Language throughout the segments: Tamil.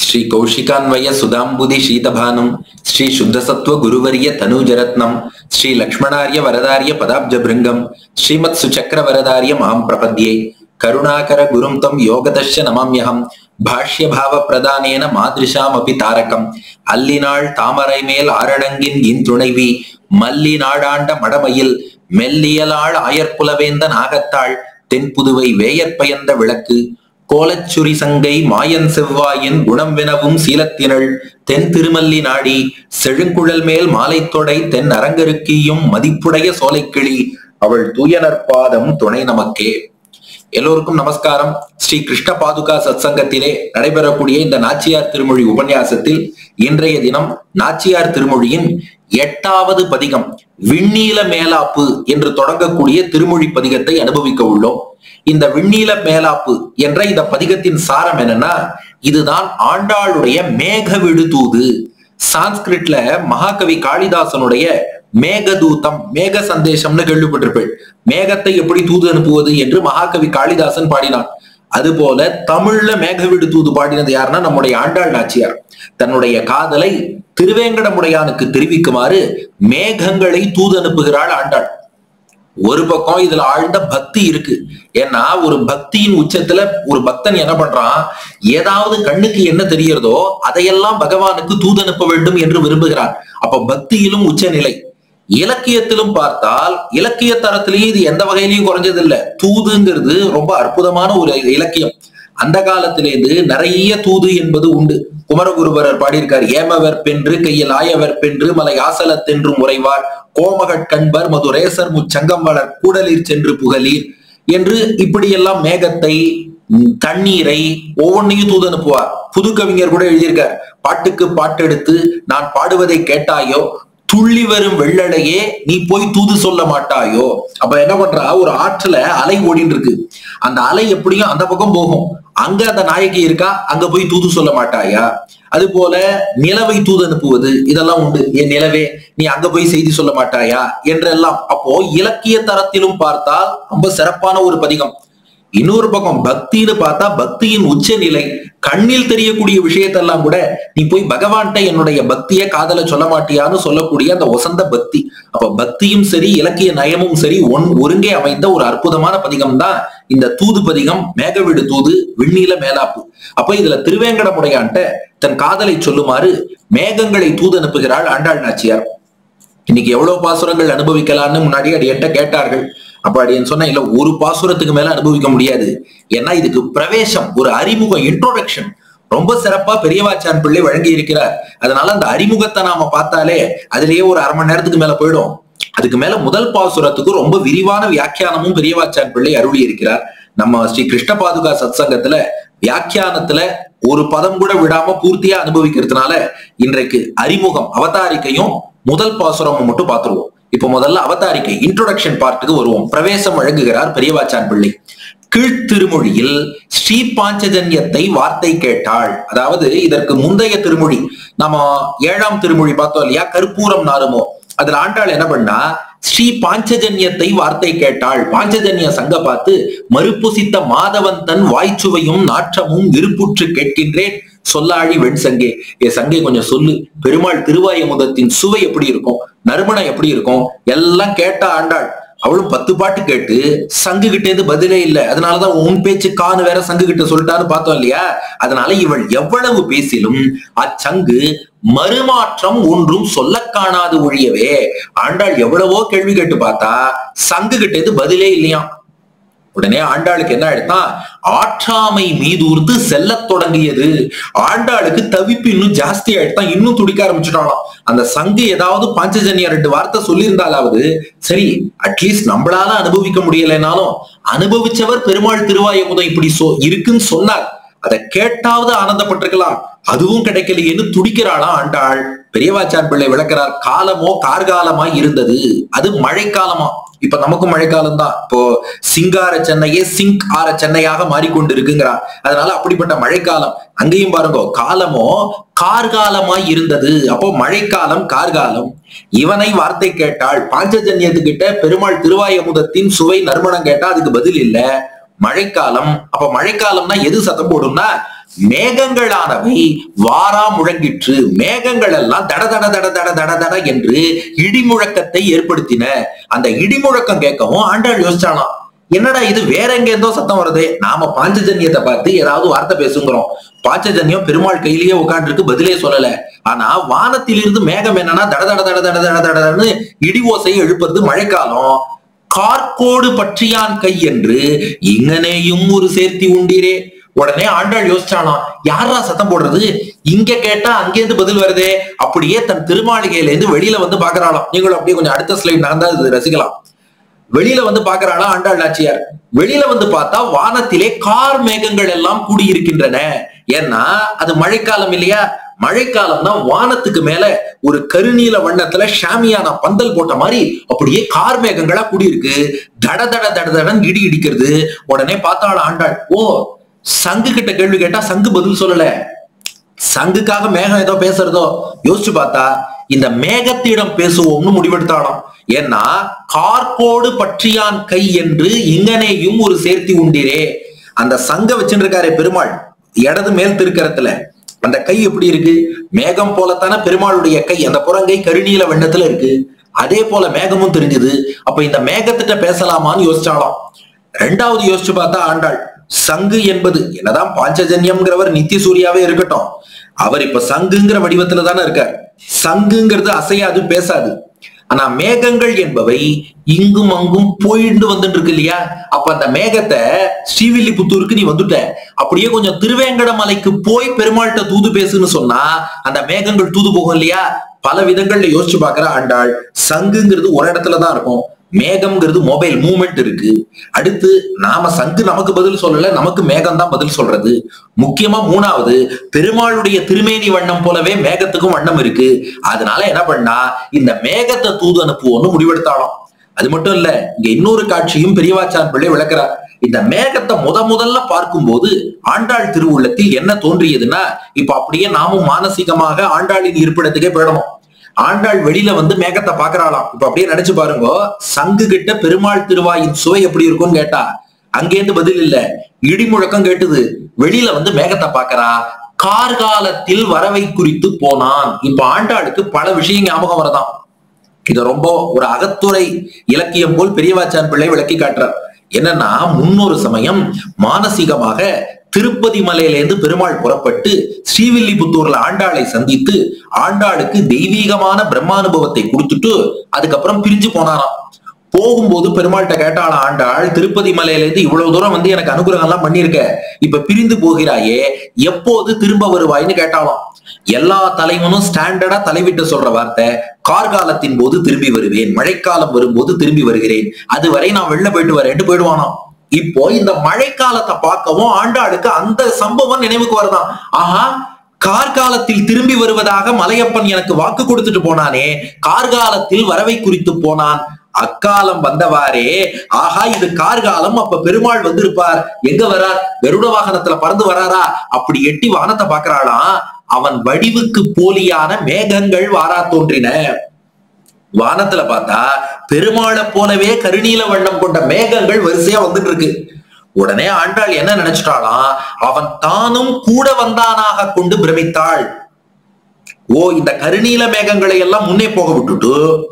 ಶ್ರೀ ಕೌಶಿಕಾನ್ವಯ ಸುಧಾಂಬುದಿ ಶೀತಭಾನುಂ ಶ್ರೀ ಶುದ್ಧಸತ್ವ ಗುರುವರ್ಯ ತನೂಜರತ್ನಂ ಶ್ರೀ ಲಕ್ಷ್ಮಣಾರ್ಯ ವರದಾರ್ಯ ಪದಾಬ್ಜಭೃಂಗಂ ಶ್ರೀಮತ್ ಸುಚಕ್ರ ವರದಾರ್ಯ ಮಾಂ ಪ್ರಪದ್ಯೆ ಕರುಣಾಕರ ಗುರುಂ ತಂ ಯೋಗದಶ್ಯ ನಮಾಮ್ಯಹಂ ಭಾಷ್ಯ ಭಾವ பிரதானேன மாதிரிஷாமபி தாரகம் அல்லினாள் தாமரை மேல் ஆரடங்கின் இன் துணைவி மல்லி நாடாண்ட மடமையில் மெல்லியலாள் ஆயர்குலவேந்த நாகத்தாள் தென்புதுவை வேயற்பயந்த விளக்கு கோலச்சுரி சங்கை மாயன் செவ்வாயின் குணம் வினவும் சீலத்தினள் தென் திருமல்லி நாடி செழுங்குழல் மேல் மாலை தொடை தென் அரங்கருக்கியும் மதிப்புடைய சோலைக்கிளி அவள் தூயனற்பாதம் துணை நமக்கே எல்லோருக்கும் நமஸ்காரம் ஸ்ரீ கிருஷ்ண பாதுகா சத்சங்கத்திலே நடைபெறக்கூடிய இந்த நாச்சியார் திருமொழி உபன்யாசத்தில் இன்றைய தினம் நாச்சியார் திருமொழியின் எட்டாவது பதிகம் விண்ணீல மேலாப்பு என்று தொடங்கக்கூடிய திருமொழி பதிகத்தை அனுபவிக்க உள்ளோம் இந்த விண்ணீல மேலாப்பு என்ற இந்த பதிகத்தின் சாரம் என்னன்னா இதுதான் ஆண்டாளுடைய மேக விடுதூது சான்ஸ்கிரிட்ல மகாகவி காளிதாசனுடைய மேகதூதம் மேக சந்தேசம்னு கேள்விப்பட்டிருப்பேன் மேகத்தை எப்படி தூது அனுப்புவது என்று மகாகவி காளிதாசன் பாடினான் அதுபோல தமிழ்ல மேகவிடு தூது பாடினது யாருன்னா நம்முடைய ஆண்டாள் நாச்சியார் தன்னுடைய காதலை திருவேங்கடமுடையானுக்கு தெரிவிக்குமாறு மேகங்களை தூது அனுப்புகிறாள் ஆண்டாள் ஒரு பக்கம் இதுல ஆழ்ந்த பக்தி இருக்கு ஏன்னா ஒரு பக்தியின் உச்சத்துல ஒரு பக்தன் என்ன பண்றான் ஏதாவது கண்ணுக்கு என்ன தெரியறதோ அதையெல்லாம் பகவானுக்கு தூது அனுப்ப வேண்டும் என்று விரும்புகிறான் அப்ப பக்தியிலும் உச்சநிலை இலக்கியத்திலும் பார்த்தால் இலக்கிய தரத்திலேயே இது எந்த வகையிலையும் குறைஞ்சது இல்ல தூதுங்கிறது ரொம்ப அற்புதமான ஒரு இலக்கியம் அந்த காலத்திலேருந்து நிறைய தூது என்பது உண்டு குமரகுருபரர் பாடியிருக்கார் ஏமவர் பென்று கையில் ஆயவர் பென்று மலை ஆசலத்தென்று முறைவார் கோமகட் கண்பர் மதுரேசர் முச்சங்கம் வளர் கூடலீர் சென்று புகழீர் என்று இப்படியெல்லாம் மேகத்தை தண்ணீரை ஒவ்வொன்னையும் தூது அனுப்புவார் புது கவிஞர் கூட எழுதியிருக்கார் பாட்டுக்கு பாட்டெடுத்து நான் பாடுவதை கேட்டாயோ துள்ளி வரும் வெள்ளலையே நீ போய் தூது சொல்ல மாட்டாயோ அப்ப என்ன பண்றா ஒரு ஆற்றுல அலை ஓடின்னு இருக்கு அந்த அலை எப்படியும் அந்த பக்கம் போகும் அங்க அந்த நாயகி இருக்கா அங்க போய் தூது சொல்ல மாட்டாயா அது போல நிலவை தூது அனுப்புவது இதெல்லாம் உண்டு என் நிலவே நீ அங்க போய் செய்தி சொல்ல மாட்டாயா என்றெல்லாம் அப்போ இலக்கிய தரத்திலும் பார்த்தால் ரொம்ப சிறப்பான ஒரு பதிகம் இன்னொரு பக்கம் பக்தின்னு பார்த்தா பக்தியின் உச்ச நிலை கண்ணில் தெரியக்கூடிய விஷயத்தெல்லாம் கூட நீ போய் பகவான்கிட்ட என்னுடைய பக்திய காதல சொல்ல மாட்டியான்னு சொல்லக்கூடிய அந்த ஒசந்த பக்தி அப்ப பக்தியும் சரி இலக்கிய நயமும் சரி ஒன் ஒருங்கே அமைந்த ஒரு அற்புதமான பதிகம் தான் இந்த தூது பதிகம் மேகவிடு தூது விண்ணீல மேலாப்பு அப்ப இதுல திருவேங்கடமுடையான்ட்ட தன் காதலை சொல்லுமாறு மேகங்களை தூது அனுப்புகிறாள் ஆண்டாள் நாச்சியார் இன்னைக்கு எவ்வளவு பாசுரங்கள் அனுபவிக்கலாம்னு முன்னாடி அடியன்ட்ட கேட்டார்கள் அப்ப அடியன் சொன்ன இல்ல ஒரு பாசுரத்துக்கு மேல அனுபவிக்க முடியாது ஏன்னா இதுக்கு பிரவேசம் ஒரு அறிமுகம் இன்ட்ரோடக்ஷன் ரொம்ப சிறப்பா பெரியவாச்சான் பிள்ளை வழங்கி இருக்கிறார் அதனால அந்த அறிமுகத்தை நாம பார்த்தாலே அதுலயே ஒரு அரை மணி நேரத்துக்கு மேல போயிடும் அதுக்கு மேல முதல் பாசுரத்துக்கு ரொம்ப விரிவான வியாக்கியானமும் பெரியவாச்சான் பிள்ளை அருளி இருக்கிறார் நம்ம ஸ்ரீ கிருஷ்ண பாதுகா சத்சங்கத்துல வியாக்கியானத்துல ஒரு பதம் கூட விடாம பூர்த்தியா அனுபவிக்கிறதுனால இன்றைக்கு அறிமுகம் அவதாரிக்கையும் முதல் பாசுரமும் மட்டும் பார்த்துருவோம் இப்ப முதல்ல அவதாரிக்கை இன்ட்ரோடக்ஷன் பார்ட்டுக்கு வருவோம் பிரவேசம் வழங்குகிறார் பெரியவாச்சான் பிள்ளை கீழ்த்திருமொழியில் ஸ்ரீ பாஞ்சஜன்யத்தை வார்த்தை கேட்டாள் அதாவது இதற்கு முந்தைய திருமொழி நம்ம ஏழாம் திருமொழி பார்த்தோம் இல்லையா கற்பூரம் நாருமோ அதுல ஆண்டாள் என்ன பண்ணா ஸ்ரீ பாஞ்சஜன்யத்தை வார்த்தை கேட்டாள் பாஞ்சஜன்ய சங்க பார்த்து மறுப்புசித்த மாதவன் தன் வாய்ச்சுவையும் நாற்றமும் விருப்புற்று கேட்கின்றேன் சொல்லாழி வெண் சங்கே ஏ சங்கே கொஞ்சம் சொல்லு பெருமாள் திருவாயமுதத்தின் சுவை எப்படி இருக்கும் நறுமணம் எப்படி இருக்கும் எல்லாம் கேட்ட ஆண்டாள் அவளும் பத்து பாட்டு கேட்டு சங்கு கிட்ட இருந்து பதிலே இல்லை அதனாலதான் உன் பேச்சு கானு வேற சங்கு கிட்ட சொல்லிட்டான்னு பார்த்தோம் இல்லையா அதனால இவள் எவ்வளவு பேசிலும் அச்சங்கு மறுமாற்றம் ஒன்றும் சொல்ல காணாது ஒழியவே ஆண்டாள் எவ்வளவோ கேள்வி கேட்டு பார்த்தா சங்கு கிட்ட இருந்து பதிலே இல்லையாம் உடனே ஆண்டாளுக்கு என்ன ஆயிடுதான் ஆற்றாமை மீதூர்ந்து செல்லத் தொடங்கியது ஆண்டாளுக்கு தவிப்பு இன்னும் ஜாஸ்தி ஆயிடுதான் இன்னும் துடிக்க ஆரம்பிச்சுட்டாலாம் அந்த சங்கு ஏதாவது பாஞ்சஜன்யா ரெண்டு வார்த்தை சொல்லியிருந்தாலாவது சரி அட்லீஸ்ட் நம்மளால அனுபவிக்க முடியலைனாலும் அனுபவிச்சவர் பெருமாள் திருவாயமுதம் இப்படி சொ இருக்குன்னு சொன்னார் அதை கேட்டாவது ஆனந்தப்பட்டிருக்கலாம் அதுவும் கிடைக்கலையேன்னு துடிக்கிறாளா ஆண்டாள் பெரியவாச்சான் பிள்ளை விளக்குறார் காலமோ கார்காலமாய் இருந்தது அது மழைக்காலமா இப்ப நமக்கும் மழைக்காலம் தான் இப்போ சிங்கார சென்னையே சிங்க் ஆர சென்னையாக மாறிக்கொண்டு இருக்குங்கிறார் அதனால அப்படிப்பட்ட மழைக்காலம் அங்கேயும் பாருங்க காலமோ கார்காலமாய் இருந்தது அப்போ மழைக்காலம் கார்காலம் இவனை வார்த்தை கேட்டாள் பாஞ்சஜன்யத்துக்கிட்ட பெருமாள் திருவாயமுதத்தின் சுவை நறுமணம் கேட்டா அதுக்கு பதில் இல்ல மழைக்காலம் அப்ப மழைக்காலம்னா எது சத்தம் போடும்னா மேகங்களானவை வாரா முழங்கிற்று மேகங்கள் எல்லாம் தட தட தட தட தட தட என்று இடிமுழக்கத்தை ஏற்படுத்தின அந்த இடிமுழக்கம் கேட்கவும் ஆண்டாள் யோசிச்சாலாம் என்னடா இது வேற எங்க இருந்தோ சத்தம் வருது நாம பாஞ்சஜன்யத்தை பார்த்து ஏதாவது வார்த்தை பேசுங்கிறோம் பாஞ்சஜன்யம் பெருமாள் கையிலேயே உட்காந்துருக்கு பதிலே சொல்லல ஆனா வானத்திலிருந்து மேகம் என்னன்னா தட தட தட தட தட தடன்னு இடி ஓசையை எழுப்புறது மழைக்காலம் கார்கோடு பற்றியான் கை என்று இங்கனேயும் ஒரு சேர்த்தி உண்டீரே உடனே ஆண்டாள் யோசிச்சாலாம் யாரா சத்தம் போடுறது இங்க கேட்டா அங்கேருந்து பதில் வருதே அப்படியே தன் திருமாளிகையில இருந்து வெளியில வந்து பாக்குறாளாம் நீங்களும் அப்படியே கொஞ்சம் அடுத்த ஸ்லைட் நகர்ந்தா இது ரசிக்கலாம் வெளியில வந்து பாக்குறாளா ஆண்டாள் நாச்சியார் வெளியில வந்து பார்த்தா வானத்திலே கார் மேகங்கள் எல்லாம் கூடியிருக்கின்றன ஏன்னா அது மழைக்காலம் இல்லையா மழைக்காலம்னா வானத்துக்கு மேல ஒரு கருநீல வண்ணத்துல ஷாமியான பந்தல் போட்ட மாதிரி அப்படியே கார் மேகங்களா கூடியிருக்கு தட தட தட தடன் இடி இடிக்கிறது உடனே பார்த்தாள் ஆண்டாள் ஓ சங்கு கிட்ட கேள்வி கேட்டா சங்கு பதில் சொல்லல சங்குக்காக மேகம் ஏதோ பேசுறதோ யோசிச்சு பார்த்தா இந்த மேகத்திடம் பேசுவோம்னு முடிவெடுத்தாலும் ஏன்னா கார்கோடு பற்றியான் கை என்று இங்கனேயும் ஒரு சேர்த்தி உண்டீரே அந்த சங்க வச்சுருக்காரே பெருமாள் இடது மேல் திருக்கரத்துல அந்த கை எப்படி இருக்கு மேகம் போலத்தானே பெருமாளுடைய கை அந்த புறங்கை கருநீல வண்ணத்துல இருக்கு அதே போல மேகமும் தெரிஞ்சது அப்ப இந்த மேகத்திட்ட பேசலாமான்னு யோசிச்சாலும் ரெண்டாவது யோசிச்சு பார்த்தா ஆண்டாள் சங்கு என்பது என்னதான் பாஞ்சஜன்யம்ங்கிறவர் நித்திய சூர்யாவே இருக்கட்டும் அவர் இப்ப சங்குங்கிற வடிவத்துல தானே இருக்கார் சங்குங்கிறது அசையாது பேசாது ஆனா மேகங்கள் என்பவை இங்கும் அங்கும் போயிட்டு வந்துட்டு இருக்கு இல்லையா அப்ப அந்த மேகத்தை ஸ்ரீவில்லிபுத்தூருக்கு நீ வந்துட்ட அப்படியே கொஞ்சம் திருவேங்கட மலைக்கு போய் பெருமாள்கிட்ட தூது பேசுன்னு சொன்னா அந்த மேகங்கள் தூது போகும் இல்லையா பல விதங்கள்ல யோசிச்சு பாக்குற ஆண்டாள் சங்குங்கிறது ஒரு இடத்துலதான் இருக்கும் மேகம்ங்கிறது மொபைல் மூவ்மெண்ட் இருக்கு அடுத்து நாம சங்கு நமக்கு பதில் சொல்லல நமக்கு மேகம் தான் பதில் சொல்றது முக்கியமா மூணாவது பெருமாளுடைய திருமேனி வண்ணம் போலவே மேகத்துக்கும் வண்ணம் இருக்கு அதனால என்ன பண்ணா இந்த மேகத்தை தூது அனுப்புவோம்னு முடிவெடுத்தாலும் அது மட்டும் இல்ல இங்க இன்னொரு காட்சியும் பெரியவாச்சான் பிள்ளை விளக்குறார் இந்த மேகத்தை முத முதல்ல பார்க்கும்போது ஆண்டாள் திருவுள்ளத்தில் என்ன தோன்றியதுன்னா இப்ப அப்படியே நாமும் மானசீகமாக ஆண்டாளின் இருப்பிடத்துக்கே போயிடணும் ஆண்டாள் வெளியில வந்து மேகத்தை பாக்குறாளாம் இப்ப அப்படியே நினைச்சு பாருங்க சங்கு கிட்ட பெருமாள் திருவாயின் சுவை எப்படி இருக்கும்னு கேட்டா அங்கேருந்து பதில் இல்ல இடி முழக்கம் கேட்டுது வெளியில வந்து மேகத்தை பாக்குறா கார்காலத்தில் வரவை குறித்து போனான் இப்ப ஆண்டாளுக்கு பல விஷயம் ஞாபகம் வரதான் இத ரொம்ப ஒரு அகத்துறை இலக்கியம் போல் பெரியவாச்சான் பிள்ளை விளக்கி காட்டுறார் என்னன்னா முன்னொரு சமயம் மானசீகமாக திருப்பதி மலையிலேருந்து பெருமாள் புறப்பட்டு ஸ்ரீவில்லிபுத்தூர்ல ஆண்டாளை சந்தித்து ஆண்டாளுக்கு தெய்வீகமான பிரம்மானுபவத்தை கொடுத்துட்டு அதுக்கப்புறம் பிரிஞ்சு போனாராம் போகும்போது பெருமாள்கிட்ட கேட்டாளாம் ஆண்டாள் திருப்பதி மலையிலேருந்து இவ்வளவு தூரம் வந்து எனக்கு அனுகிரகம் எல்லாம் பண்ணிருக்க இப்ப பிரிந்து போகிறாயே எப்போது திரும்ப வருவாய்ன்னு கேட்டாலாம் எல்லா தலைவனும் ஸ்டாண்டர்டா தலைவிட்டு சொல்ற வார்த்தை கார்காலத்தின் போது திரும்பி வருவேன் மழைக்காலம் வரும்போது திரும்பி வருகிறேன் அதுவரை நான் வெளில போயிட்டு வரேன்ட்டு போயிடுவானாம் இப்போ இந்த மழைக்காலத்தை பார்க்கவும் ஆண்டாளுக்கு அந்த சம்பவம் நினைவுக்கு வருதான் ஆஹா கார்காலத்தில் திரும்பி வருவதாக மலையப்பன் எனக்கு வாக்கு கொடுத்துட்டு போனானே கார்காலத்தில் வரவை குறித்து போனான் அக்காலம் வந்தவாறே ஆஹா இது கார்காலம் அப்ப பெருமாள் வந்திருப்பார் எங்க வரார் கருட வாகனத்துல பறந்து வராரா அப்படி எட்டி வானத்தை பாக்குறாளாம் அவன் வடிவுக்கு போலியான மேகங்கள் வாரா தோன்றின வானத்துல பார்த்தா பெருமாளை போலவே கருநீல வண்ணம் கொண்ட மேகங்கள் வரிசையா வந்துட்டு இருக்கு உடனே ஆண்டாள் என்ன நினைச்சிட்டாளாம் அவன் தானும் கூட வந்தானாக கொண்டு பிரமித்தாள் ஓ இந்த கருநீல மேகங்களை எல்லாம் முன்னே போக விட்டுட்டு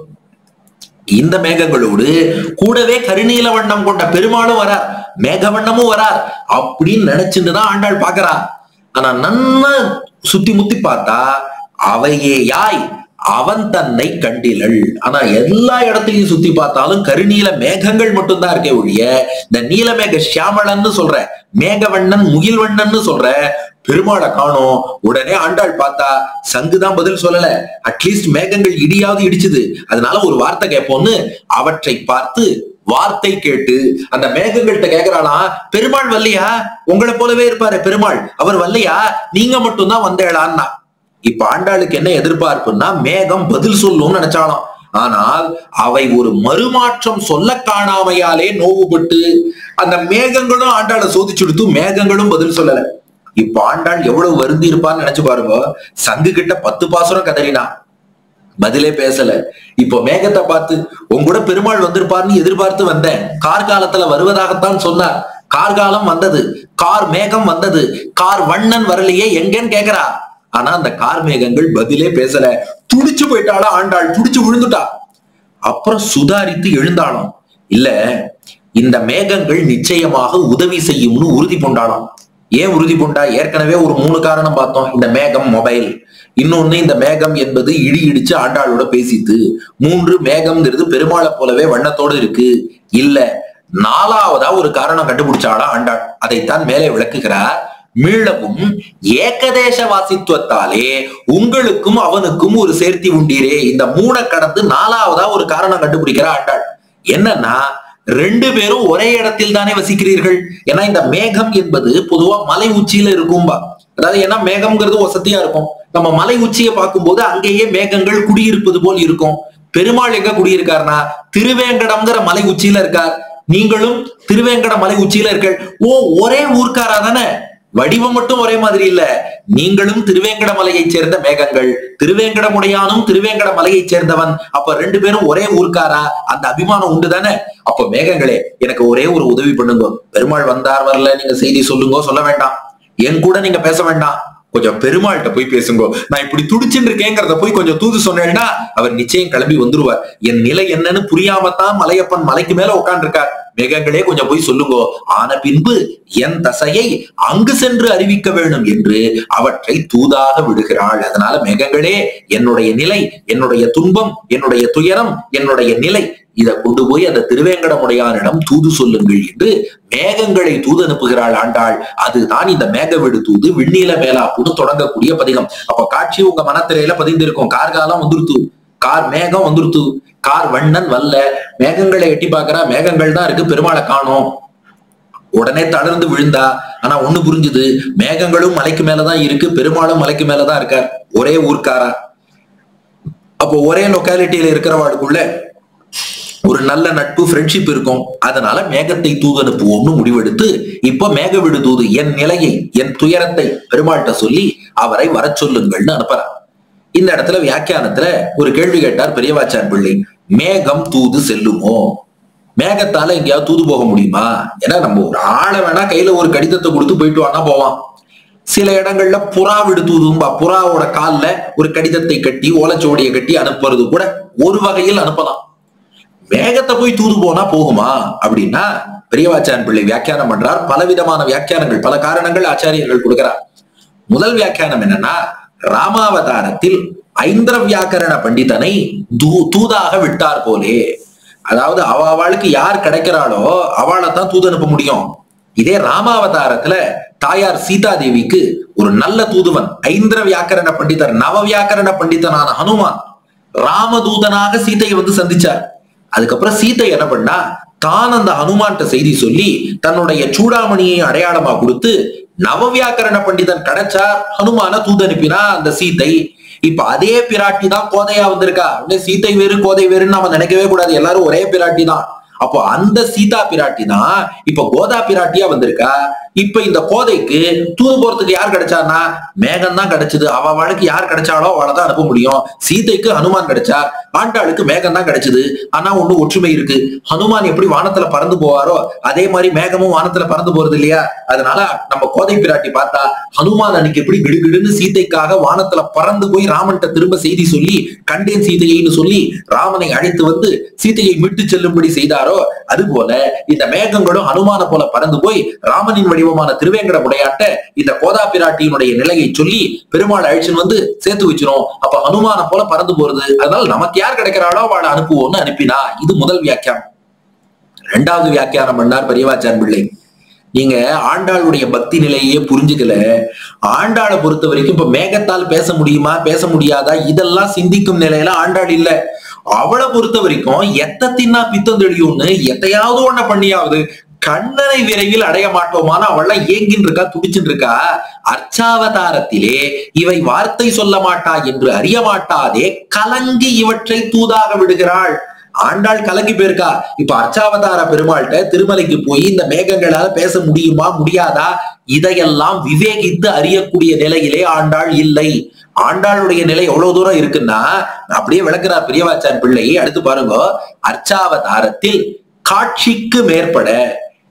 இந்த மேகங்களோடு கூடவே கருநீல வண்ணம் கொண்ட பெருமாளும் வரார் மேக வண்ணமும் வரார் அப்படின்னு நினைச்சுட்டு தான் ஆண்டாள் பாக்குறா ஆனா நன்னா சுத்தி முத்தி பார்த்தா அவையே யாய் அவன் தன்னை கண்டிலள் ஆனா எல்லா இடத்தையும் சுத்தி பார்த்தாலும் கருநீல மேகங்கள் மட்டும்தான் இருக்கே ஒழிய இந்த நீலமேக சியாமளன்னு சொல்ற மேகவண்ணன் முகில்வண்ணன்னு சொல்ற பெருமாளை காணோம் உடனே ஆண்டாள் பார்த்தா சங்குதான் பதில் சொல்லல அட்லீஸ்ட் மேகங்கள் இடியாவது இடிச்சுது அதனால ஒரு வார்த்தை கேட்போம்னு அவற்றை பார்த்து வார்த்தை கேட்டு அந்த மேகங்கள்கிட்ட கேக்குறாளாம் பெருமாள் வல்லையா உங்களை போலவே இருப்பாரு பெருமாள் அவர் வல்லையா நீங்க மட்டும்தான் வந்தேளான்னா இப்ப ஆண்டாளுக்கு என்ன எதிர்பார்ப்புன்னா மேகம் பதில் சொல்லும்னு நினைச்சாலாம் ஆனால் அவை ஒரு மறுமாற்றம் சொல்ல காணாமையாலே நோவுபட்டு அந்த மேகங்களும் ஆண்டாளை சோதிச்சுடுத்து மேகங்களும் பதில் சொல்லல இப்ப ஆண்டாள் எவ்வளவு வருந்தி இருப்பான்னு நினைச்சு பாருங்க சங்கு கிட்ட பத்து பாசுரம் கதறினா பதிலே பேசல இப்போ மேகத்தை பார்த்து உன் கூட பெருமாள் வந்திருப்பார்னு எதிர்பார்த்து வந்தேன் கார்காலத்துல வருவதாகத்தான் சொன்னார் கார்காலம் வந்தது கார் மேகம் வந்தது கார் வண்ணன் வரலையே எங்கன்னு கேக்குறா ஆனா அந்த கார் மேகங்கள் பதிலே பேசல துடிச்சு போயிட்டாளா ஆண்டாள் துடிச்சு விழுந்துட்டா அப்புறம் சுதாரித்து எழுந்தாளாம் இல்ல இந்த மேகங்கள் நிச்சயமாக உதவி செய்யும்னு உறுதி கொண்டாளாம் ஏன் உறுதி கொண்டா ஏற்கனவே ஒரு மூணு காரணம் பார்த்தோம் இந்த மேகம் மொபைல் இன்னொன்னு இந்த மேகம் என்பது இடி இடிச்சு ஆண்டாளோட பேசித்து மூன்று மேகம்ங்கிறது பெருமாளை போலவே வண்ணத்தோடு இருக்கு இல்ல நாலாவதா ஒரு காரணம் கண்டுபிடிச்சாளா ஆண்டாள் அதைத்தான் மேலே விளக்குகிறார் மீளவும் ஏகதேச வாசித்துவத்தாலே உங்களுக்கும் அவனுக்கும் ஒரு சேர்த்தி உண்டீரே இந்த மூணை கடந்து நாலாவதா ஒரு காரணம் கண்டுபிடிக்கிறா ஆண்டாள் என்னன்னா ரெண்டு பேரும் ஒரே இடத்தில் தானே வசிக்கிறீர்கள் ஏன்னா இந்த மேகம் என்பது பொதுவா மலை உச்சியில இருக்கும்பா அதாவது ஏன்னா மேகம்ங்கிறது வசதியா இருக்கும் நம்ம மலை உச்சியை பார்க்கும்போது அங்கேயே மேகங்கள் குடியிருப்பது போல் இருக்கும் பெருமாள் எங்க குடியிருக்காருனா திருவேங்கடம்ங்கிற மலை உச்சியில இருக்கார் நீங்களும் திருவேங்கட மலை உச்சியில இருக்கீர்கள் ஓ ஒரே ஊர்க்காரா தானே வடிவம் மட்டும் ஒரே மாதிரி இல்ல நீங்களும் திருவேங்கட மலையைச் சேர்ந்த மேகங்கள் திருவேங்கடமுடையானும் திருவேங்கட மலையைச் சேர்ந்தவன் அப்ப ரெண்டு பேரும் ஒரே ஊர்க்காரா அந்த அபிமானம் உண்டு தானே அப்ப மேகங்களே எனக்கு ஒரே ஒரு உதவி பண்ணுங்க பெருமாள் வந்தார் வரல நீங்க செய்தி சொல்லுங்க சொல்ல வேண்டாம் என் கூட நீங்க பேச வேண்டாம் கொஞ்சம் பெருமாள்கிட்ட போய் பேசுங்க நான் இப்படி துடிச்சுட்டு இருக்கேங்கிறத போய் கொஞ்சம் தூது சொன்னேன்னா அவர் நிச்சயம் கிளம்பி வந்துருவார் என் நிலை என்னன்னு புரியாமத்தான் மலையப்பன் மலைக்கு மேல உட்கார்ந்துருக்கார் மேகங்களே கொஞ்சம் போய் சொல்லுங்க ஆன பின்பு என் தசையை அங்கு சென்று அறிவிக்க வேண்டும் என்று அவற்றை தூதாக விடுகிறாள் அதனால மேகங்களே என்னுடைய நிலை என்னுடைய துன்பம் என்னுடைய துயரம் என்னுடைய நிலை இதை கொண்டு போய் அந்த திருவேங்கடமுடையானிடம் தூது சொல்லுங்கள் என்று மேகங்களை தூது அனுப்புகிறாள் ஆண்டாள் அதுதான் இந்த மேகவிடு தூது விண்ணீல மேலாப்புன்னு தொடங்கக்கூடிய பதிகம் அப்ப காட்சி உங்க மனத்திரையில பதிந்திருக்கும் கார்காலம் வந்துருத்து கார் மேகம் வந்துருத்து கார் வண்ணன் வல்ல மேகங்களை எட்டி பார்க்கறா மேகங்கள் தான் இருக்கு பெருமாளை காணோம் உடனே தளர்ந்து விழுந்தா ஆனா ஒண்ணு புரிஞ்சுது மேகங்களும் மலைக்கு மேலதான் இருக்கு பெருமாளும் மலைக்கு மேலதான் இருக்கார் ஒரே ஊர்க்காரா அப்போ ஒரே லொக்காலிட்டியில இருக்கிறவாளுக்குள்ள ஒரு நல்ல நட்பு ஃப்ரெண்ட்ஷிப் இருக்கும் அதனால மேகத்தை தூது அனுப்புவோம்னு முடிவெடுத்து இப்ப மேகவிடு தூது என் நிலையை என் துயரத்தை பெருமாள்கிட்ட சொல்லி அவரை வர சொல்லுங்கள்னு அனுப்புறார் இந்த இடத்துல வியாக்கியானத்துல ஒரு கேள்வி கேட்டார் பெரியவாச்சான் பிள்ளை மேகம் தூது செல்லுமோ மேகத்தால எங்கேயாவது தூது போக முடியுமா ஏன்னா நம்ம ஒரு ஆளை வேணா கையில ஒரு கடிதத்தை கொடுத்து போயிட்டு வானா போவான் சில இடங்கள்ல புறா விடு தூதும்பா புறாவோட கால்ல ஒரு கடிதத்தை கட்டி ஓலைச்சுவடியை கட்டி அனுப்புறது கூட ஒரு வகையில் அனுப்பலாம் மேகத்தை போய் தூது போனா போகுமா அப்படின்னா பெரியவாச்சான் பிள்ளை வியாக்கியானம் பண்றார் பலவிதமான வியாக்கியானங்கள் பல காரணங்கள் ஆச்சாரியர்கள் கொடுக்கிறார் முதல் வியாக்கியானம் என்னன்னா ராமாவதாரத்தில் ஐந்திர வியாக்கரண பண்டிதனை தூ தூதாக விட்டார் போலே அதாவது அவ அவளுக்கு யார் கிடைக்கிறாளோ அவளை தான் தூது அனுப்ப முடியும் இதே ராமாவதாரத்துல தாயார் சீதா தேவிக்கு ஒரு நல்ல தூதுவன் ஐந்திர வியாக்கரண பண்டிதர் நவ வியாக்கரண பண்டிதனான ஹனுமான் ராமதூதனாக சீதையை வந்து சந்திச்சார் அதுக்கப்புறம் சீதை என்ன பண்ணா தான் அந்த ஹனுமான்ட்ட செய்தி சொல்லி தன்னுடைய சூடாமணியை அடையாளமா கொடுத்து நவவியாக்கரண பண்டிதன் கிடைச்சார் ஹனுமான தூது அனுப்பினா அந்த சீதை இப்ப அதே பிராட்டி தான் கோதையா வந்திருக்கா அப்படியே சீதை வேறு கோதை வேறுன்னு நாம நினைக்கவே கூடாது எல்லாரும் ஒரே பிராட்டி தான் அப்போ அந்த சீதா பிராட்டி தான் இப்ப கோதா பிராட்டியா வந்திருக்கா இப்ப இந்த கோதைக்கு தூது போறதுக்கு யார் கிடைச்சான்னா மேகம் தான் கிடைச்சது அவ அவளுக்கு யார் கிடைச்சாலோ அவளை தான் அனுப்ப முடியும் சீதைக்கு ஹனுமான் கிடைச்சார் ஆண்டாளுக்கு மேகம் தான் கிடைச்சது ஆனா ஒண்ணு ஒற்றுமை இருக்கு ஹனுமான் எப்படி வானத்துல பறந்து போவாரோ அதே மாதிரி மேகமும் வானத்துல பறந்து போறது இல்லையா அதனால நம்ம கோதை பிராட்டி பார்த்தா ஹனுமான் அன்னைக்கு எப்படி கிடுகிடுன்னு சீதைக்காக வானத்துல பறந்து போய் ராமன்கிட்ட திரும்ப செய்தி சொல்லி கண்டேன் சீதையைன்னு சொல்லி ராமனை அழைத்து வந்து சீதையை மீட்டு செல்லும்படி செய்தாரோ அதுபோல இந்த மேகங்களும் ஹனுமான போல பறந்து போய் ராமனின் வடிவமான திருவேங்கட உடையாட்ட இந்த கோதா பிராட்டியினுடைய நிலையை சொல்லி பெருமாள் அழிச்சுன்னு வந்து சேர்த்து வச்சிரும் அப்ப ஹனுமான போல பறந்து போறது அதனால நமக்கு யார் கிடைக்கிறாளோ அவளை அனுப்புவோம்னு அனுப்பினா இது முதல் வியாக்கியானம் ரெண்டாவது வியாக்கியானம் பண்ணார் பெரியவாச்சான் பிள்ளை நீங்க ஆண்டாளுடைய பக்தி நிலையே புரிஞ்சுக்கல ஆண்டாளை பொறுத்த வரைக்கும் இப்ப மேகத்தால் பேச முடியுமா பேச முடியாதா இதெல்லாம் சிந்திக்கும் நிலையில ஆண்டாள் இல்ல அவளை பொறுத்த வரைக்கும் எத்த தின்னா பித்தம் தெளியும்னு எத்தையாவது ஒண்ண பண்ணியாவது கண்ணனை விரைவில் அடைய மாட்டோமான அவள்லாம் ஏங்கின்னு இருக்கா துடிச்சுட்டு இருக்கா அர்ச்சாவதாரத்திலே இவை வார்த்தை சொல்ல மாட்டா என்று அறிய மாட்டாதே கலங்கி இவற்றை தூதாக விடுகிறாள் ஆண்டாள் கலங்கி போயிருக்கா இப்ப அர்ச்சாவதார பெருமாள்கிட்ட திருமலைக்கு போய் இந்த மேகங்களால பேச முடியுமா முடியாதா இதையெல்லாம் விவேகித்து அறியக்கூடிய நிலையிலே ஆண்டாள் இல்லை ஆண்டாளுடைய நிலை எவ்வளவு தூரம் இருக்குன்னா அப்படியே விளக்குறார் பெரியவாச்சான் பிள்ளை அடுத்து பாருங்க அர்ச்சாவதாரத்தில் காட்சிக்கு மேற்பட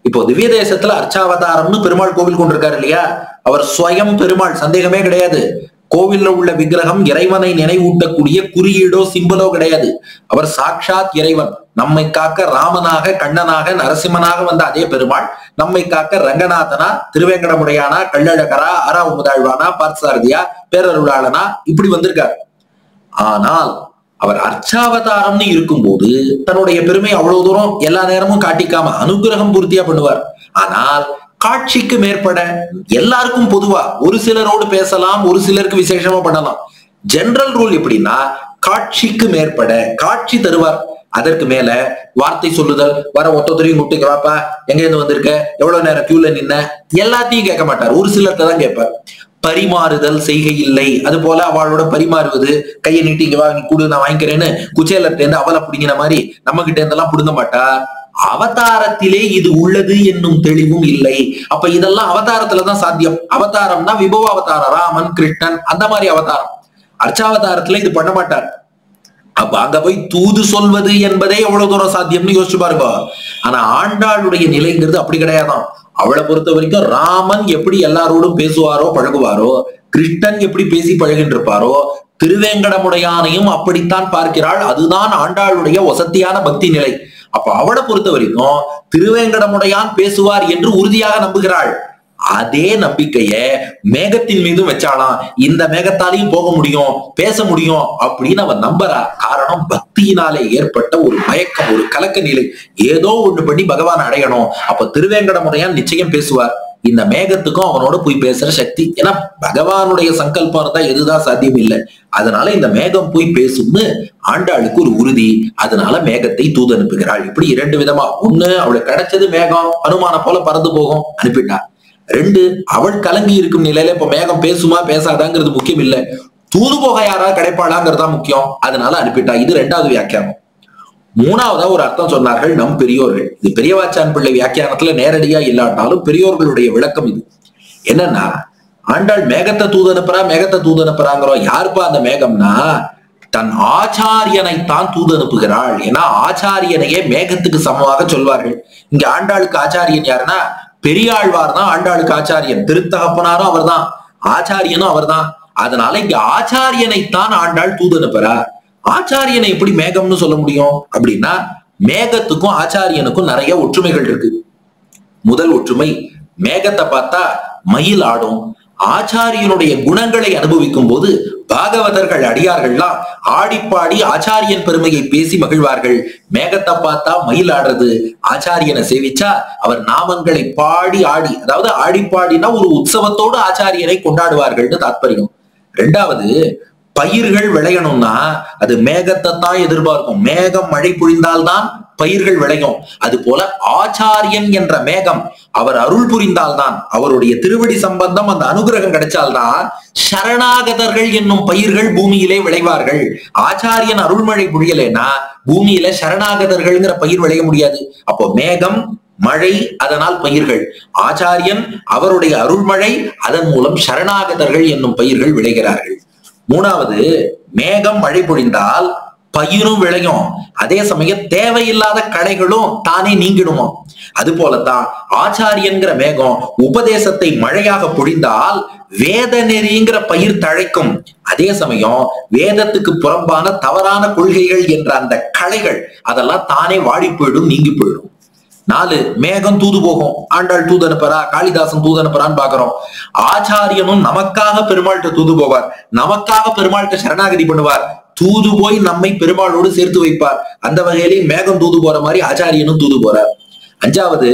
இப்போ திவ்ய தேசத்துல அர்ச்சாவதாரம்னு பெருமாள் கோவில் கொண்டிருக்காரு இல்லையா அவர் ஸ்வயம் பெருமாள் சந்தேகமே கிடையாது கோவில்ல உள்ள விக்கிரகம் இறைவனை நினைவூட்டக்கூடிய குறியீடோ சிம்பலோ கிடையாது அவர் சாட்சாத் இறைவன் நம்மை காக்க ராமனாக கண்ணனாக நரசிம்மனாக வந்த அதே பெருமாள் நம்மை காக்க ரங்கநாதனா திருவேங்கடமுடையானா கள்ளழகரா ஆறாவதாழ்வானா பார்த்தசாரதியா பேரருளாளனா இப்படி வந்திருக்கார் ஆனால் அவர் அர்ச்சாவதாரம்னு இருக்கும்போது தன்னுடைய பெருமை அவ்வளவு தூரம் எல்லா நேரமும் காட்டிக்காம அனுகிரகம் பூர்த்தியா பண்ணுவார் ஆனால் காட்சிக்கு மேற்பட எல்லாருக்கும் பொதுவா ஒரு சிலரோடு பேசலாம் ஒரு சிலருக்கு விசேஷமா பண்ணலாம் ஜெனரல் ரூல் எப்படின்னா காட்சிக்கு மேற்பட காட்சி தருவார் அதற்கு மேல வார்த்தை சொல்லுதல் வர ஒத்தொத்தரையும் கூப்பிட்டு வாப்பா எங்க இருந்து வந்திருக்க எவ்வளவு நேரம் கியூல நின்ன எல்லாத்தையும் கேட்க மாட்டார் ஒரு சிலர்கிட்ட தான் கேட்பார் பரிமாறுதல் செய்கை இல்லை அது போல அவளோட பரிமாறுவது கையை நீட்டி இங்க வா நீ கூடு நான் வாங்கிக்கிறேன்னு குச்சேலர்ட்ட இருந்து அவளை பிடிங்கின மாதிரி நம்ம கிட்ட இருந்தெல்லாம் பிடுங்க மாட்டா அவதாரத்திலே இது உள்ளது என்னும் தெளிவும் இல்லை அப்ப இதெல்லாம் அவதாரத்துலதான் சாத்தியம் அவதாரம்னா விபவ அவதாரம் ராமன் கிருஷ்ணன் அந்த மாதிரி அவதாரம் அர்ச்சாவதாரத்துல இது பண்ண மாட்டார் அப்ப அங்க போய் தூது சொல்வது என்பதே எவ்வளவு தூரம் சாத்தியம்னு யோசிச்சு பாருங்க ஆனா ஆண்டாளுடைய நிலைங்கிறது அப்படி கிடையாதாம் அவளை பொறுத்த வரைக்கும் ராமன் எப்படி எல்லாரோடும் பேசுவாரோ பழகுவாரோ கிருஷ்ணன் எப்படி பேசி பழகின்றிருப்பாரோ திருவேங்கடமுடையானையும் அப்படித்தான் பார்க்கிறாள் அதுதான் ஆண்டாளுடைய வசத்தியான பக்தி நிலை அப்ப அவளை பொறுத்த வரைக்கும் திருவேங்கடமுடையான் பேசுவார் என்று உறுதியாக நம்புகிறாள் அதே நம்பிக்கைய மேகத்தின் மீதும் வச்சாலாம் இந்த மேகத்தாலையும் போக முடியும் பேச முடியும் அப்படின்னு அவன் நம்புறா காரணம் பக்தியினாலே ஏற்பட்ட ஒரு மயக்கம் ஒரு கலக்க நிலை ஏதோ ஒண்ணு பண்ணி பகவான் அடையணும் அப்ப திருவேங்கடமுடையான் நிச்சயம் பேசுவார் இந்த மேகத்துக்கும் அவனோட போய் பேசுற சக்தி ஏன்னா பகவானுடைய சங்கல்பம் இருந்தா எதுதான் சாத்தியம் இல்லை அதனால இந்த மேகம் போய் பேசும்னு ஆண்டாளுக்கு ஒரு உறுதி அதனால மேகத்தை தூது அனுப்புகிறாள் இப்படி இரண்டு விதமா ஒண்ணு அவளுக்கு கிடைச்சது மேகம் அனுமான போல பறந்து போகும் அனுப்பிட்டா ரெண்டு அவள் கலங்கி இருக்கும் நிலையில இப்ப மேகம் பேசுமா பேசாதாங்கிறது முக்கியம் இல்ல தூது போக யாராவது கிடைப்பாளாங்கிறதா முக்கியம் அதனால அனுப்பிட்டா இது ரெண்டாவது வியாக்கியானம் மூணாவதா ஒரு அர்த்தம் சொன்னார்கள் நம் பெரியோர்கள் இது பெரியவாச்சான் பிள்ளை வியாக்கியானத்துல நேரடியா இல்லாட்டாலும் பெரியோர்களுடைய விளக்கம் இது என்னன்னா ஆண்டாள் மேகத்தை தூது அனுப்புறா மேகத்தை தூது அனுப்புறாங்கிறோம் யாருப்பா அந்த மேகம்னா தன் ஆச்சாரியனைத்தான் தூது அனுப்புகிறாள் ஏன்னா ஆச்சாரியனையே மேகத்துக்கு சமமாக சொல்வார்கள் இங்க ஆண்டாளுக்கு ஆச்சாரியன் யாருன்னா பெரியாழ்வார் தான் ஆண்டாளுக்கு ஆச்சாரியன் திருத்தகப்பனாரும் அவர்தான் ஆச்சாரியனும் அவர்தான் அதனால இங்க ஆச்சாரியனைத்தான் ஆண்டாள் தூது அனுப்புறா ஆச்சாரியனை எப்படி மேகம்னு சொல்ல முடியும் அப்படின்னா மேகத்துக்கும் ஆச்சாரியனுக்கும் நிறைய ஒற்றுமைகள் இருக்கு முதல் ஒற்றுமை மேகத்தை பார்த்தா மயில் ஆடும் ஆச்சாரியனுடைய குணங்களை அனுபவிக்கும் போது பாகவதர்கள் அடியார்கள்லாம் ஆடிப்பாடி ஆச்சாரியன் பெருமையை பேசி மகிழ்வார்கள் மேகத்தை பார்த்தா மயில் ஆடுறது ஆச்சாரியனை சேவிச்சா அவர் நாமங்களை பாடி ஆடி அதாவது ஆடிப்பாடினா ஒரு உற்சவத்தோடு ஆச்சாரியனை கொண்டாடுவார்கள்னு தாத்பரியம் ரெண்டாவது பயிர்கள் விளையணும்னா அது மேகத்தை தான் எதிர்பார்க்கும் மேகம் மழை பொழிந்தால்தான் பயிர்கள் விளையும் அது போல ஆச்சாரியன் என்ற மேகம் அவர் அருள் புரிந்தால்தான் அவருடைய திருவடி சம்பந்தம் அந்த அனுகிரகம் கிடைச்சால்தான் சரணாகதர்கள் என்னும் பயிர்கள் பூமியிலே விளைவார்கள் ஆச்சாரியன் அருள்மழை புரியலைன்னா பூமியில சரணாகதர்கள்ங்கிற பயிர் விளைய முடியாது அப்போ மேகம் மழை அதனால் பயிர்கள் ஆச்சாரியன் அவருடைய அருள்மழை அதன் மூலம் சரணாகதர்கள் என்னும் பயிர்கள் விளைகிறார்கள் மூணாவது மேகம் மழை பொழிந்தால் பயிரும் விளையும் அதே சமயம் தேவையில்லாத களைகளும் தானே நீங்கிடுமோ அது போலத்தான் ஆச்சாரியன்கிற மேகம் உபதேசத்தை மழையாக பொழிந்தால் வேத நெறிங்கிற பயிர் தழைக்கும் அதே சமயம் வேதத்துக்கு புறம்பான தவறான கொள்கைகள் என்ற அந்த களைகள் அதெல்லாம் தானே வாடி போயிடும் நீங்கி போயிடும் நாலு மேகம் தூது போகும் ஆண்டாள் தூது அனுப்புறா காளிதாசன் தூது அனுப்புறான்னு பாக்குறோம் ஆச்சாரியனும் நமக்காக பெருமாள்கிட்ட தூது போவார் நமக்காக பெருமாள்கிட்ட சரணாகதி பண்ணுவார் தூது போய் நம்மை பெருமாளோடு சேர்த்து வைப்பார் அந்த வகையிலேயே மேகம் தூது போற மாதிரி ஆச்சாரியனும் தூது போறார் அஞ்சாவது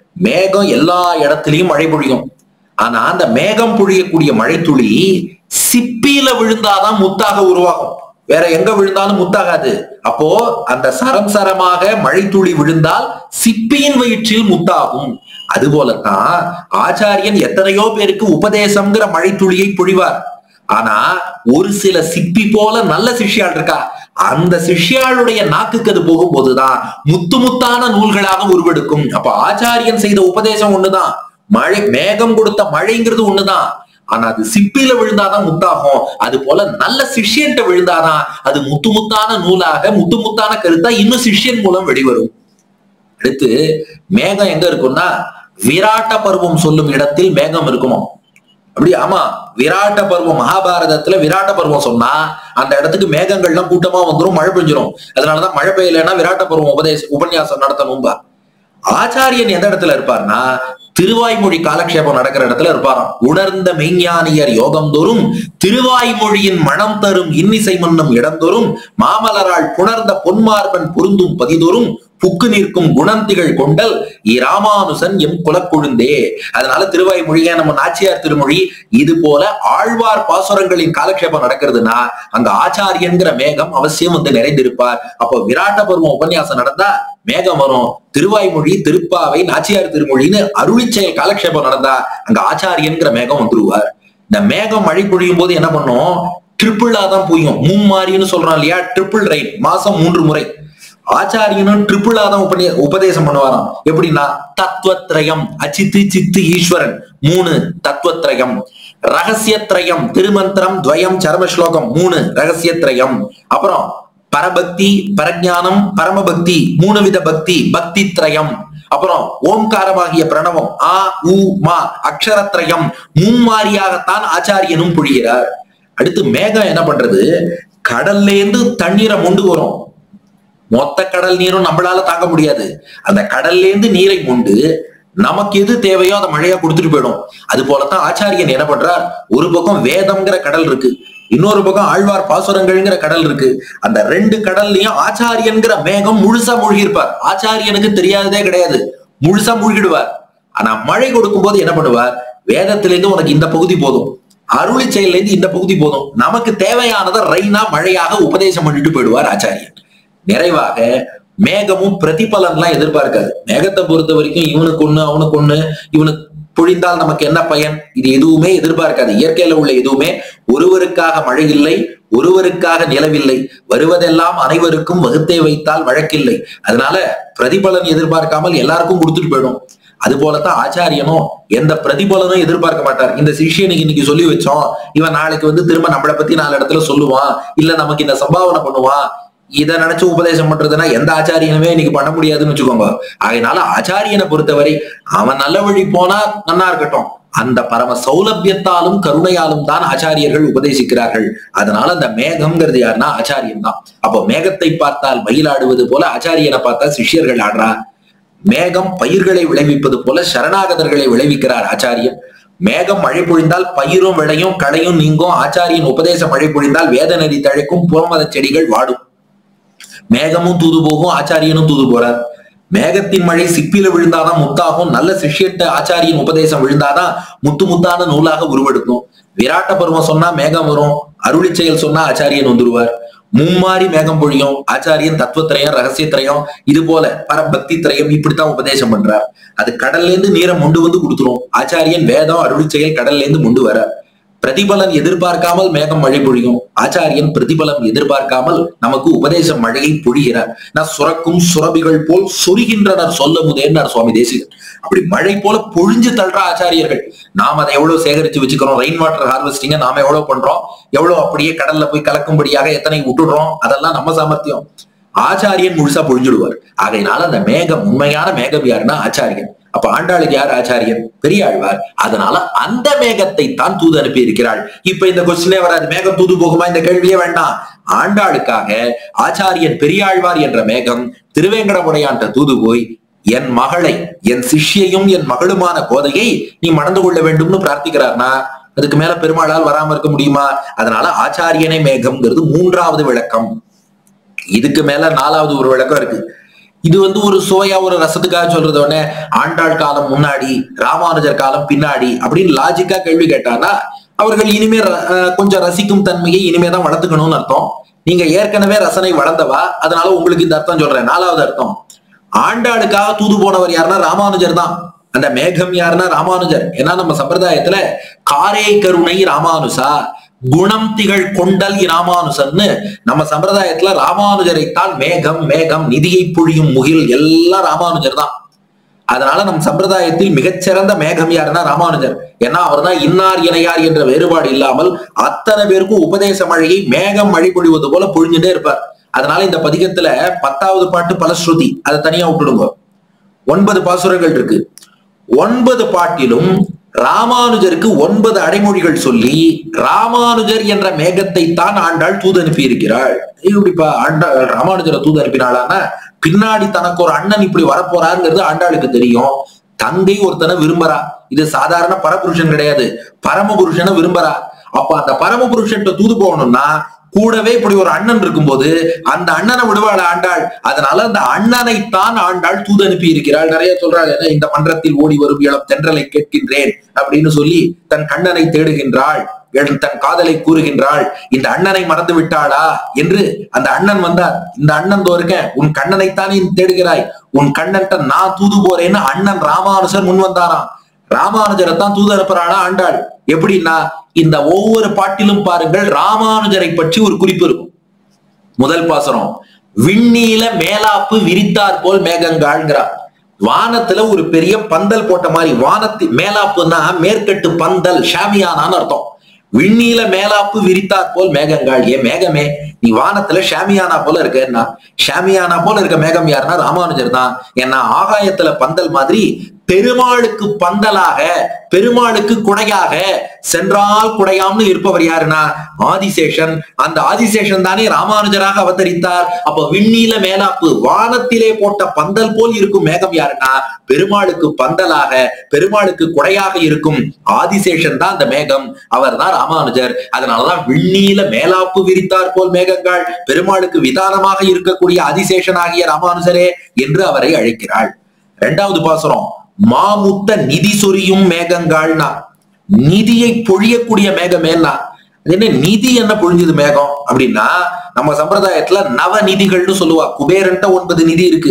மேகம் எல்லா இடத்துலயும் மழை பொழியும் ஆனா அந்த மேகம் பொழியக்கூடிய மழை துளி சிப்பியில விழுந்தாதான் முத்தாக உருவாகும் வேற எங்க விழுந்தாலும் முத்தாகாது அப்போ அந்த சரம் சரமாக மழை துளி விழுந்தால் சிப்பியின் வயிற்றில் முத்தாகும் அதுபோலத்தான் ஆச்சாரியன் எத்தனையோ பேருக்கு உபதேசம்ங்கிற மழை துளியை பொழிவார் ஆனா ஒரு சில சிப்பி போல நல்ல சிஷ்யாள் இருக்கா அந்த சிஷ்யாளுடைய நாக்குக்கு அது போகும்போதுதான் முத்து முத்தான நூல்களாக உருவெடுக்கும் அப்ப ஆச்சாரியன் செய்த உபதேசம் ஒண்ணுதான் மழை மேகம் கொடுத்த மழைங்கிறது ஒண்ணுதான் ஆனா அது சிப்பில விழுந்தாதான் முத்தாகும் அது போல நல்ல சிஷ்யன்ட்ட விழுந்தாதான் அது முத்து முத்தான நூலாக முத்து முத்தான கருத்தா இன்னும் சிஷ்யன் மூலம் வெளிவரும் அடுத்து மேகம் எங்க இருக்கும்னா விராட்ட பருவம் சொல்லும் இடத்தில் மேகம் இருக்குமா அப்படி ஆமா விராட்ட பருவம் மகாபாரதத்துல விராட்ட பருவம் சொன்னா அந்த இடத்துக்கு மேகங்கள்லாம் கூட்டமா வந்துரும் மழை பெஞ்சிரும் அதனாலதான் மழை பெய்யலைன்னா விராட்ட பருவம் உபதேச உபன்யாசம் நடத்தணும்பா ஆச்சாரியன் எந்த இடத்துல இருப்பார்னா திருவாய்மொழி காலக்ஷேபம் நடக்கிற இடத்துல இருப்பாராம் உணர்ந்த மெய்ஞானியர் யோகம் தோறும் திருவாய்மொழியின் மனம் தரும் இன்னிசை மன்னும் இடந்தோறும் மாமலரால் புணர்ந்த பொன்மார்பன் பொருந்தும் பதிதோறும் புக்கு நிற்கும் குணந்திகள் கொண்டல் இராமானுசன் எம் குலக்குழுந்தே அதனால திருவாய்மொழியே நம்ம நாச்சியார் திருமொழி இது போல ஆழ்வார் பாசுரங்களின் காலக்ஷேபம் நடக்கிறதுனா அங்க ஆச்சாரியன்கிற மேகம் அவசியம் வந்து நிறைந்திருப்பார் அப்போ விராட்ட பருவம் உபன்யாசம் நடந்தா மேகம் வரும் திருவாய்மொழி திருப்பாவை நாச்சியார் திருமொழின்னு அருளிச்செயல் காலக்ஷேபம் நடந்தா அங்க ஆச்சாரியன்கிற மேகம் வந்துருவார் இந்த மேகம் மழை பொழியும் போது என்ன பண்ணும் ட்ரிபிளா தான் பொய்யும் மும்மாரின்னு சொல்றோம் இல்லையா ட்ரிபிள் ரைட் மாசம் மூன்று முறை ஆச்சாரியனும் ட்ரிபிளா தான் உபநே உபதேசம் பண்ணுவாராம் எப்படின்னா தத்துவத்ரயம் அச்சித்து சித்து ஈஸ்வரன் மூணு தத்துவத்ரயம் ரகசியத்ரயம் திருமந்திரம் துவயம் சரம ஸ்லோகம் மூணு ரகசியத்ரயம் அப்புறம் பரபக்தி பரஜானம் பரமபக்தி மூணு வித பக்தி பக்தி திரயம் அப்புறம் ஓம்காரமாகிய பிரணவம் ஆ உ மா அக்ஷரத்ரயம் மும்மாரியாகத்தான் ஆச்சாரியனும் பொழிகிறார் அடுத்து மேகம் என்ன பண்றது கடல்ல இருந்து தண்ணீரை மொண்டு வரும் மொத்த கடல் நீரும் நம்மளால தாங்க முடியாது அந்த கடல்ல இருந்து நீரை கொண்டு நமக்கு எது தேவையோ அதை மழையா கொடுத்துட்டு போயிடும் அது போலத்தான் ஆச்சாரியன் என்ன பண்றார் ஒரு பக்கம் வேதம்ங்கிற கடல் இருக்கு இன்னொரு பக்கம் ஆழ்வார் பாசுரங்கள்ங்கிற கடல் இருக்கு அந்த ரெண்டு கடல்லையும் ஆச்சாரியன்கிற மேகம் முழுசா மூழ்கியிருப்பார் ஆச்சாரியனுக்கு தெரியாததே கிடையாது முழுசா மூழ்கிடுவார் ஆனா மழை கொடுக்கும் போது என்ன பண்ணுவார் வேதத்திலிருந்து உனக்கு இந்த பகுதி போதும் அருளி செயல்ல இருந்து இந்த பகுதி போதும் நமக்கு தேவையானதை ரெய்னா மழையாக உபதேசம் பண்ணிட்டு போயிடுவார் ஆச்சாரியன் நிறைவாக மேகமும் பிரதிபலன்லாம் எதிர்பார்க்காது மேகத்தை பொறுத்த வரைக்கும் இவனுக்கு ஒண்ணு அவனுக்கு ஒண்ணு இவனுக்கு பொழிந்தால் நமக்கு என்ன பயன் இது எதுவுமே எதிர்பார்க்காது இயற்கையில உள்ள எதுவுமே ஒருவருக்காக மழை இல்லை ஒருவருக்காக நிலவில்லை வருவதெல்லாம் அனைவருக்கும் வகுத்தே வைத்தால் வழக்கில்லை அதனால பிரதிபலன் எதிர்பார்க்காமல் எல்லாருக்கும் கொடுத்துட்டு போயிடும் அது போலத்தான் ஆச்சாரியனும் எந்த பிரதிபலனும் எதிர்பார்க்க மாட்டார் இந்த சிஷியனுக்கு இன்னைக்கு சொல்லி வச்சோம் இவன் நாளைக்கு வந்து திரும்ப நம்மளை பத்தி நாலு இடத்துல சொல்லுவான் இல்ல நமக்கு இந்த சம்பாவனை பண்ணுவான் இதை நினைச்சு உபதேசம் பண்றதுன்னா எந்த ஆச்சாரியனுமே இன்னைக்கு பண்ண முடியாதுன்னு வச்சுக்கோங்க அதனால ஆச்சாரியனை பொறுத்தவரை அவன் நல்ல வழி போனா நன்னா இருக்கட்டும் அந்த பரம சௌலபியத்தாலும் கருணையாலும் தான் ஆச்சாரியர்கள் உபதேசிக்கிறார்கள் அதனால அந்த மேகம்ங்கிறது யாருன்னா ஆச்சாரியன் தான் அப்போ மேகத்தை பார்த்தால் மயிலாடுவது போல ஆச்சாரியனை பார்த்தா சிஷ்யர்கள் ஆடுறா மேகம் பயிர்களை விளைவிப்பது போல சரணாகதர்களை விளைவிக்கிறார் ஆச்சாரியன் மேகம் மழை பொழிந்தால் பயிரும் விளையும் களையும் நீங்கும் ஆச்சாரியன் உபதேச மழை பொழிந்தால் வேத நெறி தழைக்கும் புறமத செடிகள் வாடும் மேகமும் தூது போகும் ஆச்சாரியனும் தூது போறார் மேகத்தின் மழை சிப்பில விழுந்தாதான் முத்தாகும் நல்ல சிஷ்யட்ட ஆச்சாரியன் உபதேசம் விழுந்தாதான் முத்து முத்தான நூலாக உருவெடுக்கும் விராட்ட பருவம் சொன்னா மேகம் வரும் அருளி செயல் சொன்னா ஆச்சாரியன் வந்துருவார் மும்மாரி மேகம் பொழியும் ஆச்சாரியன் தத்துவத்திரயம் ரகசியத்திரயம் இது போல பரபக்தி திரயம் இப்படித்தான் உபதேசம் பண்றார் அது கடல்ல இருந்து நீரை மொண்டு வந்து கொடுத்துரும் ஆச்சாரியன் வேதம் அருளி செயல் கடல்ல இருந்து மொண்டு வர பிரதிபலன் எதிர்பார்க்காமல் மேகம் மழை பொழியும் ஆச்சாரியன் பிரதிபலம் எதிர்பார்க்காமல் நமக்கு உபதேச மழையை பொழிகிறார் நான் சுரக்கும் சுரபிகள் போல் சொருகின்றனர் சொல்ல முதேன்னார் சுவாமி தேசிகன் அப்படி மழை போல பொழிஞ்சு தள்ளுற ஆச்சாரியர்கள் நாம் அதை எவ்வளவு சேகரிச்சு வச்சுக்கிறோம் ரெயின் வாட்டர் ஹார்வெஸ்டிங்க நாம எவ்வளவு பண்றோம் எவ்வளவு அப்படியே கடல்ல போய் கலக்கும்படியாக எத்தனை விட்டுடுறோம் அதெல்லாம் நம்ம சாமர்த்தியம் ஆச்சாரியன் முழுசா பொழிஞ்சிடுவார் ஆகையினால அந்த மேகம் உண்மையான மேகம் யாருன்னா ஆச்சாரியன் அப்ப ஆண்டாளுக்கு யார் ஆச்சாரியன் பெரியாழ்வார் அதனால அந்த மேகத்தை தான் தூது அனுப்பி இருக்கிறாள் இப்ப இந்த கொஸ்டினே வராது மேகம் தூது போகுமா இந்த கேள்வியே வேண்டாம் ஆண்டாளுக்காக ஆச்சாரியன் பெரியாழ்வார் என்ற மேகம் திருவேங்கடமுடையான்ட்ட தூது போய் என் மகளை என் சிஷ்யையும் என் மகளுமான கோதையை நீ மணந்து கொள்ள வேண்டும்னு பிரார்த்திக்கிறார்னா அதுக்கு மேல பெருமாளால் வராம இருக்க முடியுமா அதனால ஆச்சாரியனை மேகம்ங்கிறது மூன்றாவது விளக்கம் இதுக்கு மேல நாலாவது ஒரு விளக்கம் இருக்கு இது வந்து ஒரு சுவையா ஒரு ரசத்துக்காக சொல்றது உடனே ஆண்டாள் காலம் முன்னாடி ராமானுஜர் காலம் பின்னாடி அப்படின்னு லாஜிக்கா கேள்வி கேட்டானா அவர்கள் இனிமே ர- அஹ் கொஞ்சம் ரசிக்கும் தன்மையை இனிமே தான் வளர்த்துக்கணும்னு அர்த்தம் நீங்க ஏற்கனவே ரசனை வளர்ந்தவா அதனால உங்களுக்கு இந்த அர்த்தம் சொல்றேன் நாலாவது அர்த்தம் ஆண்டாளுக்காக தூது போனவர் யாருன்னா ராமானுஜர் தான் அந்த மேகம் யாருன்னா ராமானுஜர் ஏன்னா நம்ம சம்பிரதாயத்துல காரே கருணை ராமானுசா குணம் திகழ் கொண்டல் ராமானுசன்னு நம்ம சம்பிரதாயத்துல ராமானுஜரைத்தான் மேகம் மேகம் நிதியை பொழியும் முகில் எல்லாம் ராமானுஜர் தான் அதனால நம் சம்பிரதாயத்தில் மிகச்சிறந்த மேகம் யாருன்னா ராமானுஜர் ஏன்னா அவர்தான் இன்னார் இணையார் என்ற வேறுபாடு இல்லாமல் அத்தனை பேருக்கும் உபதேச மழையை மேகம் மழை பொழிவது போல பொழிஞ்சுட்டே இருப்பார் அதனால இந்த பதிகத்துல பத்தாவது பாட்டு பலஸ்ருதி அதை தனியா விட்டுடுங்க ஒன்பது பாசுரங்கள் இருக்கு ஒன்பது பாட்டிலும் ராமானுஜருக்கு ஒன்பது அடைமொழிகள் சொல்லி ராமானுஜர் என்ற மேகத்தை தான் ஆண்டாள் தூது அனுப்பி இருக்கிறாள் இப்படிப்பா ஆண்டாள் ராமானுஜரை தூது அனுப்பினாளான்னா பின்னாடி தனக்கு ஒரு அண்ணன் இப்படி வரப்போறாங்கிறது ஆண்டாளுக்கு தெரியும் தங்கை ஒருத்தனை விரும்புறா இது சாதாரண பரபுருஷன் கிடையாது பரமபுருஷனை விரும்புறா அப்ப அந்த பரமபுருஷன்ட்ட தூது போகணும்னா கூடவே இப்படி ஒரு அண்ணன் இருக்கும்போது அந்த அண்ணனை விடுவாள் ஆண்டாள் அதனால அந்த அண்ணனைத்தான் ஆண்டாள் தூது அனுப்பி இருக்கிறாள் நிறைய சொல்றாள் என்ன இந்த மன்றத்தில் ஓடி வரும் இளம் தென்றலை கேட்கின்றேன் அப்படின்னு சொல்லி தன் கண்ணனை தேடுகின்றாள் என் தன் காதலை கூறுகின்றாள் இந்த அண்ணனை மறந்து விட்டாளா என்று அந்த அண்ணன் வந்தார் இந்த அண்ணன் தோ இருக்கேன் உன் கண்ணனைத்தானே நீ தேடுகிறாய் உன் கண்ணன்ட்ட நான் தூது போறேன்னு அண்ணன் ராமானுஜர் முன் வந்தாராம் ராமானுஜரை தான் தூது அனுப்புறானா ஆண்டாள் எப்படின்னா இந்த ஒவ்வொரு பாட்டிலும் பாருங்கள் ராமானுஜரை பற்றி ஒரு குறிப்பு இருக்கும் முதல் பாசனம் விண்ணீல மேலாப்பு விரித்தார் போல் மேகங்காள்ங்கிறார் வானத்துல ஒரு பெரிய பந்தல் போட்ட மாதிரி வானத்து மேலாப்புன்னா மேற்கட்டு பந்தல் ஷாமியானான்னு அர்த்தம் விண்ணீல மேலாப்பு விரித்தார் போல் மேகங்காள் ஏ மேகமே நீ வானத்துல ஷாமியானா போல இருக்கன்னா ஷாமியானா போல இருக்க மேகம் யாருன்னா ராமானுஜர் தான் ஏன்னா ஆகாயத்துல பந்தல் மாதிரி பெருமாளுக்கு பந்தலாக பெருமாளுக்கு குடையாக சென்றால் குடையாம்னு இருப்பவர் யாருன்னா ஆதிசேஷன் அந்த ஆதிசேஷன் தானே ராமானுஜராக அவதரித்தார் அப்ப விண்ணீல மேலாப்பு வானத்திலே போட்ட பந்தல் போல் இருக்கும் மேகம் யாருன்னா பெருமாளுக்கு பந்தலாக பெருமாளுக்கு குடையாக இருக்கும் ஆதிசேஷன் தான் அந்த மேகம் அவர் தான் ராமானுஜர் அதனாலதான் விண்ணீல மேலாப்பு விரித்தார் போல் மேகங்கள் பெருமாளுக்கு விதானமாக இருக்கக்கூடிய ஆதிசேஷன் ஆகிய ராமானுஜரே என்று அவரை அழைக்கிறாள் இரண்டாவது பாசுரம் மாமுத்த நிதி சொரியும் மேகங்காள்னா நிதியை பொழியக்கூடிய மேகமேன்னா அது என்ன நிதி என்ன பொழிஞ்சது மேகம் அப்படின்னா நம்ம சம்பிரதாயத்துல நவ நிதிகள்னு சொல்லுவா குபேரன்ட்ட ஒன்பது நிதி இருக்கு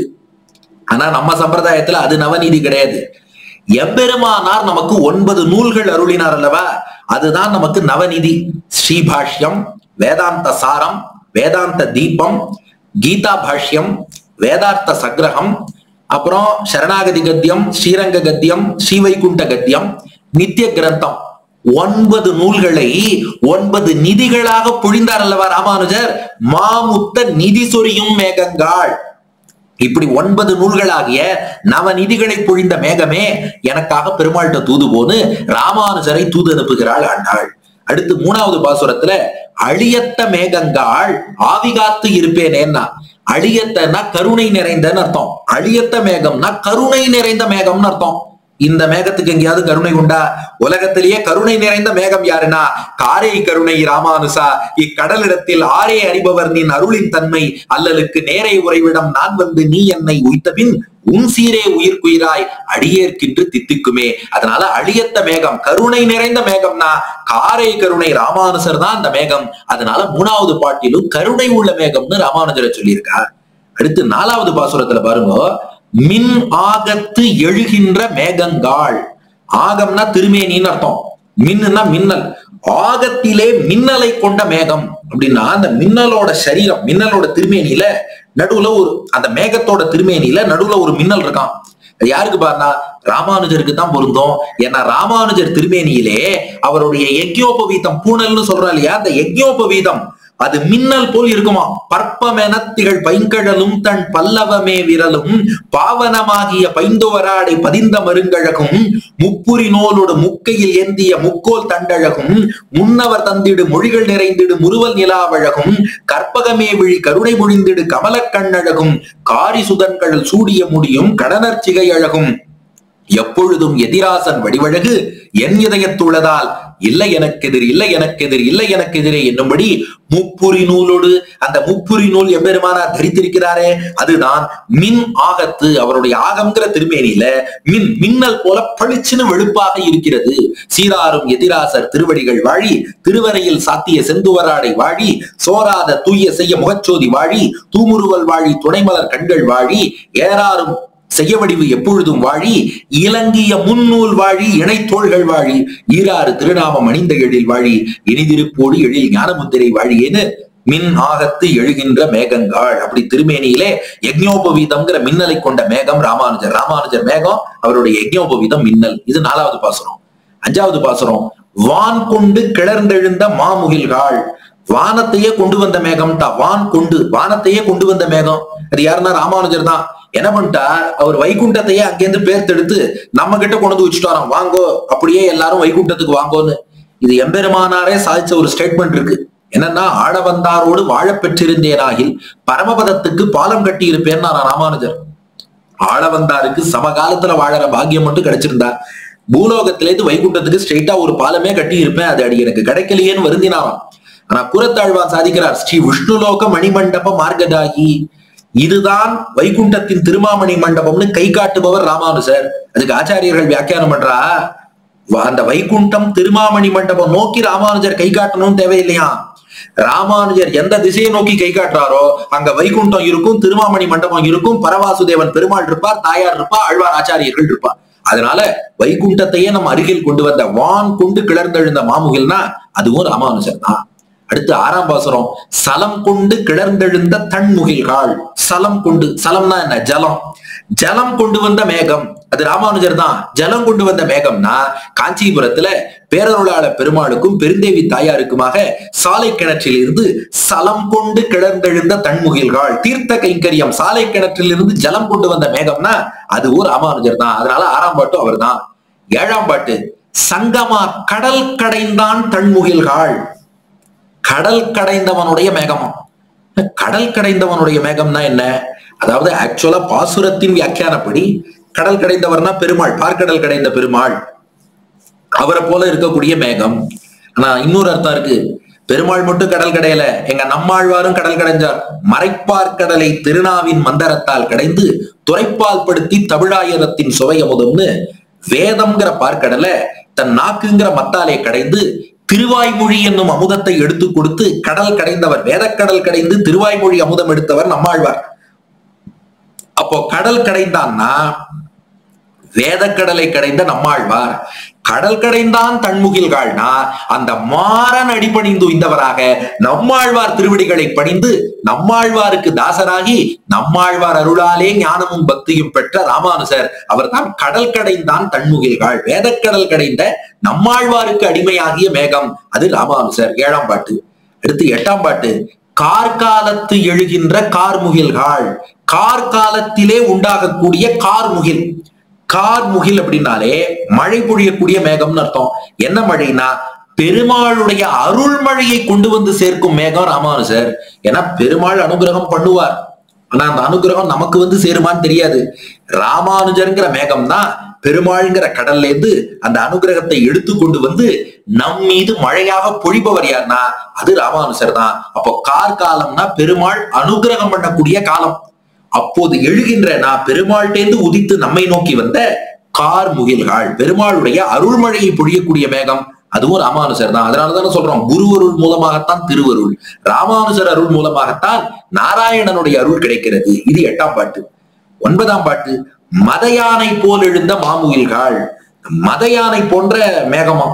ஆனா நம்ம சம்பிரதாயத்துல அது நவநீதி கிடையாது எம்பெருமானார் நமக்கு ஒன்பது நூல்கள் அருளினார் அல்லவா அதுதான் நமக்கு நவநிதி ஸ்ரீபாஷ்யம் வேதாந்த சாரம் வேதாந்த தீபம் கீதா பாஷ்யம் வேதார்த்த சக்கிரகம் அப்புறம் சரணாகதி கத்தியம் ஸ்ரீரங்க கத்தியம் ஸ்ரீவைகுண்ட கத்தியம் நித்திய கிரந்தம் ஒன்பது நூல்களை ஒன்பது நிதிகளாக பொழிந்தார் அல்லவா ராமானுஜர் மாமுத்த நிதி சொரியும் மேகங்காள் இப்படி ஒன்பது நூல்களாகிய நவநிதிகளை பொழிந்த மேகமே எனக்காக பெருமாள்கிட்ட தூது போன்னு ராமானுஜரை தூது அனுப்புகிறாள் ஆண்டாள் அடுத்து மூணாவது பாசுரத்துல அழியத்த மேகங்காள் ஆவிகாத்து இருப்பேனேன்னா அழியத்தன்னா கருணை நிறைந்தன்னு அர்த்தம் அழியத்த மேகம்னா கருணை நிறைந்த மேகம்னு அர்த்தம் இந்த மேகத்துக்கு எங்கேயாவது கருணை உண்டா உலகத்திலேயே கருணை நிறைந்த மேகம் யாருன்னா காரை கருணை ராமானுசா இக்கடலிடத்தில் ஆரே அறிபவர் நின் அருளின் தன்மை அல்லலுக்கு நேரே உறைவிடம் நான் வந்து நீ என்னை உய்த்தபின் உன் சீரே உயிர்க்குயிராய் அடியேற்கின்று தித்திக்குமே அதனால அழியத்த மேகம் கருணை நிறைந்த மேகம்னா காரை கருணை ராமானுசர் தான் அந்த மேகம் அதனால மூணாவது பாட்டிலும் கருணை உள்ள மேகம்னு ராமானுஜரை சொல்லியிருக்கார் அடுத்து நாலாவது பாசுரத்துல பாருங்க மின் ஆகத்து எழுகின்ற மேகங்காள் ஆகம்னா திருமேனின்னு அர்த்தம் மின்னுனா மின்னல் ஆகத்திலே மின்னலை கொண்ட மேகம் அப்படின்னா அந்த மின்னலோட சரீரம் மின்னலோட திருமேனியில நடுவுல ஒரு அந்த மேகத்தோட திருமேனியில நடுவுல ஒரு மின்னல் இருக்கான் அது யாருக்கு பாருனா ராமானுஜருக்கு தான் பொருந்தும் ஏன்னா ராமானுஜர் திருமேனியிலே அவருடைய யஜ்யோபவீதம் பூனல்னு சொல்றா இல்லையா அந்த யஜ்யோபவீதம் அது மின்னல் போல் இருக்குமா பற்பமெனத்திகள் பைங்கழலும் தன் பல்லவமே விரலும் பாவனமாகிய பைந்துவராடை பதிந்த மருங்கழகும் முப்புரி நூலோடு முக்கையில் ஏந்திய முக்கோல் தண்டழகும் முன்னவர் தந்திடு மொழிகள் நிறைந்திடு முறுவல் நிலாவழகும் கற்பகமே விழி கருணை பொழிந்திடு கமலக் கண்ணழகும் காரி சுதன்கள் சூடிய முடியும் கடனர் சிகை அழகும் எப்பொழுதும் எதிராசன் வடிவழகு என் இதயத்துள்ளதால் இல்லை எனக்கெதிர் இல்லை எனக்கெதிர் இல்லை எனக்கெதிரே என்னும்படி முப்புரி நூலோடு அந்த முப்புரி நூல் எம்பெருமானா தரித்திருக்கிறாரே அதுதான் மின் ஆகத்து அவருடைய ஆகம்ங்கிற திருமேனியில மின் மின்னல் போல பளிச்சுன்னு வெளுப்பாக இருக்கிறது சீராரும் எதிராசர் திருவடிகள் வாழி திருவரையில் சாத்திய செந்துவராடை வாழி சோராத தூய செய்ய முகச்சோதி வாழி தூமுருவல் வாழி துணைமலர் கண்கள் வாழி ஏறாரும் செய்யவடிவு எப்பொழுதும் வாழி இலங்கிய முன்னூல் வாழி இணைத்தோள்கள் வாழி ஈராறு திருநாமம் அணிந்த எழில் வாழி இனிதிருப்போடு எழில் ஞானமுத்திரை வாழியேன்னு மின் ஆகத்து எழுகின்ற மேகங்காள் அப்படி திருமேனியிலே யஜ்ஞோபவீதம்ங்கிற மின்னலை கொண்ட மேகம் ராமானுஜர் ராமானுஜர் மேகம் அவருடைய யஜ்ஞோபவீதம் மின்னல் இது நாலாவது பாசுரம் அஞ்சாவது பாசுரம் வான் கொண்டு கிளர்ந்தெழுந்த மாமுகில்காள் வானத்தையே கொண்டு வந்த மேகம் தான் வான் கொண்டு வானத்தையே கொண்டு வந்த மேகம் அது யாருன்னா ராமானுஜர் தான் என்ன பண்ணிட்டார் அவர் வைகுண்டத்தையே அங்கேருந்து பேர்த்தெடுத்து நம்ம கிட்ட கொண்டு வந்து வச்சுட்டாராம் வாங்கோ அப்படியே எல்லாரும் வைகுண்டத்துக்கு வாங்கோன்னு இது எம்பெருமானாரே சாதிச்ச ஒரு ஸ்டேட்மெண்ட் இருக்கு என்னன்னா ஆழ வந்தாரோடு வாழ பெற்றிருந்தேனாகில் பரமபதத்துக்கு பாலம் கட்டி இருப்பேன் ராமானுஜர் ஆள வந்தாருக்கு சமகாலத்துல வாழற பாக்கியம் மட்டும் கிடைச்சிருந்தா பூலோகத்தில இருந்து வைகுண்டத்துக்கு ஸ்ட்ரெயிட்டா ஒரு பாலமே கட்டி இருப்பேன் அது அடி எனக்கு கிடைக்கலையேன்னு வருந்தினாராம் ஆனா புறத்தாழ்வான் சாதிக்கிறார் ஸ்ரீ விஷ்ணுலோக மணிமண்டப மார்க்கதாகி இதுதான் வைகுண்டத்தின் திருமாமணி மண்டபம்னு கை காட்டுபவர் ராமானுஜர் அதுக்கு ஆச்சாரியர்கள் வியாக்கியானம் பண்றா அந்த வைகுண்டம் திருமாமணி மண்டபம் நோக்கி ராமானுஜர் கை காட்டணும்னு தேவையில்லையா ராமானுஜர் எந்த திசையை நோக்கி கை காட்டுறாரோ அங்க வைகுண்டம் இருக்கும் திருமாமணி மண்டபம் இருக்கும் பரவாசுதேவன் பெருமாள் இருப்பார் தாயார் இருப்பா ஆழ்வார் ஆச்சாரியர்கள் இருப்பார் அதனால வைகுண்டத்தையே நம்ம அருகில் கொண்டு வந்த வான் கொண்டு கிளர்ந்தெழுந்த மாமுகில்னா அதுவும் ராமானுஜர் தான் அடுத்து ஆறாம் பாசுரம் சலம் கொண்டு கிளர்ந்தெழுந்த தன்முகில்கால் சலம் கொண்டு சலம்னா என்ன ஜலம் ஜலம் கொண்டு வந்த மேகம் அது ராமானுஜர் தான் ஜலம் கொண்டு வந்த மேகம்னா காஞ்சிபுரத்துல பேரருளாள பெருமாளுக்கும் பெருந்தேவி தாயாருக்குமாக சாலை கிணற்றில் இருந்து சலம் கொண்டு கிளர்ந்தெழுந்த தன்முகில்கால் தீர்த்த கைங்கரியம் சாலை கிணற்றில் இருந்து ஜலம் கொண்டு வந்த மேகம்னா அதுவும் ராமானுஜர் தான் அதனால ஆறாம் பாட்டும் அவர் தான் ஏழாம் பாட்டு சங்கமா கடல் கடைந்தான் தன்முகில்கால் கடல் கடைந்தவனுடைய மேகமா கடல் கடைந்தவனுடைய மேகம்னா என்ன அதாவது ஆக்சுவலா பாசுரத்தின் வியாக்கியானப்படி கடல் கடைந்தவர்னா பெருமாள் பார்க்கடல் கடைந்த பெருமாள் அவரை போல இருக்கக்கூடிய மேகம் ஆனா இன்னொரு அர்த்தம் இருக்கு பெருமாள் மட்டும் கடல் கடையல எங்க நம்மாழ்வாரும் கடல் கடைஞ்சார் மறைப்பார் கடலை திருநாவின் மந்தரத்தால் கடைந்து துறைப்பால் படுத்தி தமிழாயிரத்தின் சுவையமுதம்னு வேதம்ங்கிற பார்க்கடலை தன் நாக்குங்கிற மத்தாலே கடைந்து திருவாய்மொழி என்னும் அமுதத்தை எடுத்து கொடுத்து கடல் கடைந்தவர் வேதக்கடல் கடைந்து திருவாய்மொழி அமுதம் எடுத்தவர் நம்மாழ்வார் அப்போ கடல் கடைந்தான்னா வேதக்கடலை கடைந்த நம்மாழ்வார் கடல் கடைந்தான் தன்முகில்காள்னா அந்த மாறன் அடிபணிந்து இந்தவராக நம்மாழ்வார் திருவடிகளை பணிந்து நம்மாழ்வாருக்கு தாசராகி நம்மாழ்வார் அருளாலே ஞானமும் பக்தியும் பெற்ற ராமானுசர் அவர்தான் கடல் கடைந்தான் தன்முகில்காள் வேதக்கடல் கடைந்த நம்மாழ்வாருக்கு அடிமையாகிய மேகம் அது ராமானுசர் ஏழாம் பாட்டு அடுத்து எட்டாம் பாட்டு கார்காலத்து எழுகின்ற கார்முகில்காள் கார்காலத்திலே உண்டாகக்கூடிய கார்முகில் கார்முகில் அப்படின்னாலே மழை பொழியக்கூடிய மேகம்னு அர்த்தம் என்ன மழைனா பெருமாளுடைய அருள்மழையை கொண்டு வந்து சேர்க்கும் மேகம் ராமானுஜர் ஏன்னா பெருமாள் அனுகிரகம் பண்ணுவார் ஆனா அந்த அனுகிரகம் நமக்கு வந்து சேருமான்னு தெரியாது ராமானுஜருங்கிற மேகம் தான் பெருமாள்ங்கிற கடல்ல இருந்து அந்த அனுகிரகத்தை எடுத்து கொண்டு வந்து நம் மீது மழையாக பொழிபவர் யார்னா அது ராமானுஜர் தான் அப்போ கார் காலம்னா பெருமாள் அனுகிரகம் பண்ணக்கூடிய காலம் அப்போது எழுகின்ற நான் பெருமாள்டேந்து உதித்து நம்மை நோக்கி வந்த கார் முகில்கள் பெருமாளுடைய அருள்மழையை பொழியக்கூடிய மேகம் அதுவும் ராமானுஜர் தான் அதனாலதானே சொல்றோம் குரு அருள் மூலமாகத்தான் திருவருள் ராமானுஜர் அருள் மூலமாகத்தான் நாராயணனுடைய அருள் கிடைக்கிறது இது எட்டாம் பாட்டு ஒன்பதாம் பாட்டு மத யானை போல் எழுந்த மாமுகில்கள் மத யானை போன்ற மேகமா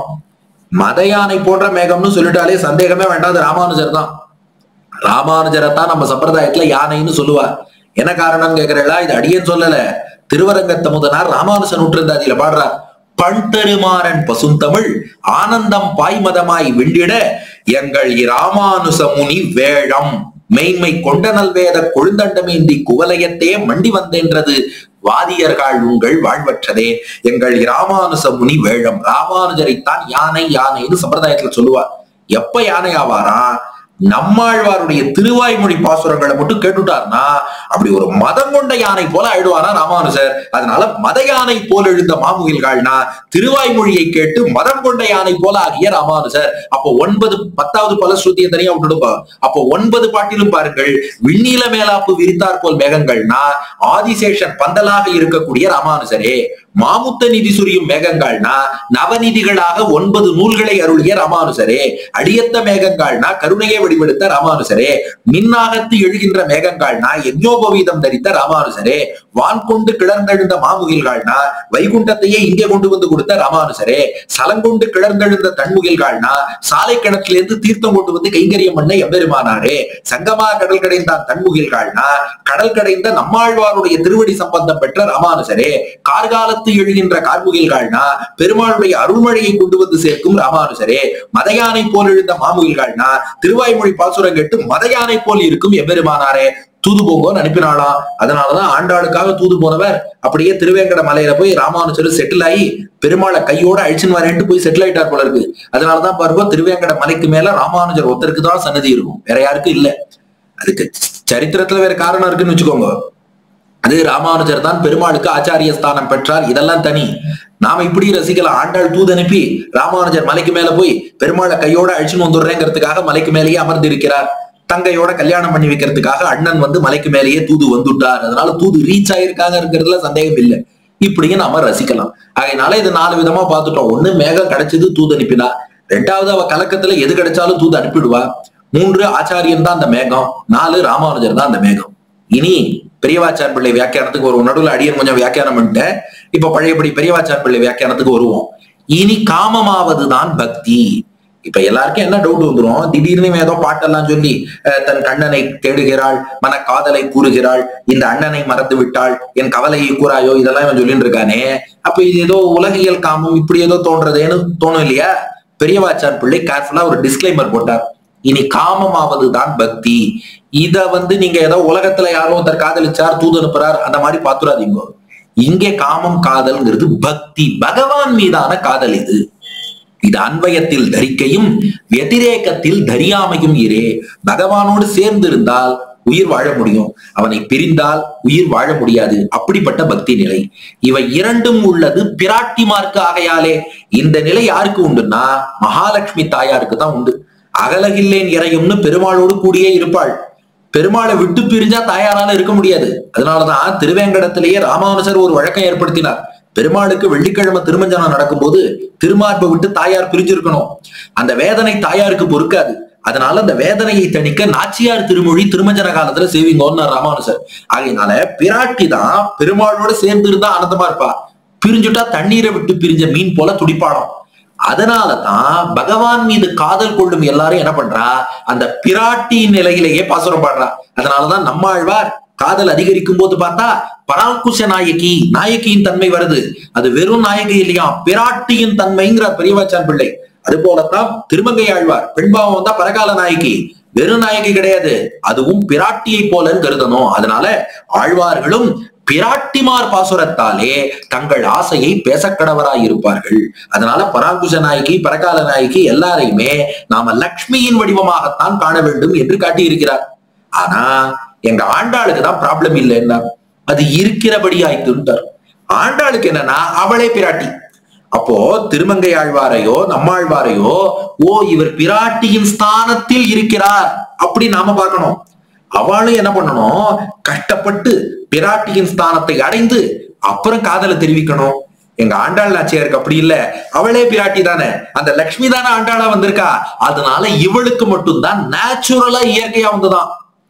மத யானை போன்ற மேகம்னு சொல்லிட்டாலே சந்தேகமே வேண்டாம் அது ராமானுஜர் தான் ராமானுஜரைத்தான் நம்ம சம்பிரதாயத்துல யானைன்னு சொல்லுவா என்ன காரணம் கேக்குறா இது அடியேன் சொல்லல திருவரங்கத்த முதனார் ராமானுஜன் உற்றிருந்தாதியில பாடுறார் பண்தருமாறன் பசுந்தமிழ் ஆனந்தம் பாய்மதமாய் விண்டிட எங்கள் இராமானுச முனி வேழம் மெய்மை கொண்ட நல்வேத கொழுந்தண்டமேந்தி குவலயத்தே மண்டி வந்தென்றது வாதியர்கள் உங்கள் வாழ்வற்றதே எங்கள் இராமானுச முனி வேழம் ராமானுஜரைத்தான் யானை யானைன்னு சம்பிரதாயத்துல சொல்லுவார் எப்ப யானை ஆவாரா நம்மாழ்வாருடைய திருவாய்மொழி பாசுரங்களை மட்டும் கேட்டுட்டார்னா அப்படி ஒரு மதம் கொண்ட யானை போல ஆயிடுவாரா ராமானுஜர் அதனால மத யானை போல எழுந்த மாமுகில்கள்னா திருவாய்மொழியை கேட்டு மதம் கொண்ட யானை போல ஆகிய ராமானுஜர் அப்போ ஒன்பது பத்தாவது பலஸ்ருதியை தனியா விட்டுடுப்பா அப்போ ஒன்பது பாட்டிலும் பாருங்கள் விண்ணீல மேலாப்பு விரித்தார் போல் மேகங்கள்னா ஆதிசேஷன் பந்தலாக இருக்கக்கூடிய ராமானுஜரே மாமுத்த நிதி சுரியும் மேகங்கள்னா நவநிதிகளாக ஒன்பது நூல்களை அருளிய ராமானுசரே அடியத்த மேகங்கள்னா கருணையை வடிவெடுத்த ராமானுசரே மின்னாகத்து எழுகின்ற மேகங்கள்னா யஜ்ஞோபவீதம் தரித்த ராமானுசரே வான் கொண்டு கிளர்ந்தெழுந்த மாமுகில்கள்னா வைகுண்டத்தையே இங்கே கொண்டு வந்து கொடுத்த ராமானுசரே சலங்கொண்டு கிளர்ந்தெழுந்த தன்முகில்கள்னா சாலை கிணற்றிலிருந்து தீர்த்தம் கொண்டு வந்து கைங்கரியம் பண்ண எம்பெருமானாரே சங்கமா கடல் கடைந்தான் தன்முகில்கள்னா கடல் கடைந்த நம்மாழ்வாருடைய திருவடி சம்பந்தம் பெற்ற ராமானுசரே கார்கால பார்த்து எழுகின்ற கார்முகில்கள்னா பெருமாளுடைய அருள்மழையை கொண்டு வந்து சேர்க்கும் ராமானுஜரே மதையானை போல் எழுந்த மாமுகில்கள்னா திருவாய்மொழி பாசுரம் கேட்டு மதையானை போல் இருக்கும் எம்பெருமானாரே தூது போங்கன்னு அனுப்பினாளாம் அதனாலதான் ஆண்டாளுக்காக தூது போனவர் அப்படியே திருவேங்கட மலையில போய் ராமானுஜர் செட்டில் ஆகி பெருமாளை கையோட அழிச்சுன்னு வரேன்ட்டு போய் செட்டில் ஆயிட்டார் போல இருக்கு அதனாலதான் பாருங்க திருவேங்கட மலைக்கு மேல ராமானுஜர் ஒருத்தருக்கு தான் சன்னதி இருக்கும் வேற யாருக்கும் இல்ல அதுக்கு சரித்திரத்துல வேற காரணம் இருக்குன்னு வச்சுக்கோங்க அது ராமானுஜர் தான் பெருமாளுக்கு ஆச்சாரிய ஸ்தானம் பெற்றார் இதெல்லாம் தனி நாம இப்படி ரசிக்கலாம் ஆண்டாள் தூது அனுப்பி ராமானுஜர் மலைக்கு மேல போய் பெருமாளை கையோட அழிச்சுன்னு வந்துடுறேங்கிறதுக்காக மலைக்கு மேலேயே அமர்ந்து இருக்கிறார் தங்கையோட கல்யாணம் பண்ணி வைக்கிறதுக்காக அண்ணன் வந்து மலைக்கு மேலேயே தூது வந்துட்டார் அதனால தூது ரீச் ஆயிருக்காங்கிறதுல சந்தேகம் இல்லை இப்படியும் நாம ரசிக்கலாம் அதனால இது நாலு விதமா பார்த்துட்டோம் ஒண்ணு மேகம் கிடைச்சது தூது அனுப்பினா ரெண்டாவது அவ கலக்கத்துல எது கிடைச்சாலும் தூது அனுப்பிடுவா மூன்று ஆச்சாரியன் தான் அந்த மேகம் நாலு ராமானுஜர் தான் அந்த மேகம் இனி பெரியவாச்சார் பிள்ளை வியாக்கியானத்துக்கு ஒரு நடுவில் அடியன் கொஞ்சம் வியாக்கியானம் பண்ணிட்டேன் இப்ப பழையபடி பெரியவாச்சார் பிள்ளை வியாக்கியானத்துக்கு வருவோம் இனி காமமாவது தான் பக்தி இப்ப எல்லாருக்கும் என்ன டவுட் வந்துரும் திடீர்னு இவன் ஏதோ பாட்டெல்லாம் சொல்லி அஹ், தன் கண்ணனை தேடுகிறாள் மன காதலை கூறுகிறாள் இந்த அண்ணனை மறந்து விட்டாள் என் கவலையை கூறாயோ இதெல்லாம் இவன் சொல்லிட்டு இருக்கானே அப்ப இது ஏதோ உலகியல் காமம் இப்படி ஏதோ தோன்றதேன்னு தோணும் இல்லையா பெரியவாச்சார் பிள்ளை கேர்ஃபுல்லா ஒரு டிஸ்க்ளைமர் போட்டார் இனி காமமாவது தான் பக்தி இத வந்து நீங்க ஏதோ உலகத்துல யாரோ ஒருத்தர் காதலிச்சார் தூது அனுப்புறார் அந்த மாதிரி பாத்துறாதீங்க இங்கே காமம் காதல்ங்கிறது பக்தி பகவான் மீதான காதல் இது இது அன்வயத்தில் தரிக்கையும் व्यतिரேகத்தில் தரியாமையும் இரே பகவானோடு சேர்ந்து இருந்தால் உயிர் வாழ முடியும் அவனை பிரிந்தால் உயிர் வாழ முடியாது அப்படிப்பட்ட பக்தி நிலை இவை இரண்டும் உள்ளது பிராட்டிமார்க்கு ஆகையாலே இந்த நிலை யாருக்கு உண்டுன்னா மகாலட்சுமி தாயாருக்கு தான் உண்டு அகலகில்லேன் இறையும்னு பெருமாளோடு கூடியே இருப்பாள் பெருமாளை விட்டு பிரிஞ்சா தாயாரால இருக்க முடியாது அதனாலதான் திருவேங்கடத்திலேயே ராமானுஜர் ஒரு வழக்கம் ஏற்படுத்தினார் பெருமாளுக்கு வெள்ளிக்கிழமை திருமஞ்சனம் நடக்கும்போது திருமார்பை விட்டு தாயார் பிரிஞ்சிருக்கணும் அந்த வேதனை தாயாருக்கு பொறுக்காது அதனால அந்த வேதனையை தணிக்க நாச்சியார் திருமொழி திருமஞ்சன காலத்துல சேவிங்கோன்னு ராமானுஜர் ஆகையினால பிராட்டி தான் பெருமாளோட சேர்ந்து இருந்தா ஆனந்தமா இருப்பா பிரிஞ்சுட்டா தண்ணீரை விட்டு பிரிஞ்ச மீன் போல துடிப்பாடும் அதனாலதான் பகவான் மீது காதல் கொள்ளும் எல்லாரும் என்ன பண்றா அந்த பிராட்டி நிலையிலேயே பாசுரம் பாடுறா அதனாலதான் நம்மாழ்வார் காதல் அதிகரிக்கும் போது பார்த்தா பராங்குஷ நாயகி நாயகியின் தன்மை வருது அது வெறும் நாயகி இல்லையா பிராட்டியின் தன்மைங்கிற பெரியவாச்சான் பிள்ளை அது போலத்தான் திருமங்கை ஆழ்வார் பெண்பாவம் வந்தா பரகால நாயகி வெறும் நாயகி கிடையாது அதுவும் பிராட்டியை போலன்னு கருதணும் அதனால ஆழ்வார்களும் பிராட்டிமார் பாசுரத்தாலே தங்கள் ஆசையை பேசக்கடவராய் இருப்பார்கள் அதனால பராங்குஷ நாயகி பரகால நாயகி எல்லாரையுமே நாம லக்ஷ்மியின் வடிவமாகத்தான் காண வேண்டும் என்று காட்டியிருக்கிறார் ஆனா எங்க ஆண்டாளுக்கு தான் ப்ராப்ளம் இல்லைன்னா அது இருக்கிறபடி ஆயிட்டுன்றார் ஆண்டாளுக்கு என்னன்னா அவளே பிராட்டி அப்போ திருமங்கை ஆழ்வாரையோ நம்மாழ்வாரையோ ஓ இவர் பிராட்டியின் ஸ்தானத்தில் இருக்கிறார் அப்படி நாம பார்க்கணும் அவளும் என்ன பண்ணணும் கஷ்டப்பட்டு பிராட்டியின் ஸ்தானத்தை அடைந்து அப்புறம் காதலை தெரிவிக்கணும் எங்க ஆண்டாள் நாச்சியாருக்கு அப்படி இல்ல அவளே பிராட்டி தானே அந்த லக்ஷ்மி தானே ஆண்டாளா வந்திருக்கா அதனால இவளுக்கு மட்டும்தான் நேச்சுரலா இயற்கையா வந்துதான்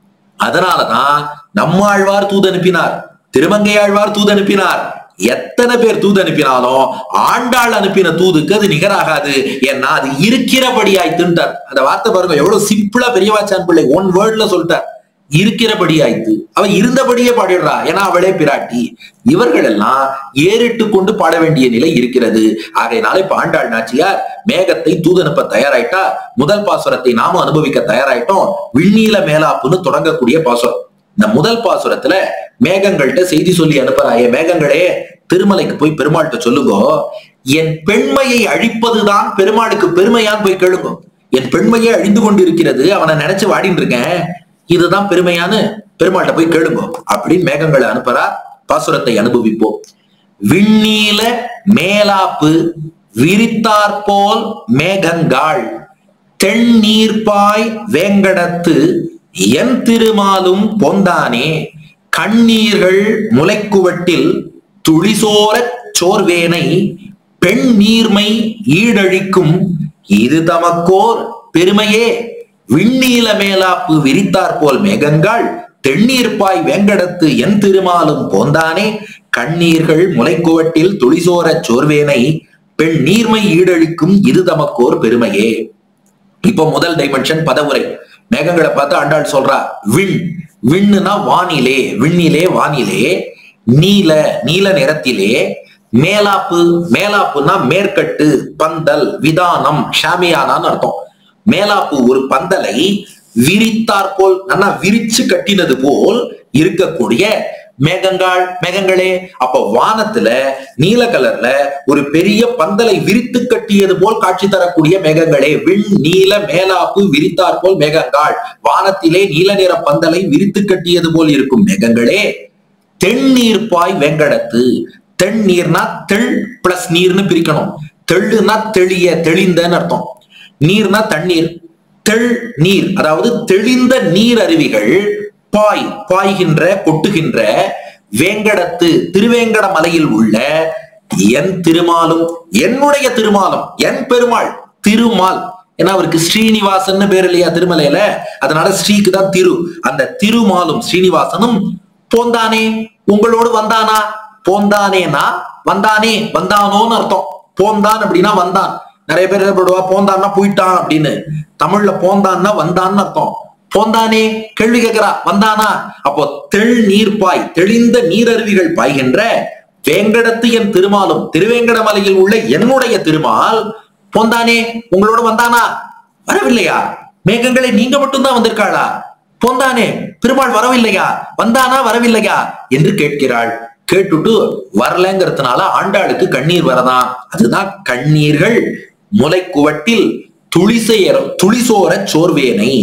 அதனாலதான் நம்மாழ்வார் தூது அனுப்பினார் திருமங்கையாழ்வார் தூது அனுப்பினார் எத்தனை பேர் தூது அனுப்பினாலும் ஆண்டாள் அனுப்பின தூதுக்கு அது நிகராகாது ஏன்னா அது இருக்கிறபடியாய் தின்ட்டார் அந்த வார்த்தை பாருங்க எவ்வளவு சிம்பிளா பெரியவாச்சான் பிள்ளை ஒன் வேர்ட்ல சொல்லிட்டார் இருக்கிறபடி ஆயித்து அவ இருந்தபடியே பாடிடுறா ஏன்னா அவளே பிராட்டி இவர்கள் எல்லாம் ஏறிட்டு கொண்டு பாட வேண்டிய நிலை இருக்கிறது ஆகையினால இப்ப ஆண்டாள் நாச்சியார் மேகத்தை தூதனுப்ப தயாராயிட்டா முதல் பாசுரத்தை நாம அனுபவிக்க தயாராயிட்டோம் விண்ணீல மேலாப்புன்னு தொடங்கக்கூடிய பாசுரம் இந்த முதல் பாசுரத்துல மேகங்கள்கிட்ட செய்தி சொல்லி அனுப்புறாயே மேகங்களே திருமலைக்கு போய் பெருமாள்கிட்ட சொல்லுங்க என் பெண்மையை அழிப்பதுதான் பெருமாளுக்கு பெருமையான்னு போய் கேளுங்க என் பெண்மையே அழிந்து கொண்டிருக்கிறது அவனை நினைச்சு வாடின்னு இருக்கேன் இதுதான் பெருமையான்னு பெருமாள்கிட்ட போய் கேளுங்க அப்படின்னு மேகங்களை அனுப்புறா பாசுரத்தை அனுபவிப்போம் விண்ணீல மேலாப்பு விரித்தாற்போல் மேகங்காள் தென்னீர்ப்பாய் வேங்கடத்து என் திருமாலும் பொந்தானே கண்ணீர்கள் முளைக்குவட்டில் துளிசோரச் சோர்வேனை பெண் நீர்மை ஈடழிக்கும் இது தமக்கோர் பெருமையே விண்ணீல மேலாப்பு விரித்தாற்போல் மேகங்கள் தென்னீர்ப்பாய் வேங்கடத்து என் திருமாலும் போந்தானே கண்ணீர்கள் முளைக்குவட்டில் துளிசோரச் சோர்வேனை பெண் நீர்மை ஈடழிக்கும் இது தமக்கோர் பெருமையே இப்போ முதல் டைமென்ஷன் பதவுரை மேகங்களை பார்த்து ஆண்டாள் சொல்றா விண் விண்ணுனா வானிலே விண்ணிலே வானிலே நீல நீல நிறத்திலே மேலாப்பு மேலாப்புனா மேற்கட்டு பந்தல் விதானம் ஷாமியானான்னு அர்த்தம் மேலாப்பு ஒரு பந்தலை விரித்தாற் போல் நல்லா விரிச்சு கட்டினது போல் இருக்கக்கூடிய மேகங்கள் மேகங்களே அப்ப வானத்துல நீல கலர்ல ஒரு பெரிய பந்தலை விரித்து கட்டியது போல் காட்சி தரக்கூடிய மேகங்களே விண் நீல மேலாப்பு விரித்தாற் போல் மேகங்கள் வானத்திலே நீல நிற பந்தலை விரித்து கட்டியது போல் இருக்கும் மேகங்களே தென்னீர் பாய் வெங்கடத்து தென்னீர்னா தெள் பிளஸ் நீர்னு பிரிக்கணும் தெள்ளுனா தெளிய தெளிந்தன்னு அர்த்தம் நீர்னா தண்ணீர் தெள் நீர் அதாவது தெளிந்த நீர் அருவிகள் பாய் பாய்கின்ற கொட்டுகின்ற வேங்கடத்து திருவேங்கட மலையில் உள்ள என் திருமாலும் என்னுடைய திருமாலும் என் பெருமாள் திருமால் ஏன்னா அவருக்கு ஸ்ரீனிவாசன் பேர் இல்லையா திருமலையில அதனால ஸ்ரீக்கு தான் திரு அந்த திருமாலும் ஸ்ரீனிவாசனும் போந்தானே உங்களோடு வந்தானா போந்தானேனா வந்தானே வந்தானோன்னு அர்த்தம் போந்தான் அப்படின்னா வந்தான் நிறைய பேர் என்ன பண்ணுவா போந்தான்னா போயிட்டான் அப்படின்னு தமிழ்ல போந்தான்னா வந்தான்னு அர்த்தம் போந்தானே கேள்வி கேட்கிறா வந்தானா அப்போ தெள் நீர்ப்பாய் தெளிந்த நீரருவிகள் பாய்கின்ற வேங்கடத்து என் திருமாலும் திருவேங்கடமலையில் உள்ள என்னுடைய திருமால் போந்தானே உங்களோட வந்தானா வரவில்லையா மேகங்களை நீங்க மட்டும்தான் வந்திருக்காளா போந்தானே பெருமாள் வரவில்லையா வந்தானா வரவில்லையா என்று கேட்கிறாள் கேட்டுட்டு வரலங்கிறதுனால ஆண்டாளுக்கு கண்ணீர் வரதான் அதுதான் கண்ணீர்கள் முளைக்குவட்டில் துளிசெயர துளிசோர சோர்வேனை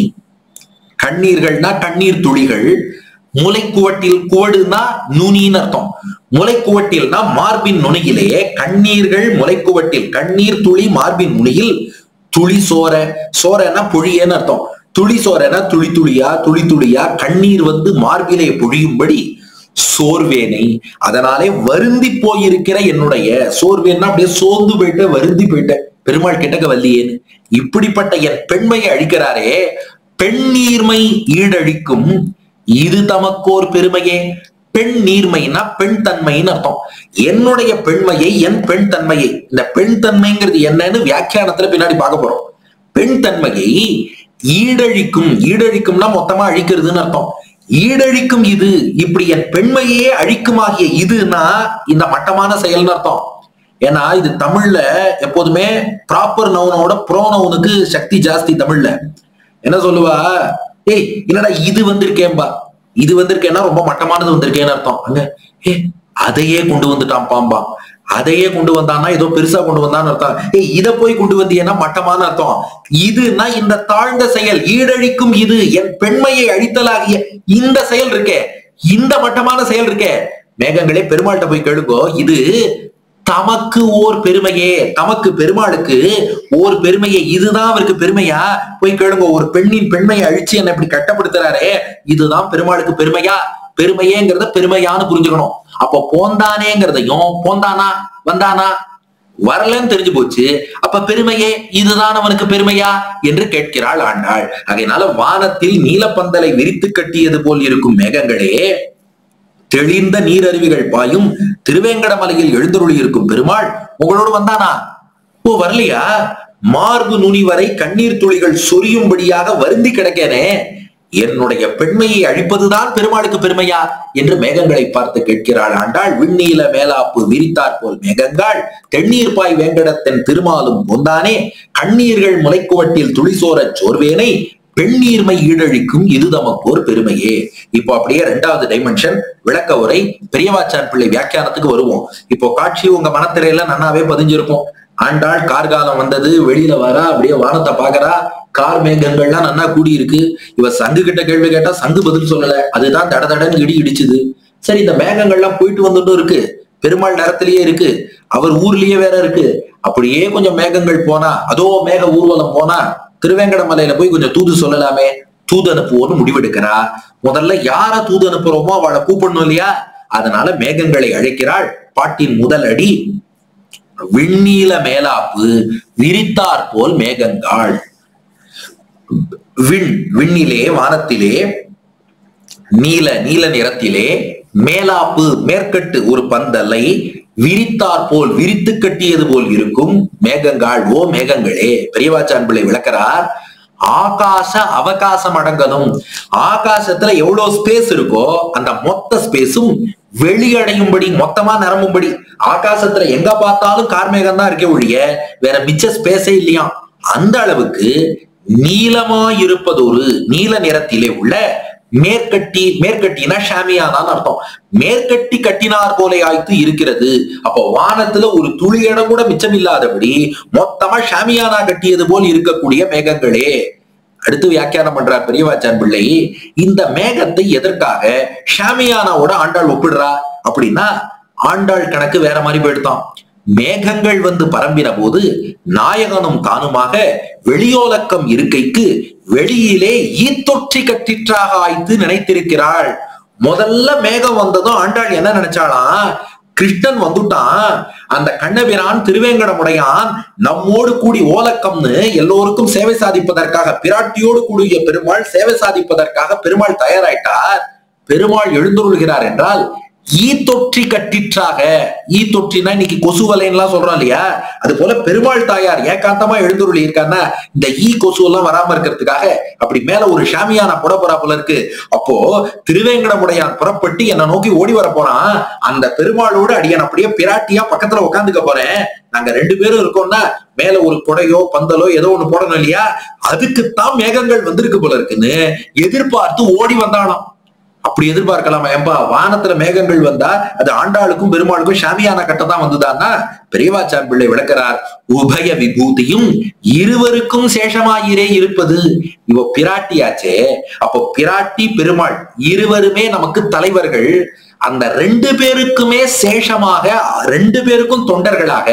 கண்ணீர்கள்னா கண்ணீர் துளிகள் முளைக்குவட்டில் குவடுனா நுனின்னு அர்த்தம் முளைக்குவட்டில்னா மார்பின் நுனியிலே கண்ணீர்கள் முளைக்குவட்டில் கண்ணீர் துளி மார்பின் நுனியில் துளி சோர சோரனா பொழியன்னு அர்த்தம் துளி சோரனா துளி துளியா துளி துளியா கண்ணீர் வந்து மார்பிலே பொழியும்படி சோர்வேனை அதனாலே வருந்தி போயிருக்கிற என்னுடைய சோர்வேன்னா அப்படியே சோர்ந்து போயிட்டு வருந்தி போயிட்ட பெருமாள் கிட்டக்க வல்லியேன்னு இப்படிப்பட்ட என் பெண்மையை அழிக்கிறாரே பெண் நீர்மை ஈடழிக்கும் இது தமக்கோர் பெருமையே பெண் நீர்மைனா பெண் தன்மைன்னு அர்த்தம் என்னுடைய பெண்மையை என் பெண் தன்மையை இந்த பெண் தன்மைங்கிறது என்னன்னு வியாக்கியானத்துல பின்னாடி பார்க்க போறோம் பெண் தன்மையை ஈடழிக்கும் ஈடழிக்கும்னா மொத்தமா அழிக்கிறதுன்னு அர்த்தம் ஈடழிக்கும் இது இப்படி என் பெண்மையே அழிக்குமாகிய இதுனா இந்த மட்டமான செயல்னு அர்த்தம் ஏன்னா இது தமிழ்ல எப்போதுமே ப்ராப்பர் நவுனோட ப்ரோனவுனுக்கு சக்தி ஜாஸ்தி தமிழ்ல என்ன சொல்லுவா ஏய் என்னடா இது வந்திருக்கேன்பா இது வந்திருக்கேன்னா ரொம்ப மட்டமானது வந்திருக்கேன்னு அர்த்தம் அங்க ஏ அதையே கொண்டு வந்துட்டான் பாம்பா அதையே கொண்டு வந்தான்னா ஏதோ பெருசா கொண்டு வந்தான்னு அர்த்தம் ஏய் இத போய் கொண்டு வந்தீங்கன்னா மட்டமான அர்த்தம் இதுனா இந்த தாழ்ந்த செயல் ஈடழிக்கும் இது என் பெண்மையை அழித்தலாகிய இந்த செயல் இருக்கே இந்த மட்டமான செயல் இருக்கே மேகங்களே பெருமாள்கிட்ட போய் கேளுங்கோ இது தமக்கு ஓர் பெருமையே தமக்கு பெருமாளுக்கு ஓர் பெருமையே இதுதான் அவருக்கு பெருமையா போய் கேளுங்க ஒரு பெண்ணின் பெண்மையை அழிச்சு என்ன இப்படி கட்டப்படுத்துறாரே இதுதான் பெருமாளுக்கு பெருமையா பெருமையேங்கிறத பெருமையான்னு புரிஞ்சுக்கணும் அப்போ போந்தானேங்கிறதையும் போந்தானா வந்தானா வரலன்னு தெரிஞ்சு போச்சு அப்ப பெருமையே இதுதான் அவனுக்கு பெருமையா என்று கேட்கிறாள் ஆண்டாள் அதனால வானத்தில் நீலப்பந்தலை விரித்து கட்டியது போல் இருக்கும் மேகங்களே தெளிந்த நீரருவிகள் பாயும் திருவேங்கடமலையில் எழுந்தருளி இருக்கும் பெருமாள் உங்களோடு வந்தானா ஓ வரலையா மார்பு நுனி வரை கண்ணீர் துளிகள் சொரியும்படியாக வருந்தி கிடக்கேனே என்னுடைய பெண்மையை அழிப்பதுதான் பெருமாளுக்கு பெருமையா என்று மேகங்களை பார்த்து கேட்கிறாள் ஆண்டாள் விண்ணீல மேலாப்பு விரித்தாற் போல் மேகங்கள் தென்னீர் பாய் வேங்கடத்தின் திருமாலும் பொந்தானே கண்ணீர்கள் முளைக்குவட்டில் துளிசோரச் சோர்வேனை பெண்ணீர்மை ஈடழிக்கும் இது தமக்கோர் பெருமையே இப்போ அப்படியே ரெண்டாவது டைமென்ஷன் விளக்க உரை பெரியவாச்சான் பிள்ளை வியாக்கியானத்துக்கு வருவோம் இப்போ காட்சி உங்க மனத்திரையில நன்னாவே பதிஞ்சிருக்கும் ஆண்டாள் கார்காலம் வந்தது வெளியில வரா அப்படியே வானத்தை பாக்குறா கார் மேகங்கள்லாம் நன்னா கூடி இருக்கு இவ சங்கு கிட்ட கேள்வி கேட்டா சங்கு பதில் சொல்லல அதுதான் தட தடன்னு இடி இடிச்சுது சரி இந்த மேகங்கள்லாம் போயிட்டு வந்துட்டும் இருக்கு பெருமாள் நேரத்திலேயே இருக்கு அவர் ஊர்லயே வேற இருக்கு அப்படியே கொஞ்சம் மேகங்கள் போனா அதோ மேக ஊர்வலம் போனா திருவேங்கடமலையில போய் கொஞ்சம் தூது சொல்லலாமே தூது அனுப்புவோன்னு முடிவெடுக்கிறா முதல்ல யார தூது அனுப்புறோமோ அவளை கூப்பிடணும் இல்லையா அதனால மேகங்களை அழைக்கிறாள் பாட்டின் முதல் அடி விண்ணீல மேலாப்பு விரித்தாற் போல் மேகங்கள் விண் விண்ணிலே வானத்திலே நீல நீல நிறத்திலே மேலாப்பு மேற்கட்டு ஒரு பந்தலை விரித்தாற் போல் விரித்து கட்டியது போல் இருக்கும் மேகங்கள் ஓ மேகங்களே பெரியவாச்சான் பிள்ளை விளக்கிறார் ஆகாச அவகாசம் அடங்கணும் ஆகாசத்துல எவ்வளவு ஸ்பேஸ் இருக்கோ அந்த மொத்த ஸ்பேஸும் வெளியடையும்படி மொத்தமா நிரம்பும்படி ஆகாசத்துல எங்க பார்த்தாலும் கார்மேகம் தான் இருக்கே ஒழிய வேற மிச்ச ஸ்பேஸே இல்லையா அந்த அளவுக்கு நீளமா இருப்பதொரு நீல நிறத்திலே உள்ள மேற்கட்டி மேற்கட்டினா ஷாமியானான்னு அர்த்தம் மேற்கட்டி கட்டினார் போல ஆய்த்து இருக்கிறது அப்போ வானத்துல ஒரு துளி இடம் கூட மிச்சம் இல்லாதபடி மொத்தமா ஷாமியானா கட்டியது போல் இருக்கக்கூடிய மேகங்களே அடுத்து வியாக்கியானம் பண்றார் பெரியவாச்சான் பிள்ளை இந்த மேகத்தை எதற்காக ஷாமியானாவோட ஆண்டாள் ஒப்பிடுறா அப்படின்னா ஆண்டாள் கணக்கு வேற மாதிரி போயிடுதான் மேகங்கள் வந்து பரம்பின போது நாயகனும் தானுமாக வெளியோலக்கம் இருக்கைக்கு வெளியிலே ஈத்தொற்றி கட்டிற்றாக ஆய்த்து நினைத்திருக்கிறாள் முதல்ல மேகம் வந்ததும் ஆண்டாள் என்ன நினைச்சாளாம் கிருஷ்ணன் வந்துட்டான் அந்த கண்ணபிரான் திருவேங்கடமுடையான் நம்மோடு கூடி ஓலக்கம்னு எல்லோருக்கும் சேவை சாதிப்பதற்காக பிராட்டியோடு கூடிய பெருமாள் சேவை சாதிப்பதற்காக பெருமாள் தயாராயிட்டார் பெருமாள் எழுந்துருள்கிறார் என்றால் ஈ தொற்றி கட்டிற்றாக ஈ தொற்றினா இன்னைக்கு கொசு வலைன்னுலாம் சொல்றோம் இல்லையா அது போல பெருமாள் தாயார் ஏகாந்தமா எழுந்துருளி இருக்கான்னா இந்த ஈ கொசு எல்லாம் வராம இருக்கிறதுக்காக அப்படி மேல ஒரு ஷாமியான புட போறா போல இருக்கு அப்போ திருவேங்கடமுடையான் புறப்பட்டு என்னை நோக்கி ஓடி வர போறான் அந்த பெருமாளோடு அடியன் அப்படியே பிராட்டியா பக்கத்துல உட்காந்துக்க போறேன் நாங்க ரெண்டு பேரும் இருக்கோம்னா மேல ஒரு கொடையோ பந்தலோ ஏதோ ஒண்ணு போடணும் இல்லையா அதுக்குத்தான் மேகங்கள் வந்திருக்கு போல இருக்குன்னு எதிர்பார்த்து ஓடி வந்தானாம் அப்படி எதிர்பார்க்கலாமா ஏம்பா வானத்துல மேகங்கள் வந்தா அது ஆண்டாளுக்கும் பெருமாளுக்கும் ஷாமியான கட்டதான் வந்துதான்னா பெரியவாச்சான் பிள்ளை விளக்கிறார் உபய விபூதியும் இருவருக்கும் சேஷமாயிரே இருப்பது இவ பிராட்டியாச்சே அப்போ பிராட்டி பெருமாள் இருவருமே நமக்கு தலைவர்கள் அந்த ரெண்டு பேருக்குமே சேஷமாக ரெண்டு பேருக்கும் தொண்டர்களாக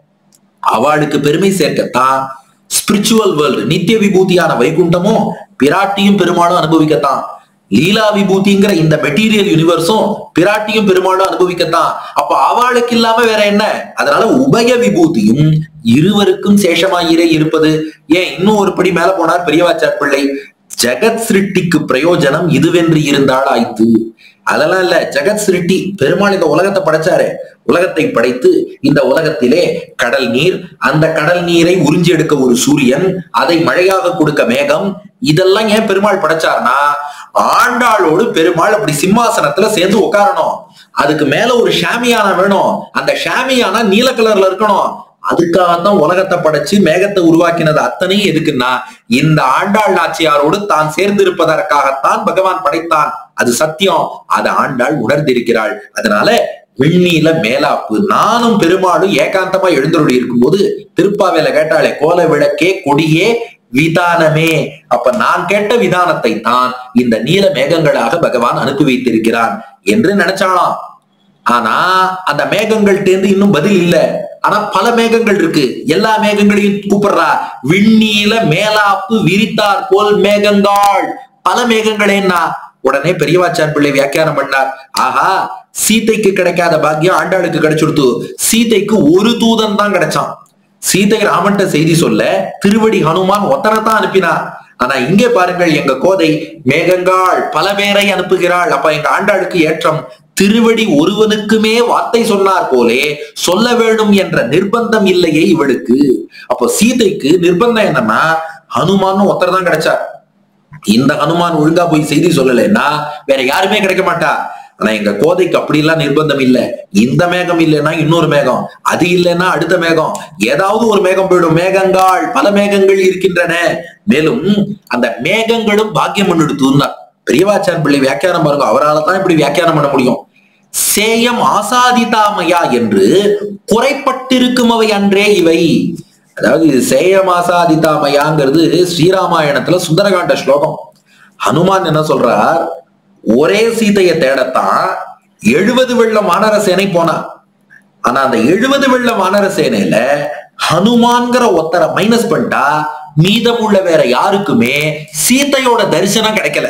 அவளுக்கு பெருமை சேர்க்கத்தான் ஸ்பிரிச்சுவல் வேர்ல்டு நித்திய விபூதியான வைகுண்டமும் பிராட்டியும் பெருமாளும் அனுபவிக்கத்தான் லீலா விபூதிங்கிற இந்த மெட்டீரியல் யூனிவர்ஸும் பிராட்டியும் பெருமாளும் அனுபவிக்கத்தான் அப்ப அவளுக்கு இல்லாம வேற என்ன அதனால உபய விபூதியும் இருவருக்கும் சேஷமாயிரே இருப்பது ஏன் இன்னும் ஒரு படி மேல போனார் பெரியவாச்சார் பிள்ளை ஜெகத் சிருஷ்டிக்கு பிரயோஜனம் இதுவென்று இருந்தால் ஆய்த்து அதெல்லாம் இல்ல ஜெகத் சிருஷ்டி பெருமாள் இந்த உலகத்தை படைச்சாரு உலகத்தை படைத்து இந்த உலகத்திலே கடல் நீர் அந்த கடல் நீரை உறிஞ்சி எடுக்க ஒரு சூரியன் அதை மழையாக கொடுக்க மேகம் இதெல்லாம் ஏன் பெருமாள் படைச்சார்னா ஆண்டாளோடு பெருமாள் அப்படி சிம்மாசனத்துல சேர்ந்து உட்காரணும் அதுக்கு மேல ஒரு ஷாமியானா வேணும் அந்த ஷாமியானா நீல கலர்ல இருக்கணும் அதுக்காகத்தான் உலகத்தை படைச்சு மேகத்தை உருவாக்கினது அத்தனையும் எதுக்குன்னா இந்த ஆண்டாள் நாச்சியாரோடு தான் சேர்ந்திருப்பதற்காகத்தான் பகவான் படைத்தான் அது சத்தியம் அதை ஆண்டாள் உணர்ந்திருக்கிறாள் அதனால விண்ணீல மேலாப்பு நானும் பெருமாளும் ஏகாந்தமா எழுந்தருளி இருக்கும்போது திருப்பாவேல கேட்டாளே கோல விளக்கே கொடியே விதானமே அப்ப நான் கேட்ட விதானத்தை தான் இந்த நீல மேகங்களாக பகவான் அனுப்பி வைத்திருக்கிறான் என்று நினைச்சாலாம் ஆனா அந்த மேகங்கள் தேர்ந்து இன்னும் பதில் இல்ல ஆனா பல மேகங்கள் இருக்கு எல்லா மேகங்களையும் கூப்பிடுறா விண்ணீல மேலாப்பு விரித்தார் போல் மேகங்கள் பல மேகங்களேன்னா உடனே பெரியவாச்சான் பிள்ளை வியாக்கியானம் பண்ணார் ஆஹா சீதைக்கு கிடைக்காத பாக்கியம் ஆண்டாளுக்கு கிடைச்சுடுத்து சீதைக்கு ஒரு தூதன் தான் கிடைச்சான் சீதை ராமன்ட்ட செய்தி சொல்ல திருவடி ஹனுமான் ஒத்தனைத்தான் அனுப்பினார் ஆனா இங்கே பாருங்கள் எங்க கோதை மேகங்காள் பல பேரை அனுப்புகிறாள் அப்ப எங்க ஆண்டாளுக்கு ஏற்றம் திருவடி ஒருவனுக்குமே வார்த்தை சொன்னார் போலே சொல்ல வேண்டும் என்ற நிர்பந்தம் இல்லையே இவளுக்கு அப்போ சீதைக்கு நிர்பந்தம் என்னன்னா ஹனுமான் ஒருத்தர் தான் கிடைச்சார் இந்த ஹனுமான் ஒழுங்கா போய் செய்தி சொல்லலைன்னா வேற யாருமே கிடைக்க மாட்டா ஆனா எங்க கோதைக்கு அப்படி எல்லாம் நிர்பந்தம் இல்ல இந்த மேகம் இல்லைன்னா இன்னொரு மேகம் அது இல்லைன்னா அடுத்த மேகம் ஏதாவது ஒரு மேகம் போயிடும் மேகங்கள் பல மேகங்கள் இருக்கின்றன மேலும் அந்த மேகங்களும் பாக்கியம் பண்ணிடுத்துன்னா பெரியவாச்சான் பிள்ளை வியாக்கியானம் பாருங்க அவரால் தான் இப்படி வியாக்கியானம் பண்ண முடியும் சேயம் ஆசாதிதாமையா என்று குறைப்பட்டிருக்கும் அவை அன்றே இவை அதாவது இது சேயம் ஆசாதிதாமையாங்கிறது ஸ்ரீராமாயணத்துல சுந்தரகாண்ட ஸ்லோகம் ஹனுமான் என்ன சொல்றார் ஒரே சீதையை தேடத்தான் எழுபது வெள்ள வானர சேனை போனா ஆனா அந்த எழுபது வெள்ள வானர சேனையில ஹனுமான்கிற ஒத்தரை மைனஸ் பண்ணிட்டா மீதம் உள்ள வேற யாருக்குமே சீதையோட தரிசனம் கிடைக்கல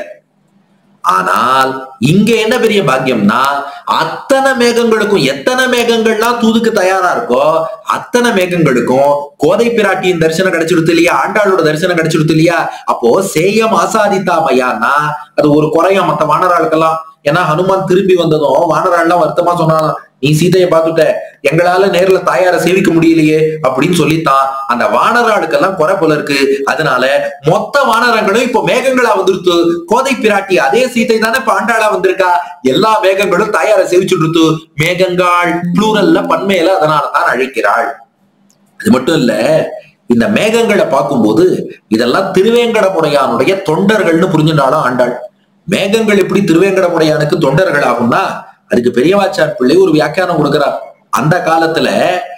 ஆனால் இங்க என்ன பெரிய பாக்கியம்னா அத்தனை மேகங்களுக்கும் எத்தனை மேகங்கள்லாம் தூதுக்கு தயாரா இருக்கோ அத்தனை மேகங்களுக்கும் கோதை பிராட்டியின் தரிசனம் கிடைச்சிருது இல்லையா ஆண்டாளோட தரிசனம் கிடைச்சிருது இல்லையா அப்போ சேயம் ஆசாதித்தாமையான்னா அது ஒரு குறையா மத்த வானராளுக்கெல்லாம் ஏன்னா ஹனுமான் திரும்பி வந்ததும் வானராள்லாம் வருத்தமா சொன்னாலும் நீ சீதையை பார்த்துட்ட எங்களால நேர்ல தாயார சேவிக்க முடியலையே அப்படின்னு சொல்லித்தான் அந்த வானராளுக்கெல்லாம் குறை போல இருக்கு அதனால மொத்த வானரங்களும் இப்போ மேகங்களா வந்துருத்து கோதை பிராட்டி அதே சீதை தானே இப்ப ஆண்டாளா வந்திருக்கா எல்லா மேகங்களும் தாயார சேவிச்சுட்டு மேகங்காள் ப்ளூரல்ல பன்மையில அதனால தான் அழைக்கிறாள் அது மட்டும் இல்ல இந்த மேகங்களை பார்க்கும்போது இதெல்லாம் திருவேங்கடமுடையானுடைய தொண்டர்கள்னு புரிஞ்சுட்டாலும் ஆண்டாள் மேகங்கள் எப்படி திருவேங்கடமுடையானுக்கு தொண்டர்கள் ஆகும்னா அதுக்கு பெரியவாச்சார் பிள்ளை ஒரு வியாக்கியானம் கொடுக்கிறார் அந்த காலத்துல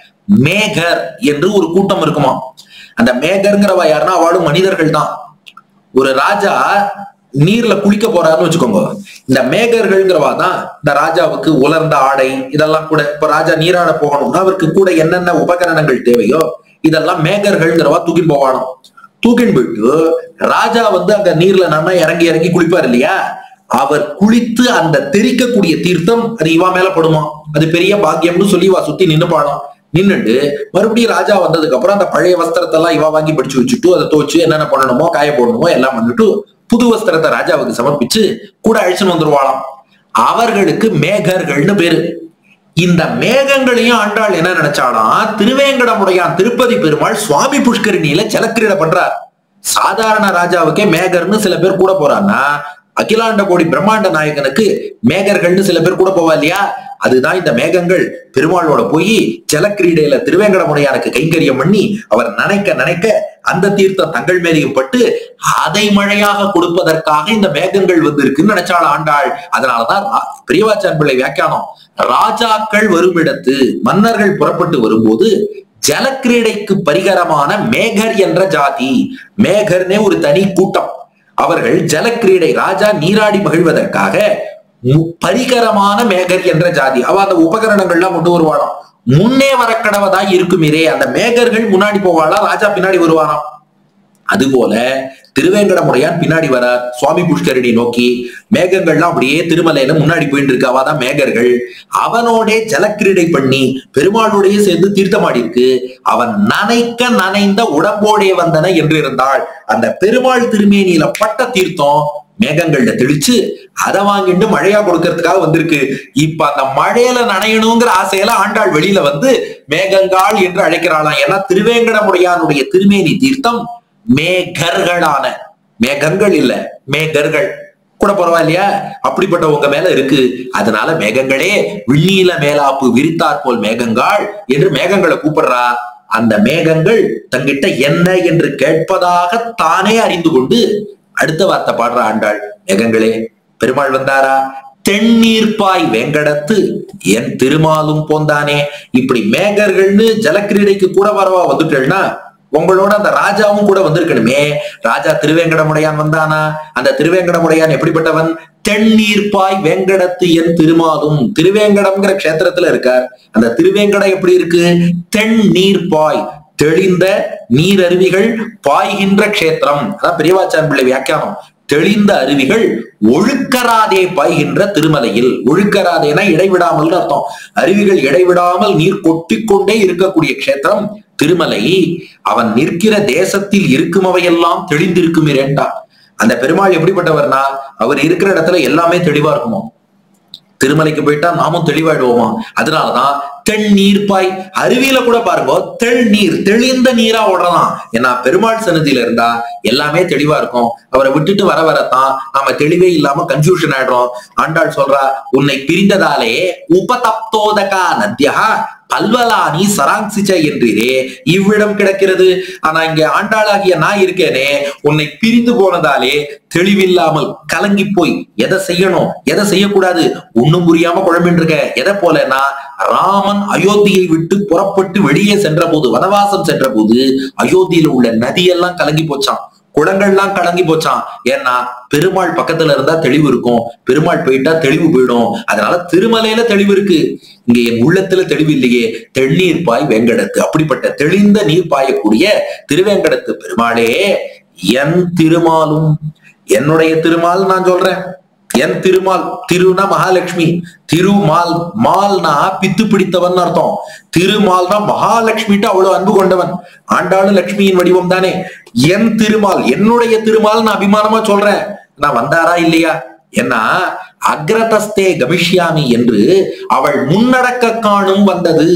மேகர் என்று ஒரு கூட்டம் இருக்குமா அந்த மேகர்ங்கிறவ யாருன்னா அவளும் மனிதர்கள் தான் ஒரு ராஜா நீர்ல குளிக்க போறாருன்னு வச்சுக்கோங்க இந்த மேகர்கள்ங்கிறவா தான் இந்த ராஜாவுக்கு உலர்ந்த ஆடை இதெல்லாம் கூட இப்ப ராஜா நீராட போகணும்னா அவருக்கு கூட என்னென்ன உபகரணங்கள் தேவையோ இதெல்லாம் மேகர்கள்ங்கிறவா தூக்கின்னு போவானோம் தூக்கின்னு போயிட்டு ராஜா வந்து அங்க நீர்ல நல்லா இறங்கி இறங்கி குளிப்பார் இல்லையா அவர் குளித்து அந்த தெரிக்கக்கூடிய தீர்த்தம் அது இவா மேல படுமா அது பெரிய பாக்கியம்னு சொல்லி இவா சுத்தி நின்னு பாடும் நின்னுட்டு மறுபடியும் ராஜா வந்ததுக்கு அப்புறம் அந்த பழைய வஸ்திரத்தை எல்லாம் இவா வாங்கி படிச்சு வச்சுட்டு அதை துவச்சு என்னென்ன பண்ணணுமோ காய போடணுமோ எல்லாம் பண்ணிட்டு புது வஸ்திரத்தை ராஜாவுக்கு சமர்ப்பிச்சு கூட அழிச்சுன்னு வந்துருவாளாம் அவர்களுக்கு மேகர்கள்னு பேரு இந்த மேகங்களையும் ஆண்டாள் என்ன நினைச்சாலாம் திருவேங்கடமுடையான் திருப்பதி பெருமாள் சுவாமி புஷ்கரிணியில ஜலக்கிரீட பண்றார் சாதாரண ராஜாவுக்கே மேகர்னு சில பேர் கூட போறான்னா அகிலாண்ட கோடி பிரம்மாண்ட நாயகனுக்கு மேகர்கள்னு சில பேர் கூட போவா இல்லையா அதுதான் இந்த மேகங்கள் பெருமாளோட போய் ஜலக்கிரீடையில திருவேங்கடமுடையானுக்கு கைங்கரியம் பண்ணி அவர் நினைக்க நினைக்க அந்த தீர்த்தம் தங்கள் மேலேயும் பட்டு அதை மழையாக கொடுப்பதற்காக இந்த மேகங்கள் வந்திருக்குன்னு நினைச்சாள் ஆண்டாள் அதனாலதான் ரா- பெரியவாச்சான் பிள்ளை வியாக்கியானம் ராஜாக்கள் வருமிடத்து மன்னர்கள் புறப்பட்டு வரும்போது ஜலக்கிரீடைக்கு பரிகரமான மேகர் என்ற ஜாதி மேகர்னே ஒரு தனி கூட்டம் அவர்கள் ஜலக்கிரீடை ராஜா நீராடி மகிழ்வதற்காக மு- பரிகரமான மேகர் என்ற ஜாதி அவ அந்த உபகரணங்கள்லாம் கொண்டு வருவாளாம் முன்னே வரக்கடவதா இருக்குமிரே அந்த மேகர்கள் முன்னாடி போவாளா ராஜா பின்னாடி வருவாராம் அதுபோல திருவேங்கடமுடையான் பின்னாடி வரார் சுவாமி புஷ்கரணி நோக்கி மேகங்கள்லாம் அப்படியே திருமலையில முன்னாடி போயிட்டு இருக்கு அவாதான் மேகர்கள் அவனோட ஜலக்கிரீடை பண்ணி பெருமாளோடய சேர்ந்து தீர்த்தமாடி இருக்கு அவன் நனைக்க நனைந்த உடம்போடே வந்தன என்று இருந்தாள் அந்த பெருமாள் திருமேனியில பட்ட தீர்த்தம் மேகங்கள்ல தெளிச்சு அதை வாங்கிட்டு மழையா கொடுக்கறதுக்காக வந்திருக்கு இப்ப அந்த மழையில நனையணுங்கிற ஆசையில ஆண்டாள் வெளியில வந்து மேகங்காள் என்று அழைக்கிறாளாம் ஏன்னா திருவேங்கடமுடையானுடைய திருமேனி தீர்த்தம் மேகர்களான மேகங்கள் இல்ல மேகர்கள் கூட பரவாயில்லையா அப்படிப்பட்ட உங்க மேல இருக்கு அதனால மேகங்களே விண்ணீல மேலாப்பு விரித்தாற் போல் மேகங்காள் என்று மேகங்களை கூப்பிடுறா அந்த மேகங்கள் தங்கிட்ட என்ன என்று கேட்பதாக தானே அறிந்து கொண்டு அடுத்த வார்த்தை பாடுற ஆண்டாள் மேகங்களே பெருமாள் வந்தாரா தென்னீர்ப்பாய் வேங்கடத்து என் திருமாலும் போந்தானே இப்படி மேகர்கள்னு ஜலக்கிரீடைக்கு கூட வரவா வந்துட்டேன்னா உங்களோட அந்த ராஜாவும் கூட வந்திருக்கணுமே ராஜா திருவேங்கடமுடையான் வந்தானா அந்த திருவேங்கடமுடையான் எப்படிப்பட்டவன் தென்னீர்ப்பாய் வேங்கடத்து என் திருமாலும் திருவேங்கடம்ங்கிற க்ஷேத்திரத்துல இருக்கார் அந்த திருவேங்கடம் எப்படி இருக்கு தென் நீர்ப்பாய் தெளிந்த நீரருவிகள் பாய்கின்ற க்ஷேத்திரம் அதான் பெரியவாச்சான் பிள்ளை வியாக்கியானம் தெளிந்த அருவிகள் ஒழுக்கராதே பாய்கின்ற திருமலையில் ஒழுக்கராதேனா இடைவிடாமல் அர்த்தம் அருவிகள் இடைவிடாமல் நீர் கொட்டிக்கொண்டே இருக்கக்கூடிய க்ஷேத்திரம் திருமலை அவன் நிற்கிற தேசத்தில் இருக்குமவையெல்லாம் தெளிந்திருக்கும் இரண்டா அந்த பெருமாள் எப்படிப்பட்டவர்னா அவர் இருக்கிற இடத்துல எல்லாமே தெளிவா இருக்குமோ திருமலைக்கு போயிட்டா நாமும் தெளிவாயிடுவோமா அதனாலதான் தென் நீர்ப்பாய் அருவியில கூட பாருங்க தெள் நீர் தெளிந்த நீரா ஓடலாம் ஏன்னா பெருமாள் சன்னதியில இருந்தா எல்லாமே தெளிவா இருக்கும் அவரை விட்டுட்டு வர வரத்தான் நாம தெளிவே இல்லாம கன்ஃபியூஷன் ஆயிடுறோம் ஆண்டாள் சொல்றா உன்னை பிரிந்ததாலே உபதப்தோதகா நத்யா பல்வலானி சராங்சிச்ச என்றீரே இவ்விடம் கிடக்கிறது ஆனா இங்க ஆண்டாளாகிய நான் இருக்கேனே உன்னை பிரிந்து போனதாலே தெளிவில்லாமல் கலங்கி போய் எதை செய்யணும் எதை செய்யக்கூடாது ஒண்ணும் புரியாம குழம்பின்னு இருக்க எதை போலனா ராமன் அயோத்தியை விட்டு புறப்பட்டு வெளியே சென்ற போது வனவாசம் சென்ற போது அயோத்தியில உள்ள நதியெல்லாம் கலங்கி போச்சான் குளங்கள்லாம் கலங்கி போச்சான் ஏன்னா பெருமாள் பக்கத்துல இருந்தா தெளிவு இருக்கும் பெருமாள் போயிட்டா தெளிவு போயிடும் அதனால திருமலையில தெளிவு இருக்கு இங்க என் உள்ளத்துல தெளிவு இல்லையே தென்னீர் பாய் வெங்கடத்து அப்படிப்பட்ட தெளிந்த நீர் பாயக்கூடிய திருவேங்கடத்து பெருமாளே என் திருமாலும் என்னுடைய திருமால் நான் சொல்றேன் என் திருமால் திருனா மகாலட்சுமி திருமால் மால்னா பித்து பிடித்தவன் அர்த்தம் திருமால்னா மகாலட்சுமிட்டு அவ்வளவு அன்பு கொண்டவன் ஆண்டாளும் லட்சுமியின் வடிவம் தானே என் திருமால் என்னுடைய திருமால் நான் அபிமானமா சொல்றேன் நான் வந்தாரா இல்லையா ஏன்னா அக்ரதஸ்தே கமிஷ்யாமி என்று அவள் முன்னடக்க காணும் வந்தது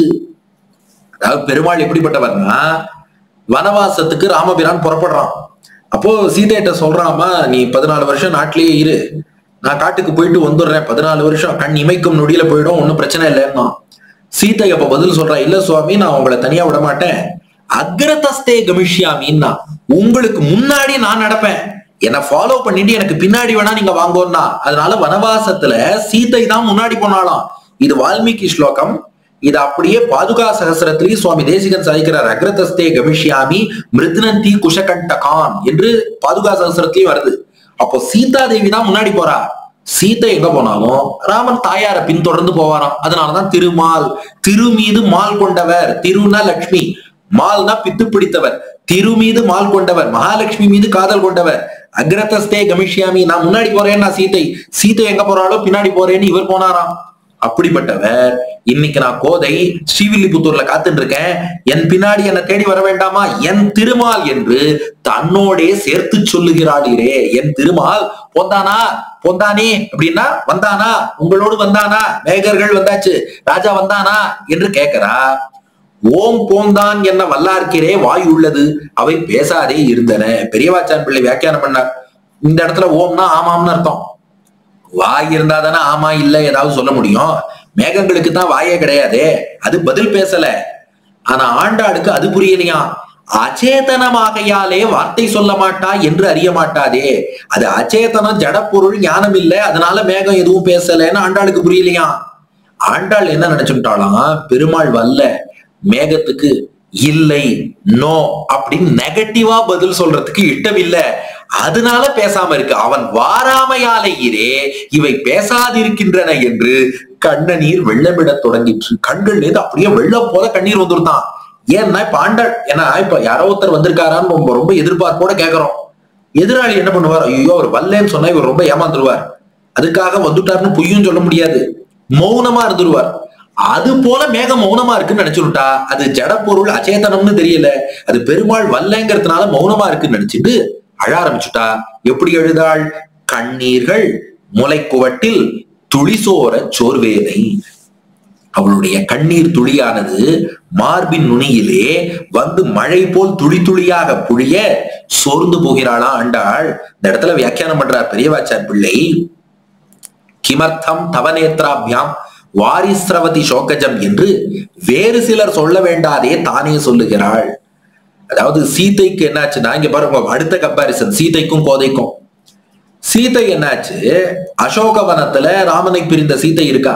அதாவது பெருமாள் எப்படிப்பட்டவர்னா வனவாசத்துக்கு ராமபிரான் புறப்படுறான் அப்போ சீதையிட்ட சொல்றாமா நீ பதினாலு வருஷம் நாட்டிலேயே இரு நான் காட்டுக்கு போயிட்டு வந்துடுறேன் பதினாலு வருஷம் கண் இமைக்கும் நொடியில போயிடும் ஒன்றும் பிரச்சனை இல்லைன்னா சீதை அப்ப பதில் சொல்றா இல்ல சுவாமி நான் உங்களை தனியா விட மாட்டேன் அக்ரதஸ்தே கமிஷ்யாமின்னா உங்களுக்கு முன்னாடி நான் நடப்பேன் என்ன ஃபாலோ பண்ணிட்டு எனக்கு பின்னாடி வேணா நீங்க வாங்கோன்னா அதனால வனவாசத்துல சீதை தான் முன்னாடி போனாலாம் இது வால்மீகி ஸ்லோகம் இது அப்படியே பாதுகா சகசிரத்திலேயே சுவாமி தேசிகன் சாதிக்கிறார் அக்ரதஸ்தே கமிஷ்யாமி மிருத்னந்தி குஷகண்டகான் என்று பாதுகா சகசிரத்திலேயும் வருது அப்போ சீதா தேவி தான் முன்னாடி போறா சீதை எங்க போனாலும் ராமன் தாயார பின்தொடர்ந்து போவாராம் அதனாலதான் திருமால் திரு மீது மால் கொண்டவர் திருனா லக்ஷ்மி மால்னா பித்து பிடித்தவர் திரு மீது மால் கொண்டவர் மகாலட்சுமி மீது காதல் கொண்டவர் அக்ரதஸ்தே கமிஷ்யாமி நான் முன்னாடி போறேன் நான் சீதை சீதை எங்க போறாளோ பின்னாடி போறேன்னு இவர் போனாராம் அப்படிப்பட்டவர் இன்னைக்கு நான் கோதை ஸ்ரீவில்லிபுத்தூர்ல காத்துட்டு இருக்கேன் என் பின்னாடி என்னை தேடி வர வேண்டாமா என் திருமால் என்று தன்னோடே சேர்த்து சொல்லுகிறாளீரே என் திருமால் பொந்தானா பொந்தானே அப்படின்னா வந்தானா உங்களோடு வந்தானா மேகர்கள் வந்தாச்சு ராஜா வந்தானா என்று கேட்கிறா ஓம் போந்தான் என்ன வல்லார்க்கிறே வாய் உள்ளது அவை பேசாதே இருந்தன பெரியவாச்சான் பிள்ளை வியாக்கியானம் பண்ணார் இந்த இடத்துல ஓம்னா ஆமாம்னு அர்த்தம் வாய் இருந்தா தானே ஆமா இல்ல ஏதாவது சொல்ல முடியும் மேகங்களுக்கு தான் வாயே கிடையாதே அது பதில் பேசல ஆனா ஆண்டாளுக்கு அது புரியலையா அச்சேதனமாகையாலே வார்த்தை சொல்ல மாட்டா என்று அறிய மாட்டாதே அது அச்சேதனம் ஜடப்பொருள் ஞானம் இல்ல அதனால மேகம் எதுவும் பேசலன்னு ஆண்டாளுக்கு புரியலையா ஆண்டாள் என்ன நினைச்சுட்டாலாம் பெருமாள் வல்ல மேகத்துக்கு இல்லை நோ அப்படின்னு நெகட்டிவா பதில் சொல்றதுக்கு இஷ்டம் இல்ல அதனால பேசாம இருக்கு அவன் வாராமையாலேயே இவை பேசாதிருக்கின்றன என்று கண்ணநீர் வெள்ளமிடத் தொடங்கிற்று கண்கள் இருந்து அப்படியே வெள்ளம் போல கண்ணீர் வந்துருந்தான் ஏன்னா இப்ப ஆண்டாள் ஏன்னா இப்ப யாரோ ஒருத்தர் வந்திருக்காரான்னு ரொம்ப ரொம்ப எதிர்பார்ப்போட கேக்குறோம் எதிராளி என்ன பண்ணுவார் ஐயோ அவர் வல்லேன்னு சொன்னா இவர் ரொம்ப ஏமாந்துருவார் அதுக்காக வந்துட்டாருன்னு பொய்யும் சொல்ல முடியாது மௌனமா இருந்துருவார் அது போல மேகம் மௌனமா இருக்குன்னு நினைச்சுட்டா அது ஜட பொருள் அச்சேதனம்னு தெரியல அது பெருமாள் வல்லங்கிறதுனால மௌனமா இருக்குன்னு நினைச்சிட்டு அழ ஆரம்பிச்சுட்டா எப்படி எழுதாள் கண்ணீர்கள் முளைக்குவட்டில் துளிசோர சோர்வேனை அவளுடைய கண்ணீர் துளியானது மார்பின் நுனியிலே வந்து மழை போல் துளி துளியாக புழிய சோர்ந்து போகிறாளா ஆண்டாள் இந்த இடத்துல வியாக்கியானம் பண்றார் பெரியவாச்சார் பிள்ளை கிமர்த்தம் தவநேத்ராபியாம் வாரிஸ்ரவதி சோகஜம் என்று வேறு சிலர் சொல்ல வேண்டாதே தானே சொல்லுகிறாள் அதாவது சீதைக்கு என்னாச்சுன்னா இங்க பாருங்க அடுத்த கம்பாரிசன் சீதைக்கும் கோதைக்கும் சீதை என்னாச்சு அசோகவனத்துல ராமனை பிரிந்த சீதை இருக்கா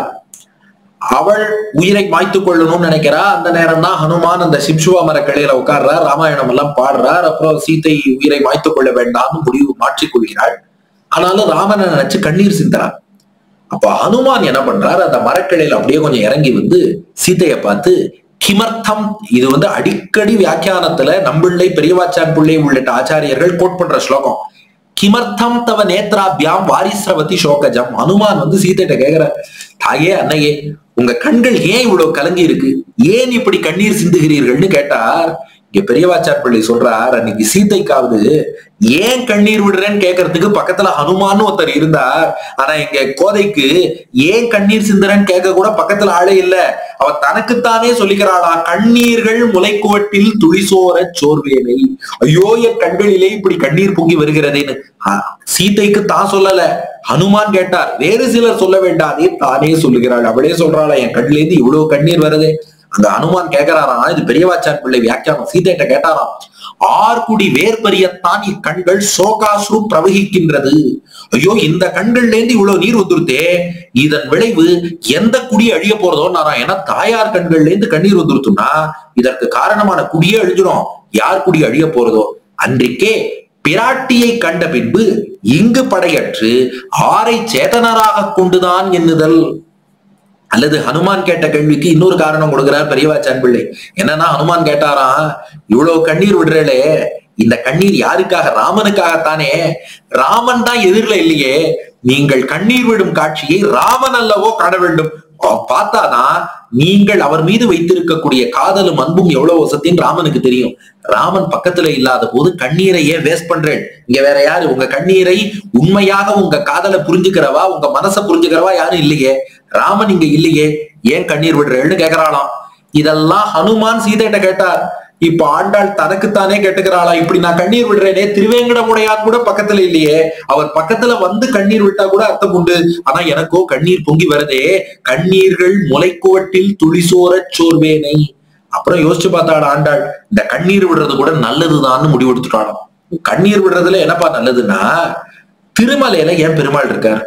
அவள் உயிரை மாய்த்து கொள்ளணும்னு நினைக்கிறா அந்த நேரம் தான் ஹனுமான் அந்த சிம்சுவா மரக்கிளையில உட்கார்றார் ராமாயணம் எல்லாம் பாடுறார் அப்புறம் சீதை உயிரை மாய்த்து கொள்ள வேண்டாம்னு முடிவு மாற்றிக் கொள்கிறாள் ஆனாலும் ராமனை நினைச்சு கண்ணீர் சிந்தறார் அப்ப ஹனுமான் என்ன பண்றார் அந்த மரக்கிளையில அப்படியே கொஞ்சம் இறங்கி வந்து சீதையை பார்த்து கிமர்த்தம் இது வந்து அடிக்கடி வியாக்கியானத்துல நம்பிள்ளை பெரியவாச்சான் பிள்ளை உள்ளிட்ட ஆச்சாரியர்கள் கோட் பண்ற ஸ்லோகம் கிமர்த்தம் தவ நேத்ராபியாம் வாரிஸ்ரவதி சோகஜம் ஹனுமான் வந்து சீதைட்ட கேக்குற தாயே அன்னையே உங்க கண்கள் ஏன் இவ்வளவு கலங்கி இருக்கு ஏன் இப்படி கண்ணீர் சிந்துகிறீர்கள்னு கேட்டார் இங்க பெரியவாச்சார் பிள்ளை சொல்றார் அன்னைக்கு சீதைக்காவது ஏன் கண்ணீர் விடுறேன்னு கேட்கறதுக்கு பக்கத்துல ஹனுமான்னு ஒருத்தர் இருந்தார் ஆனா இங்க கோதைக்கு ஏன் கண்ணீர் சிந்துறேன்னு கேட்க கூட பக்கத்துல ஆளே இல்ல அவ தனக்குத்தானே சொல்லிக்கிறாளா கண்ணீர்கள் முளைக்குவட்டில் துளிசோர சோர்வேனை ஐயோ என் கண்களிலே இப்படி கண்ணீர் பொங்கி வருகிறதேன்னு ஆஹ், சீதைக்கு தான் சொல்லல ஹனுமான் கேட்டார் வேறு சிலர் சொல்ல வேண்டாதே தானே சொல்லுகிறாள் அவளே சொல்றாளா என் கண்ணில இருந்து இவ்வளவு கண்ணீர் வருதே அந்த ஹனுமான் கேட்கிறாராம் இது பெரியவாச்சான் பிள்ளை வியாக்கியானம் சீதைட்ட கேட்டாராம் ஆர்குடி வேர்பரியத்தான் இக்கண்கள் சோகாசுரு பிரவகிக்கின்றது ஐயோ இந்த கண்கள்ல இருந்து இவ்வளவு நீர் வந்துருத்தே இதன் விளைவு எந்த குடி அழிய போறதோ நான் ஏன்னா தாயார் கண்கள்ல இருந்து கண்ணீர் வந்துருத்துனா இதற்கு காரணமான குடியே அழிஞ்சிடும் யார் குடி அழிய போறதோ அன்றைக்கே பிராட்டியை கண்ட பின்பு இங்கு படையற்று ஆரை சேதனராக கொண்டுதான் எண்ணுதல் அல்லது ஹனுமான் கேட்ட கேள்விக்கு இன்னொரு காரணம் கொடுக்கிறார் பெரியவாச்சான் பிள்ளை என்னன்னா ஹனுமான் கேட்டாராம் இவ்வளவு கண்ணீர் விடுறேளே இந்த கண்ணீர் யாருக்காக ராமனுக்காகத்தானே ராமன் தான் எதிரில இல்லையே நீங்கள் கண்ணீர் விடும் காட்சியை ராமன் அல்லவோ காண வேண்டும் அவ பார்த்தாதான் நீங்கள் அவர் மீது வைத்திருக்கக்கூடிய காதலும் அன்பும் எவ்வளவு வசத்தின்னு ராமனுக்கு தெரியும் ராமன் பக்கத்துல இல்லாத போது கண்ணீரை ஏன் வேஸ்ட் பண்றேன் இங்க வேற யாரு உங்க கண்ணீரை உண்மையாக உங்க காதலை புரிஞ்சுக்கிறவா உங்க மனசை புரிஞ்சுக்கிறவா யாரும் இல்லையே ராமன் இங்க இல்லையே ஏன் கண்ணீர் விடுறேன்னு கேக்குறாளாம் இதெல்லாம் ஹனுமான் சீதையிட்ட கேட்டார் இப்ப ஆண்டாள் தனக்குத்தானே கேட்டுக்கிறாளா இப்படி நான் கண்ணீர் விடுறேனே திருவேங்கடமுடையான் கூட பக்கத்துல இல்லையே அவர் பக்கத்துல வந்து கண்ணீர் விட்டா கூட அர்த்தம் உண்டு ஆனா எனக்கோ கண்ணீர் பொங்கி வருதே கண்ணீர்கள் முளைக்குவட்டில் துளிசோரச் சோர்வேனை அப்புறம் யோசிச்சு பார்த்தாள் ஆண்டாள் இந்த கண்ணீர் விடுறது கூட நல்லதுதான்னு முடிவெடுத்துட்டாலும் கண்ணீர் விடுறதுல என்னப்பா நல்லதுன்னா திருமலையில ஏன் பெருமாள் இருக்கார்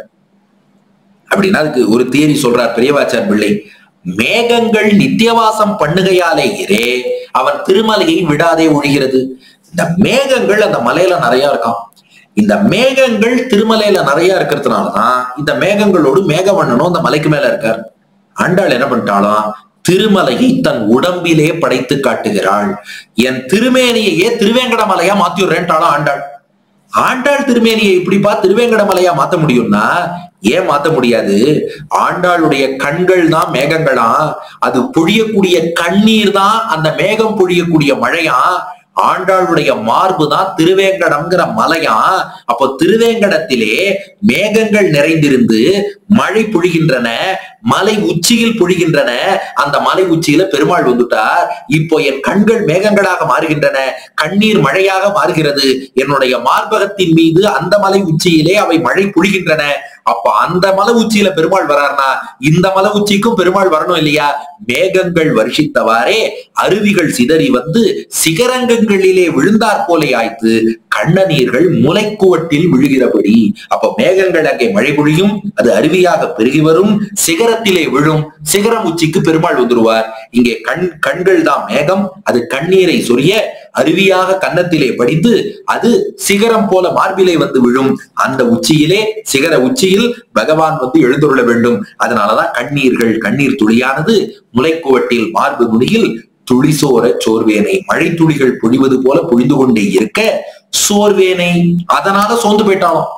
அப்படின்னா அதுக்கு ஒரு தியரி சொல்றார் பெரியவாச்சார் பிள்ளை மேகங்கள் நித்தியவாசம் பண்ணுகையாலே இரே அவன் திருமலையை விடாதே ஒழிகிறது இந்த மேகங்கள் அந்த மலையில நிறைய இருக்கான் இந்த மேகங்கள் திருமலையில நிறைய இருக்கிறதுனாலதான் இந்த மேகங்களோடு மேகவண்ணனும் அந்த மலைக்கு மேல இருக்கார் ஆண்டாள் என்ன பண்ணிட்டாலும் திருமலையை தன் உடம்பிலே படைத்து காட்டுகிறாள் என் திருமேனியையே திருவேங்கட மலையா மாத்தி விடுறேன்ட்டாலும் ஆண்டாள் ஆண்டாள் திருமேனியை இப்படிப்பா திருவேங்கடமலையா மாத்த முடியும்னா ஏன் மாத்த முடியாது ஆண்டாளுடைய கண்கள் தான் மேகங்களா அது பொழியக்கூடிய கண்ணீர் தான் அந்த மேகம் பொழியக்கூடிய மழையா ஆண்டாளுடைய மார்பு தான் திருவேங்கடம்ங்கிற மலையா அப்போ திருவேங்கடத்திலே மேகங்கள் நிறைந்திருந்து மழை பொழிகின்றன மலை உச்சியில் பொழிகின்றன அந்த மலை உச்சியில பெருமாள் வந்துட்டார் இப்போ என் கண்கள் மேகங்களாக மாறுகின்றன கண்ணீர் மழையாக மாறுகிறது என்னுடைய மார்பகத்தின் மீது அந்த மலை உச்சியிலே அவை மழை பொழிகின்றன அப்ப அந்த மலை உச்சியில பெருமாள் வரார்னா இந்த மலை உச்சிக்கும் பெருமாள் வரணும் இல்லையா மேகங்கள் வருஷித்தவாறே அருவிகள் சிதறி வந்து சிகரங்கங்களிலே விழுந்தாற் போலே ஆய்த்து கண்ணநீர்கள் முளைக்குவட்டில் விழுகிறபடி அப்ப மேகங்கள் அங்கே மழை பொழியும் அது அருவியாக பெருகி வரும் சிகரத்திலே விழும் சிகரம் உச்சிக்கு பெருமாள் வந்துருவார் இங்கே கண் கண்கள் தான் மேகம் அது கண்ணீரை சொரிய அருவியாக கன்னத்திலே படித்து அது சிகரம் போல மார்பிலே வந்து விழும் அந்த உச்சியிலே சிகர உச்சியில் பகவான் வந்து எழுந்துள்ள வேண்டும் அதனாலதான் கண்ணீர்கள் கண்ணீர் துளியானது முளைக்குவட்டில் மார்பு நுனியில் துளிசோர சோர்வேனை மழை துளிகள் பொழிவது போல பொழிந்து கொண்டே இருக்க சோர்வேனை அதனால சோர்ந்து போயிட்டாலும்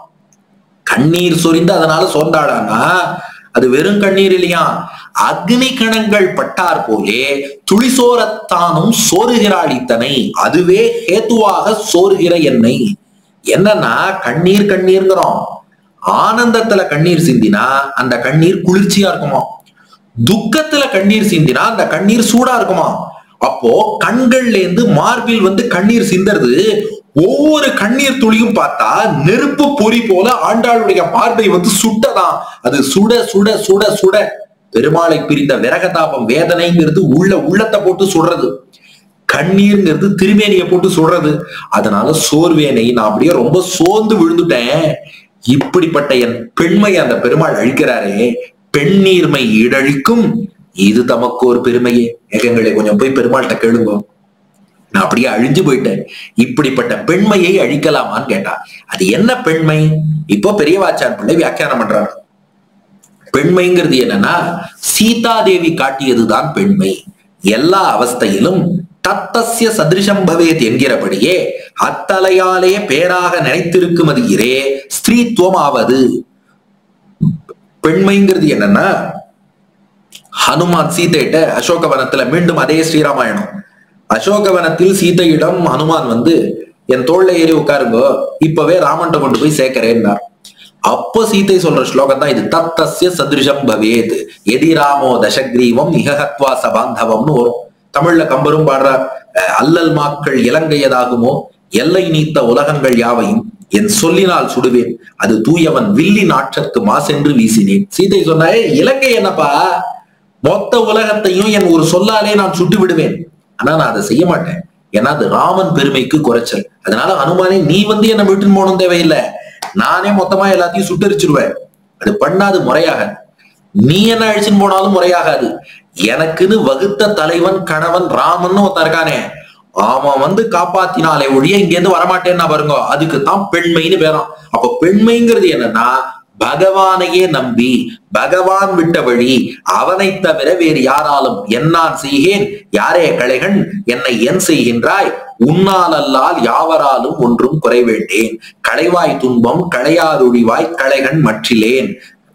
கண்ணீர் சொரிந்து அதனால சோர்ந்தாடானா அது வெறும் கண்ணீர் இல்லையா அக்னி கணங்கள் பட்டார் போலே துளிசோரத்தானும் சோறுகிறாள் இத்தனை அதுவே ஹேத்துவாக சோறுகிற என்னை என்னன்னா கண்ணீர் கண்ணீர்ங்கிறோம் ஆனந்தத்துல கண்ணீர் சிந்தினா அந்த கண்ணீர் குளிர்ச்சியா இருக்குமா துக்கத்துல கண்ணீர் சிந்தினா அந்த கண்ணீர் சூடா இருக்குமா அப்போ கண்கள்ல இருந்து மார்பில் வந்து கண்ணீர் சிந்தறது ஒவ்வொரு கண்ணீர் துளியும் பார்த்தா நெருப்பு பொறி போல ஆண்டாளுடைய மார்பை வந்து சுட்டதான் அது சுட சுட சுட சுட பெருமாளை பிரிந்த விரகதாபம் வேதனைங்கிறது உள்ள உள்ளத்தை போட்டு சுடுறது கண்ணீர்ங்கிறது திருமேனியை போட்டு சுடுறது அதனால சோர்வேனை நான் அப்படியே ரொம்ப சோர்ந்து விழுந்துட்டேன் இப்படிப்பட்ட என் பெண்மை அந்த பெருமாள் அழிக்கிறாரே பெண்ணீர்மை ஈடழிக்கும் இது தமக்கு ஒரு பெருமையே ஏகங்களே கொஞ்சம் போய் பெருமாள்கிட்ட கேளுங்க நான் அப்படியே அழிஞ்சு போயிட்டேன் இப்படிப்பட்ட பெண்மையை அழிக்கலாமான்னு கேட்டா அது என்ன பெண்மை இப்போ பெரியவாச்சான் பிள்ளை வியாக்கியானம் பண்றாரு பெண்மைங்கிறது என்னன்னா சீதாதேவி காட்டியதுதான் பெண்மை எல்லா அவஸ்தையிலும் தத்தசிய சதிருஷம் பவேத் என்கிறபடியே அத்தலையாலே பேராக நினைத்திருக்கும் அது இரே ஸ்திரீத்துவம் ஆவது பெண்மைங்கிறது என்னன்னா ஹனுமான் சீதையிட்ட அசோகவனத்துல மீண்டும் அதே ஸ்ரீராமாயணம் அசோகவனத்தில் சீதையிடம் ஹனுமான் வந்து என் தோல்ல ஏறி உட்காருங்கோ இப்பவே ராமன்ட்ட கொண்டு போய் சேர்க்கிறேன்னார் அப்போ சீதை சொல்ற ஸ்லோகம் தான் இது தத்தசிய சதிருஷம் பவேத் எதி ராமோ தசக்ரீவம் நிகஹத்வா சபாந்தவம்னு வரும் தமிழ்ல கம்பரும் பாடுறார் அஹ், அல்லல் மாக்கள் இலங்கையதாகுமோ எல்லை நீத்த உலகங்கள் யாவையும் என் சொல்லினால் சுடுவேன் அது தூயவன் வில்லி நாற்றற்கு மாசென்று வீசினேன் சீதை சொன்னா "ஏய், இலங்கை என்னப்பா மொத்த உலகத்தையும் என் ஒரு சொல்லாலே நான் சுட்டு விடுவேன் ஆனா நான் அதை செய்ய மாட்டேன் ஏன்னா அது ராமன் பெருமைக்கு குறைச்சல் அதனால ஹனுமானே நீ வந்து என்ன வீட்டுன்னு போகணும் தேவையில்லை நானே மொத்தமா எல்லாத்தையும் சுட்டரிச்சிருவேன் அது பண்ணாது முறையாகாது நீ என்ன அழிச்சுன்னு போனாலும் முறையாகாது எனக்குன்னு வகுத்த தலைவன் கணவன் ராமன் ஒருத்தன் இருக்கானே அவன் வந்து காப்பாத்தினாலே ஒழிய இங்க இருந்து வரமாட்டேன்னா பாருங்க அதுக்கு தான் பெண்மைன்னு பேரும் அப்ப பெண்மைங்கிறது என்னன்னா பகவானையே நம்பி பகவான் விட்ட வழி அவனை தவிர வேறு யாராலும் என்னான் செய்கேன் யாரே களைகன் என்னை என் செய்கின்றாய் உன்னால் அல்லால் யாவராலும் ஒன்றும் குறைவேண்டேன் களைவாய் துன்பம் களையாதொழிவாய் களைகன் மற்றிலேன்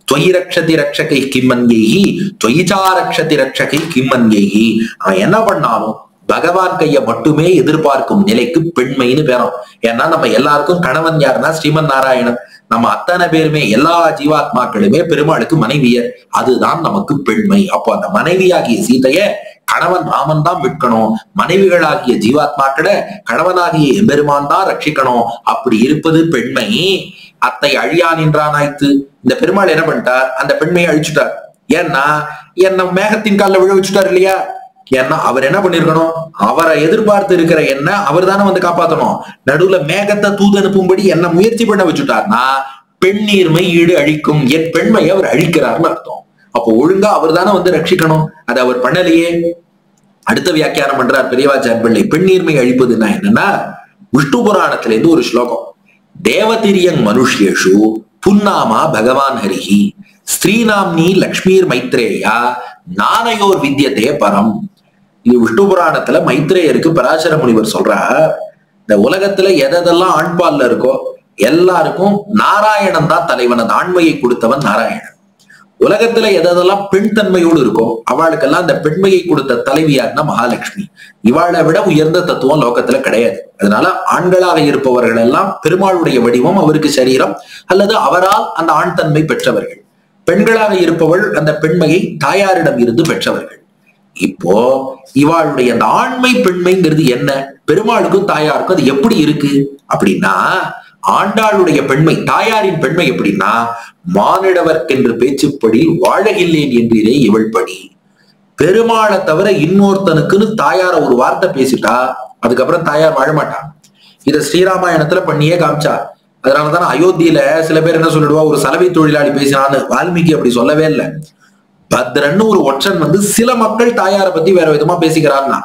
தொயி ரக்ஷதி ரக்ஷகை கிம்மன்யைஹி தொயிச்சா ரக்ஷதி ரக்ஷகை கிம்மன்யைஹி அவன் என்ன பண்ணாலும் பகவான் கைய மட்டுமே எதிர்பார்க்கும் நிலைக்கு பெண்மைன்னு பேரும் ஏன்னா நம்ம எல்லாருக்கும் கணவன் யாருன்னா ஸ்ரீமன் நாராயணன் நம்ம அத்தனை பேருமே எல்லா ஜீவாத்மாக்களுமே பெருமாளுக்கு மனைவியர் அதுதான் நமக்கு பெண்மை அப்போ அந்த மனைவியாகிய சீதைய கணவன் ராமன் தான் விற்கணும் மனைவிகளாகிய ஜீவாத்மாக்களை கணவனாகிய எம்பெருமான் தான் ரட்சிக்கணும் அப்படி இருப்பது பெண்மை அத்தை அழியா நின்றானாய்த்து இந்த பெருமாள் என்ன பண்ணிட்டார் அந்த பெண்மையை அழிச்சுட்டார் ஏன்னா என்ன மேகத்தின் காலில் விழ வச்சுட்டார் இல்லையா ஏன்னா அவர் என்ன பண்ணிருக்கணும் அவரை எதிர்பார்த்து இருக்கிற என்ன அவர் தானே வந்து காப்பாத்தணும் நடுவுல மேகத்தை தூது அனுப்பும்படி என்ன முயற்சி பண்ண வச்சுட்டார்னா பெண்ணீர்மை ஈடு அழிக்கும் என் பெண்மையை அவர் அழிக்கிறார்னு அர்த்தம் அப்போ ஒழுங்கா அவர் தானே வந்து ரட்சிக்கணும் அதை அவர் பண்ணலையே அடுத்த வியாக்கியானம் பண்றார் பெரியவாச்சார் பிள்ளை பெண்ணீர்மை அழிப்பதுன்னா என்னன்னா விஷ்ணு புராணத்துல இருந்து ஒரு ஸ்லோகம் தேவதிரியங் மனுஷ்யேஷு புன்னாமா பகவான் ஹரிஹி ஸ்ரீநாம்னி லக்ஷ்மீர் மைத்ரேயா நானையோர் வித்யதே பரம் இது விஷ்ணு புராணத்துல மைத்ரேயருக்கு பராசர முனிவர் சொல்றார் இந்த உலகத்துல எதெல்லாம் ஆண்பால்ல இருக்கோ எல்லாருக்கும் நாராயணன் தான் தலைவன் அந்த ஆண்மையை கொடுத்தவன் நாராயணன் உலகத்துல எதெல்லாம் பெண் தன்மையோடு இருக்கோ அவளுக்கெல்லாம் அந்த பெண்மையை கொடுத்த தலைவியார்னா மகாலட்சுமி இவாளை விட உயர்ந்த தத்துவம் லோகத்துல கிடையாது அதனால ஆண்களாக இருப்பவர்கள் எல்லாம் பெருமாளுடைய வடிவம் அவருக்கு சரீரம் அல்லது அவரால் அந்த ஆண் தன்மை பெற்றவர்கள் பெண்களாக இருப்பவள் அந்த பெண்மையை தாயாரிடம் இருந்து பெற்றவர்கள் இப்போ இவாளுடைய அந்த ஆண்மை பெண்மைங்கிறது என்ன பெருமாளுக்கும் தாயாருக்கும் அது எப்படி இருக்கு அப்படின்னா ஆண்டாளுடைய பெண்மை தாயாரின் பெண்மை எப்படின்னா மானிடவர்க்கென்று பேச்சுப்படி வாழகில்லேன் என்றிரே இவள் படி பெருமாளை தவிர இன்னொருத்தனுக்குன்னு தாயார ஒரு வார்த்தை பேசிட்டா அதுக்கப்புறம் தாயார் வாழ மாட்டான் இத ஸ்ரீராமாயணத்துல பண்ணியே காமிச்சா அதனாலதான் அயோத்தியில சில பேர் என்ன சொல்லிடுவா ஒரு சலவை தொழிலாளி பேசினான்னு வால்மீகி அப்படி சொல்லவே இல்லை பத்ரன்னு ஒரு ஒற்றன் வந்து சில மக்கள் தாயாரை பத்தி வேற விதமா பேசிக்கிறான்னா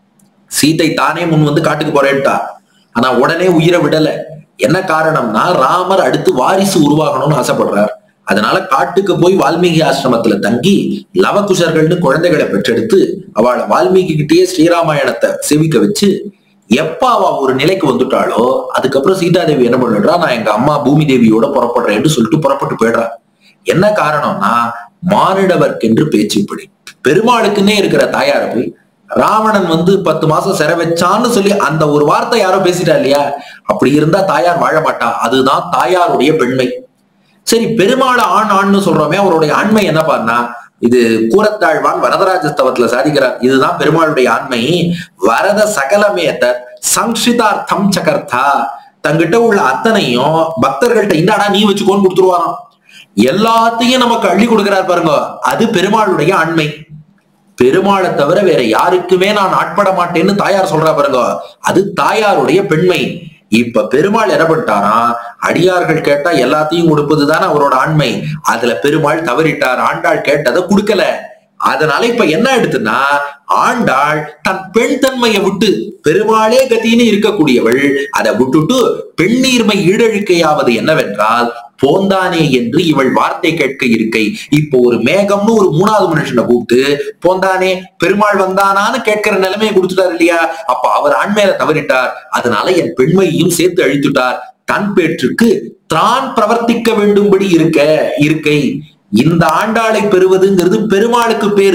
சீதை தானே முன் வந்து காட்டுக்கு போறேன்ட்டா ஆனா உடனே உயிரை விடல என்ன காரணம்னா ராமர் அடுத்து வாரிசு உருவாகணும்னு ஆசைப்படுறார் அதனால காட்டுக்கு போய் வால்மீகி ஆசிரமத்துல தங்கி லவகுஷர்கள்னு குழந்தைகளை பெற்றெடுத்து அவளை வால்மீகி கிட்டேயே ஸ்ரீராமாயணத்தை செவிக்க வச்சு எப்ப அவ ஒரு நிலைக்கு வந்துட்டாளோ அதுக்கப்புறம் சீதாதேவி என்ன பண்ணிடுறா நான் எங்க அம்மா பூமி தேவியோட புறப்படுறேன்னு சொல்லிட்டு புறப்பட்டு போயிடுறா என்ன காரணம்னா மானிடவர்க்கென்று பேச்சுப்படி பெருமாளுக்குன்னே இருக்கிற தாயார போய் ராவணன் வந்து பத்து மாசம் சிறை வச்சான்னு சொல்லி அந்த ஒரு வார்த்தை யாரோ பேசிட்டா இல்லையா அப்படி இருந்தா தாயார் வாழ மாட்டா அதுதான் தாயாருடைய பெண்மை சரி பெருமாளை ஆண் ஆண்னு சொல்றோமே அவருடைய ஆண்மை என்ன பண்ணா இது கூரத்தாழ்வான் வரதராஜஸ்தவத்துல சாதிக்கிறார் இதுதான் பெருமாளுடைய ஆண்மை வரத சகலமேத சங்கிதார்த்தம் சகர்த்தா தங்கிட்ட உள்ள அத்தனையும் பக்தர்கள்ட்ட இந்தாடா நீ வச்சுக்கோன்னு கொடுத்துருவாராம் எல்லாத்தையும் நமக்கு அள்ளி கொடுக்கிறார் பாருங்க அது பெருமாளுடைய ஆண்மை பெருமாளை தவிர வேற யாருக்குமே நான் ஆட்பட மாட்டேன்னு தாயார் சொல்றா பாருங்க அது தாயாருடைய பெண்மை இப்ப பெருமாள் என்ன பண்ணிட்டாரா அடியார்கள் கேட்டா எல்லாத்தையும் கொடுப்பதுதானே அவரோட ஆண்மை அதுல பெருமாள் தவறிட்டார் ஆண்டாள் கேட்டதை கொடுக்கல அதனால இப்ப என்ன எடுத்துன்னா ஆண்டாள் தன் பெண் தன்மையை விட்டு பெருமாளே கத்தின்னு இருக்கக்கூடியவள் அதை விட்டுட்டு பெண்ணீர்மை ஈடழிக்கையாவது என்னவென்றால் போந்தானே என்று இவள் வார்த்தை கேட்க இருக்கை இப்போ ஒரு மேகம்னு ஒரு மூணாவது மனுஷனை கூப்பிட்டு போந்தானே பெருமாள் வந்தானான்னு கேட்கிற நிலைமையை கொடுத்துட்டார் இல்லையா அப்ப அவர் ஆண்மையில தவறிட்டார் அதனால என் பெண்மையையும் சேர்த்து அழித்துட்டார் தன் பேற்றுக்கு தான் பிரவர்த்திக்க வேண்டும்படி இருக்க இருக்கை இந்த ஆண்டாளை பெறுவதுங்கிறது பெருமாளுக்கு பேரு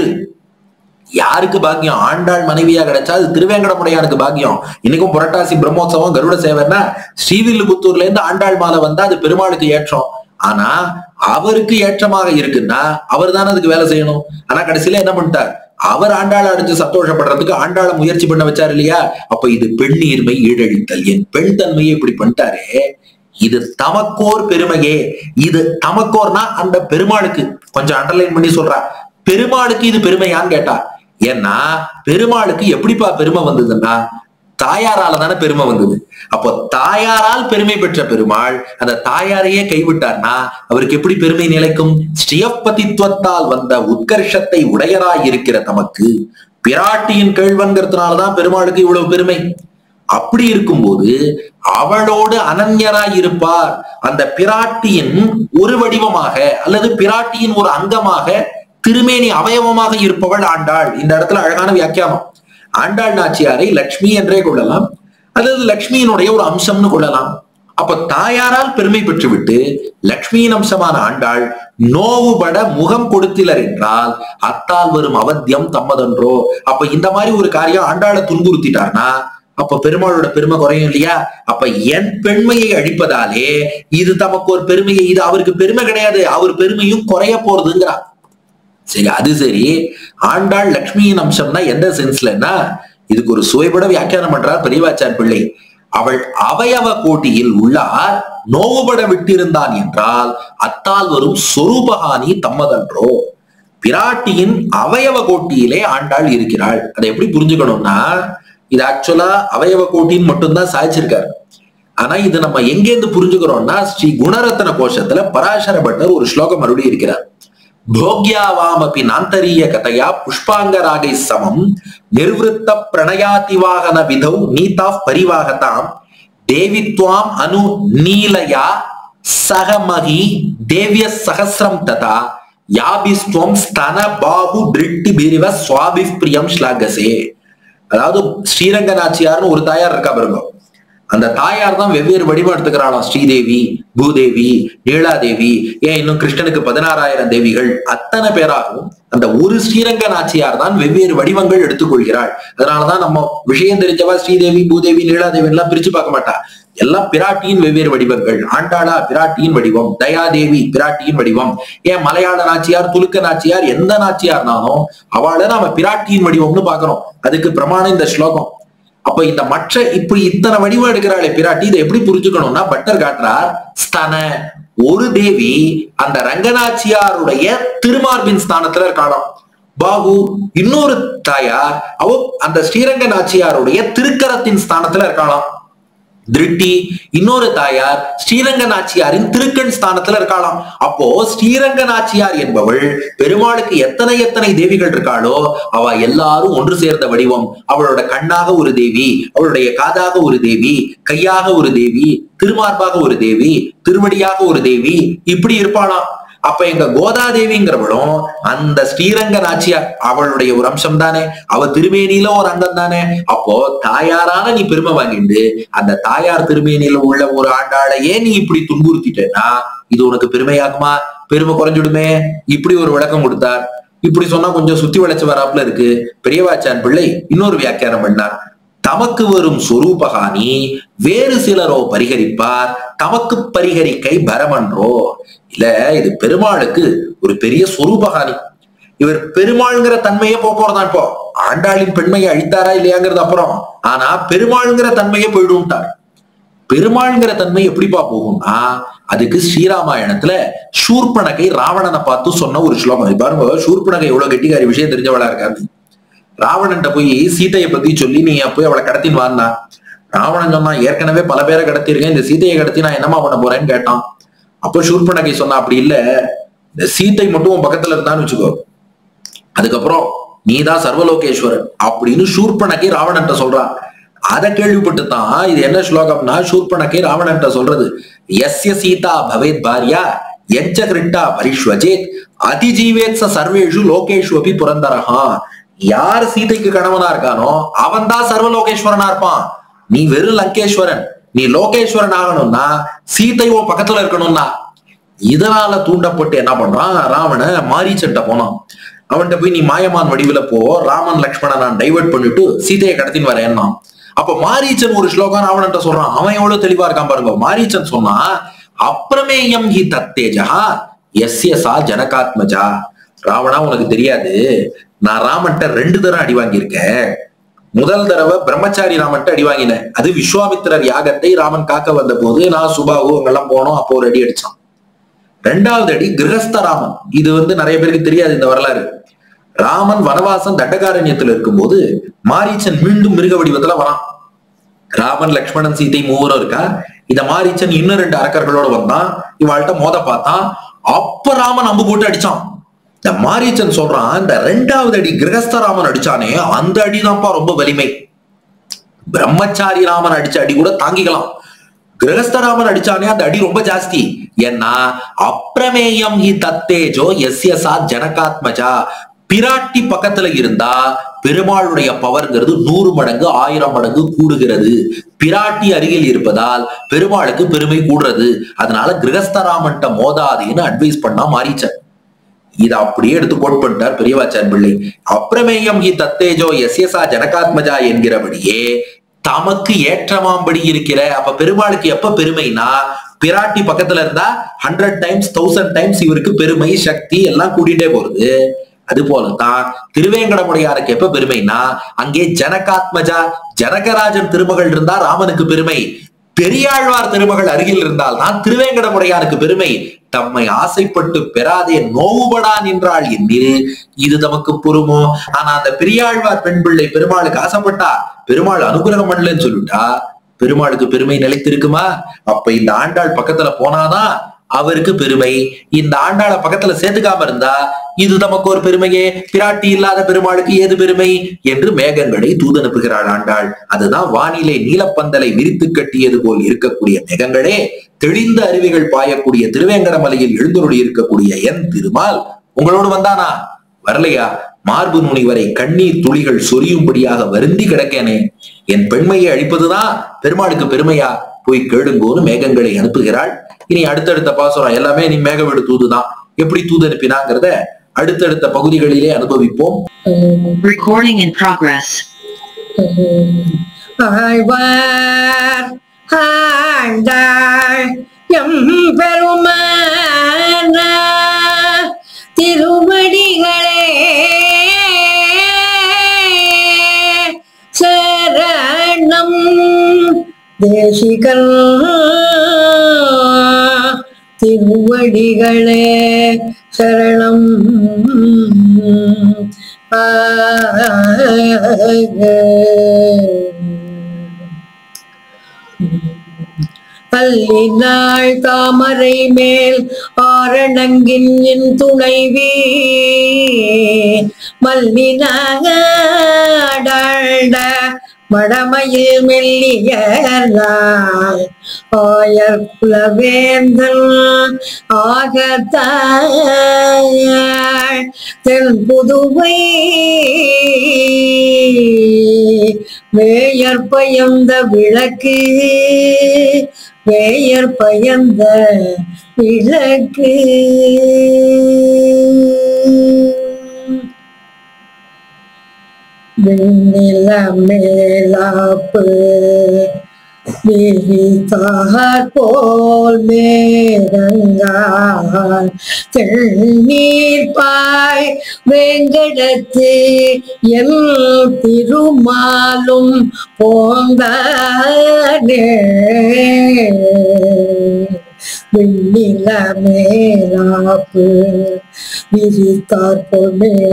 யாருக்கு பாக்கியம் ஆண்டாள் மனைவியா கிடைச்சா அது திருவேங்கடமுடையானுக்கு பாக்கியம் இன்னைக்கும் புரட்டாசி பிரம்மோத்சவம் கருட சேவைன்னா ஸ்ரீவில்லிபுத்தூர்ல இருந்து ஆண்டாள் மாலை வந்தா அது பெருமாளுக்கு ஏற்றம் ஆனா அவருக்கு ஏற்றமாக இருக்குன்னா அவர் தானே அதுக்கு வேலை செய்யணும் ஆனா கடைசியில என்ன பண்ணிட்டார் அவர் ஆண்டாளை அடைஞ்சு சந்தோஷப்படுறதுக்கு ஆண்டாளை முயற்சி பண்ண வச்சாரு இல்லையா அப்ப இது பெண்ணீர்மை ஈழழித்தல் என் பெண் தன்மையை இப்படி பண்ணிட்டாரே இது தமக்கோர் பெருமையே இது தமக்கோர்னா அந்த பெருமாளுக்கு கொஞ்சம் அண்டர்லைன் பண்ணி சொல்றா பெருமாளுக்கு இது பெருமையான்னு கேட்டா ஏன்னா பெருமாளுக்கு எப்படிப்பா பெருமை வந்ததுன்னா தாயாரால தானே பெருமை வந்தது அப்போ தாயாரால் பெருமை பெற்ற பெருமாள் அந்த தாயாரையே கைவிட்டார்னா அவருக்கு எப்படி பெருமை நிலைக்கும் ஸ்ரீயப்பதித்துவத்தால் வந்த உத்கர்ஷத்தை உடையராய் இருக்கிற தமக்கு பிராட்டியின் கேள்வன்கிறதுனாலதான் பெருமாளுக்கு இவ்வளவு பெருமை அப்படி இருக்கும்போது அவளோடு அனன்யராய் இருப்பார் அந்த பிராட்டியின் ஒரு வடிவமாக அல்லது பிராட்டியின் ஒரு அங்கமாக திருமேனி அவயவமாக இருப்பவள் ஆண்டாள் இந்த இடத்துல அழகான வியாக்கியானம் ஆண்டாள் நாச்சியாரை லக்ஷ்மி என்றே கொள்ளலாம் அல்லது லக்ஷ்மியினுடைய ஒரு அம்சம்னு கொள்ளலாம் அப்ப தாயாரால் பெருமை பெற்றுவிட்டு லக்ஷ்மியின் அம்சமான ஆண்டாள் நோவுபட முகம் கொடுத்திலர் என்றால் அத்தால் வரும் அவத்தியம் தம்மதன்றோ அப்ப இந்த மாதிரி ஒரு காரியம் ஆண்டாளை துன்புறுத்திட்டார்னா அப்ப பெருமாளோட பெருமை குறையும் இல்லையா அப்ப என் பெண்மையை அழிப்பதாலே இது தமக்கு ஒரு பெருமையை இது அவருக்கு பெருமை கிடையாது அவர் பெருமையும் குறைய போறதுங்கிறார் சரி அது சரி ஆண்டாள் லக்ஷ்மியின் அம்சம்னா எந்த சென்ஸ்லன்னா இதுக்கு ஒரு சுவைபட வியாக்கியானம் பண்றார் பெரியவாச்சார் பிள்ளை அவள் அவயவ கோட்டியில் உள்ளார் நோவுபட விட்டிருந்தான் என்றால் அத்தால் வரும் சொரூபகானி தம்மதன்றோ பிராட்டியின் அவயவ கோட்டியிலே ஆண்டாள் இருக்கிறாள் அதை எப்படி புரிஞ்சுக்கணும்னா இது ஆக்சுவலா அவயவ கோட்டின்னு மட்டும்தான் சாதிச்சிருக்காரு ஆனா இது நம்ம எங்கேருந்து புரிஞ்சுக்கிறோம்னா ஸ்ரீ குணரத்ன கோஷத்துல பராசர பட்டர் ஒரு ஸ்லோகம் மறுபடி இருக்கிறார் போக்யாவாமபி நாந்தரிய கதையா புஷ்பாங்கராகை சமம் நிர்வத்த பிரணயாதிவாகன விதௌ நீதா பரிவாகதாம் தேவித்வாம் அனு நீலயா சகமகி தேவிய சகசிரம் ததா யாபிஸ்துவம் ஸ்தன பாபு திருட்டி பிரிவ சுவாபி பிரியம் ஸ்லாகசே அதாவது ஸ்ரீரங்க நாச்சியார்னு ஒரு தாயார் இருக்கா பாருங்க அந்த தாயார் தான் வெவ்வேறு வடிவம் எடுத்துக்கிறாளாம் ஸ்ரீதேவி பூதேவி நீலாதேவி ஏன் இன்னும் கிருஷ்ணனுக்கு பதினாறாயிரம் தேவிகள் அத்தனை பேராகவும் அந்த ஒரு ஸ்ரீரங்க நாச்சியார் தான் வெவ்வேறு வடிவங்கள் எடுத்துக்கொள்கிறாள் அதனாலதான் நம்ம விஷயம் தெரிஞ்சவா ஸ்ரீதேவி பூதேவி நீலாதேவி எல்லாம் பிரிச்சு பார்க்க மாட்டா எல்லாம் பிராட்டியின் வெவ்வேறு வடிவங்கள் ஆண்டாளா பிராட்டியின் வடிவம் தயாதேவி பிராட்டியின் வடிவம் ஏன் மலையாள நாச்சியார் துலுக்க நாச்சியார் எந்த நாச்சியார்னாலும் அவளை நாம பிராட்டியின் வடிவம்னு பாக்குறோம் அதுக்கு பிரமாணம் இந்த ஸ்லோகம் அப்ப இந்த மற்ற இப்படி இத்தனை வடிவம் எடுக்கிறாளே பிராட்டி இதை எப்படி புரிஞ்சுக்கணும்னா பட்டர் காட்டுறார் ஸ்தன ஒரு தேவி அந்த ரங்கநாச்சியாருடைய திருமார்பின் ஸ்தானத்துல இருக்காளாம் பாகு இன்னொரு தாயார் அவ அந்த ஸ்ரீரங்க நாச்சியாருடைய திருக்கரத்தின் ஸ்தானத்துல இருக்காளாம் திருட்டி இன்னொரு தாயார் ஸ்ரீரங்க நாச்சியாரின் திருக்கண் ஸ்தானத்துல இருக்காளாம் அப்போ ஸ்ரீரங்க நாச்சியார் என்பவள் பெருமாளுக்கு எத்தனை எத்தனை தேவிகள் இருக்காளோ அவ எல்லாரும் ஒன்று சேர்ந்த வடிவம் அவளோட கண்ணாக ஒரு தேவி அவளுடைய காதாக ஒரு தேவி கையாக ஒரு தேவி திருமார்பாக ஒரு தேவி திருவடியாக ஒரு தேவி இப்படி இருப்பாளாம் அப்ப எங்க கோதாதேவிங்கிறவளும் அந்த ஸ்ரீரங்க நாச்சியார் அவளுடைய ஒரு அம்சம் தானே அவ திருமேனியில ஒரு அங்கம் தானே அப்போ தாயாரான நீ பெருமை வாங்கிட்டு அந்த தாயார் திருமேனியில உள்ள ஒரு ஆண்டாளையே நீ இப்படி துன்புறுத்திட்டேன்னா இது உனக்கு பெருமையாகுமா பெருமை குறைஞ்சிடுமே இப்படி ஒரு விளக்கம் கொடுத்தார் இப்படி சொன்னா கொஞ்சம் சுத்தி வளைச்சு வராப்புல இருக்கு பெரியவாச்சான் பிள்ளை இன்னொரு வியாக்கியானம் பண்ணார் தமக்கு வரும் சொரூபகானி வேறு சிலரோ பரிகரிப்பார் தமக்கு பரிகரிக்கை பரமன்றோ இல்ல இது பெருமாளுக்கு ஒரு பெரிய சொரூபகானி இவர் பெருமாள்ங்கிற தன்மையே போக போறதான் இப்போ ஆண்டாளின் பெண்மையை அழித்தாரா இல்லையாங்கிறது அப்புறம் ஆனா பெருமாள்ங்கிற தன்மையே போயிடும்ட்டார் பெருமாள்ங்கிற தன்மை எப்படிப்பா போகும்னா அதுக்கு ஸ்ரீராமாயணத்துல சூர்பனகை ராவணனை பார்த்து சொன்ன ஒரு ஸ்லோகம் இது பாருங்க சூர்பனகை எவ்வளவு கெட்டிக்காரி விஷயம் தெரிஞ்சவளா இருக்காரு ராவணன்ட்ட போய் சீதையை பத்தி சொல்லி நீ போய் அவளை கடத்தின்னு வான்னா ராவணன் சொன்னா ஏற்கனவே பல பேரை கடத்திருக்கேன் இந்த சீதையை கடத்தி நான் என்னமா பண்ண போறேன்னு கேட்டான் அப்போ சூர்பனகை சொன்னா அப்படி இல்ல இந்த சீதை மட்டும் உன் பக்கத்துல இருந்தான்னு வச்சுக்கோ அதுக்கப்புறம் நீதான் சர்வலோகேஸ்வரன் அப்படின்னு சூர்பனகை ராவணன்ட்ட சொல்றான் அதை கேள்விப்பட்டு தான் இது என்ன ஸ்லோகம்னா சூர்பனகை ராவணன்ட்ட சொல்றது எஸ்ய சீதா பவேத் பாரியா எச்ச கிருட்டா பரிஷ்வஜேத் அதிஜீவேத் ச சர்வேஷு லோகேஷு அபி புரந்தரஹா யார் சீதைக்கு கணவனா இருக்கானோ அவன் தான் சர்வலோகேஸ்வரனா இருப்பான் நீ வெறும் லங்கேஸ்வரன் நீ லோகேஸ்வரன் ஆகணும்னா சீதை உன் பக்கத்துல இருக்கணும்னா இதனால தூண்டப்பட்டு என்ன பண்றான் ராவண மாரீச்சன்ட்ட போனான் அவன்கிட்ட போய் நீ மாயமான் வடிவுல போ ராமன் லக்ஷ்மணன் நான் டைவர்ட் பண்ணிட்டு சீதையை கடத்தின்னு வரேன்னா அப்ப மாரீச்சன் ஒரு ஸ்லோகம் ராவணன்ட்ட சொல்றான் அவன் எவ்வளவு தெளிவா இருக்கான் பாருங்க மாரீச்சன் சொன்னா அப்பிரமேயம் ஹி தத்தேஜா எஸ்ய சா ஜனகாத்மஜா ராவணா உனக்கு தெரியாது நான் ராமன்ட்ட ரெண்டு தரம் அடி வாங்கியிருக்கேன் முதல் தடவை பிரம்மச்சாரி ராமன்ட்ட அடி வாங்கினேன் அது விஸ்வாமித்திரர் யாகத்தை ராமன் காக்க வந்த போது நான் சுபாவு அங்கெல்லாம் போனோம் அப்போ ஒரு அடி அடிச்சான் ரெண்டாவது அடி கிரகஸ்த ராமன் இது வந்து நிறைய பேருக்கு தெரியாது இந்த வரலாறு ராமன் வனவாசம் தண்டகாரண்யத்துல இருக்கும்போது மாரீச்சன் மீண்டும் மிருக வடிவத்துல வரான் ராமன் லக்ஷ்மணன் சீதை மூவரும் இருக்கா இத மாரீச்சன் இன்னும் ரெண்டு அரக்கர்களோட வந்தான் இவாள்கிட்ட மோத பார்த்தான் அப்ப ராமன் அம்பு போட்டு அடிச்சான் இந்த மாரீச்சன் சொல்றான் இந்த ரெண்டாவது அடி கிரகஸ்த ராமன் அடிச்சானே அந்த அடி தான்ப்பா ரொம்ப வலிமை பிரம்மச்சாரி ராமன் அடிச்ச அடி கூட தாங்கிக்கலாம் கிரகஸ்தராமன் அடிச்சானே அந்த அடி ரொம்ப ஜாஸ்தி ஏன்னா அப்பிரமேயம் ஹி தத்தேஜோ எஸ்ய சா ஜனகாத்மஜா பிராட்டி பக்கத்துல இருந்தா பெருமாளுடைய பவர்ங்கிறது நூறு மடங்கு ஆயிரம் மடங்கு கூடுகிறது பிராட்டி அருகில் இருப்பதால் பெருமாளுக்கு பெருமை கூடுறது அதனால கிரகஸ்தராமன்ட்ட மோதாதேன்னு அட்வைஸ் பண்ணா மாறிச்சார் இத அப்படியே எடுத்து கோட் பண்ணிட்டார் பெரியவாச்சான் பிள்ளை அப்பிரமேயம் ஹி தத்தேஜோ எஸ்யசா ஜனகாத்மஜா என்கிறபடியே தமக்கு ஏற்றமாம்படி இருக்கிற அப்ப பெருமாளுக்கு எப்ப பெருமைனா பிராட்டி பக்கத்துல இருந்தா ஹண்ட்ரட் டைம்ஸ் தௌசண்ட் டைம்ஸ் இவருக்கு பெருமை சக்தி எல்லாம் கூட்டிட்டே போறது அது போலதான் திருவேங்கடமுடையாருக்கு எப்ப பெருமைனா அங்கே ஜனகாத்மஜா ஜனகராஜன் திருமகள் இருந்தா ராமனுக்கு பெருமை பெரியாழ்வார் திருமகள் அருகில் இருந்தால் தான் திருவேங்கடமுடையாருக்கு பெருமை தம்மை ஆசைப்பட்டு பெறாதே நோவுபடா நின்றாள் எண்ணில் இது தமக்கு புருமோ ஆனா அந்த பெரியாழ்வார் பெண் பிள்ளை பெருமாளுக்கு ஆசைப்பட்டா பெருமாள் அனுகிரகம் பண்ணலன்னு சொல்லிட்டா பெருமாளுக்கு பெருமை நிலைத்திருக்குமா அப்ப இந்த ஆண்டாள் பக்கத்துல போனாதான் அவருக்கு பெருமை இந்த ஆண்டாளை பக்கத்துல சேர்த்துக்காம இருந்தா இது நமக்கு ஒரு பெருமையே பிராட்டி இல்லாத பெருமாளுக்கு ஏது பெருமை என்று மேகங்களை தூதனுப்புகிறாள் ஆண்டாள் அதுதான் வானிலை நீலப்பந்தலை விரித்து கட்டியது போல் இருக்கக்கூடிய மேகங்களே தெளிந்த அருவிகள் பாயக்கூடிய திருவேங்கடமலையில் எழுந்தருளி இருக்கக்கூடிய என் திருமால் உங்களோடு வந்தானா வரலையா மார்பு நுனி வரை கண்ணீர் துளிகள் சொரியும்படியாக வருந்தி கிடக்கேனே என் பெண்மையை அழிப்பதுதான் பெருமாளுக்கு பெருமையா போய் கேளுங்கோன்னு மேகங்களை அனுப்புகிறாள் இனி அடுத்தடுத்த பாசுரம் எல்லாமே நீ மேகவீடு தூதுதான் எப்படி தூது அனுப்பினாங்கிறத அடுத்தடுத்த பகுதிகளிலே அனுபவிப்போம் Recording in progress. Alvar Andal எம் பெருமான திருவடிகளே சரணம் தேசிகன் திருவடிகளே சரணம் அல்லினாள் தாமரை மேல் ஆரணங்கின் என் துணைவி மல்லினாட மடமையில் மெல்லியராய் ஆயர் குலவேந்தன் ஆகத்தாய் தென் புதுவை வேயர் பயந்த விளக்கு வேயர் பயந்த விளக்கு விண்ணில மேலாப்பு விரித்தார் போல் மேகங்கால் தென்னீர் பாய் வெங்கடத்து என் திருமாலும் போந்தானே விண்ணில மேலாப்பு விரித்தார் போல்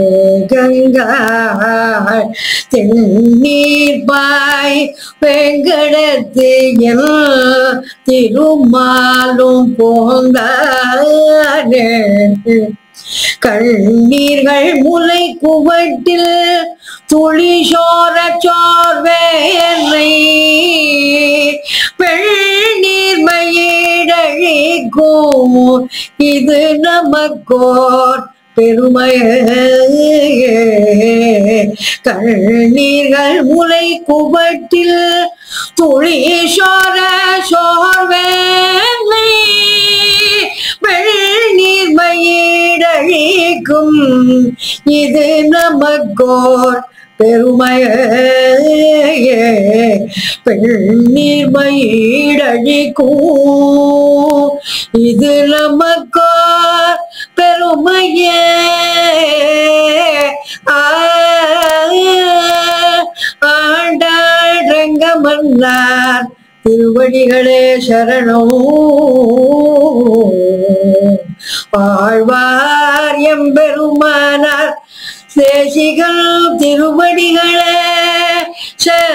மேகங்கால் தென்னீர் பாய் வெங்கடத்து என் திருமாலும் போந்தானே கண்ணீர்கள் முலை குவட்டில் துளி சோர சோர்வேனை பெண்ணீர் மயிடழிக்கும் இது நமக்கோர் பெருமையே கண்ணீர்கள் முலை குவட்டில் துளி சோர சோர்வேனை வெள்ளீர் மயிடழிக்கும் இது நமக்கோர் பெருமையே பெண்ணீர் மயிடழிக்கும் இது நமக்கோர் பெருமையே ஆ ஆண்டாள் ரங்கமன்னார் திருவடிகளே சரணம் ஆழ்வார் எம்பெருமானார் தேசிகள் திருவடிகளே சரணம்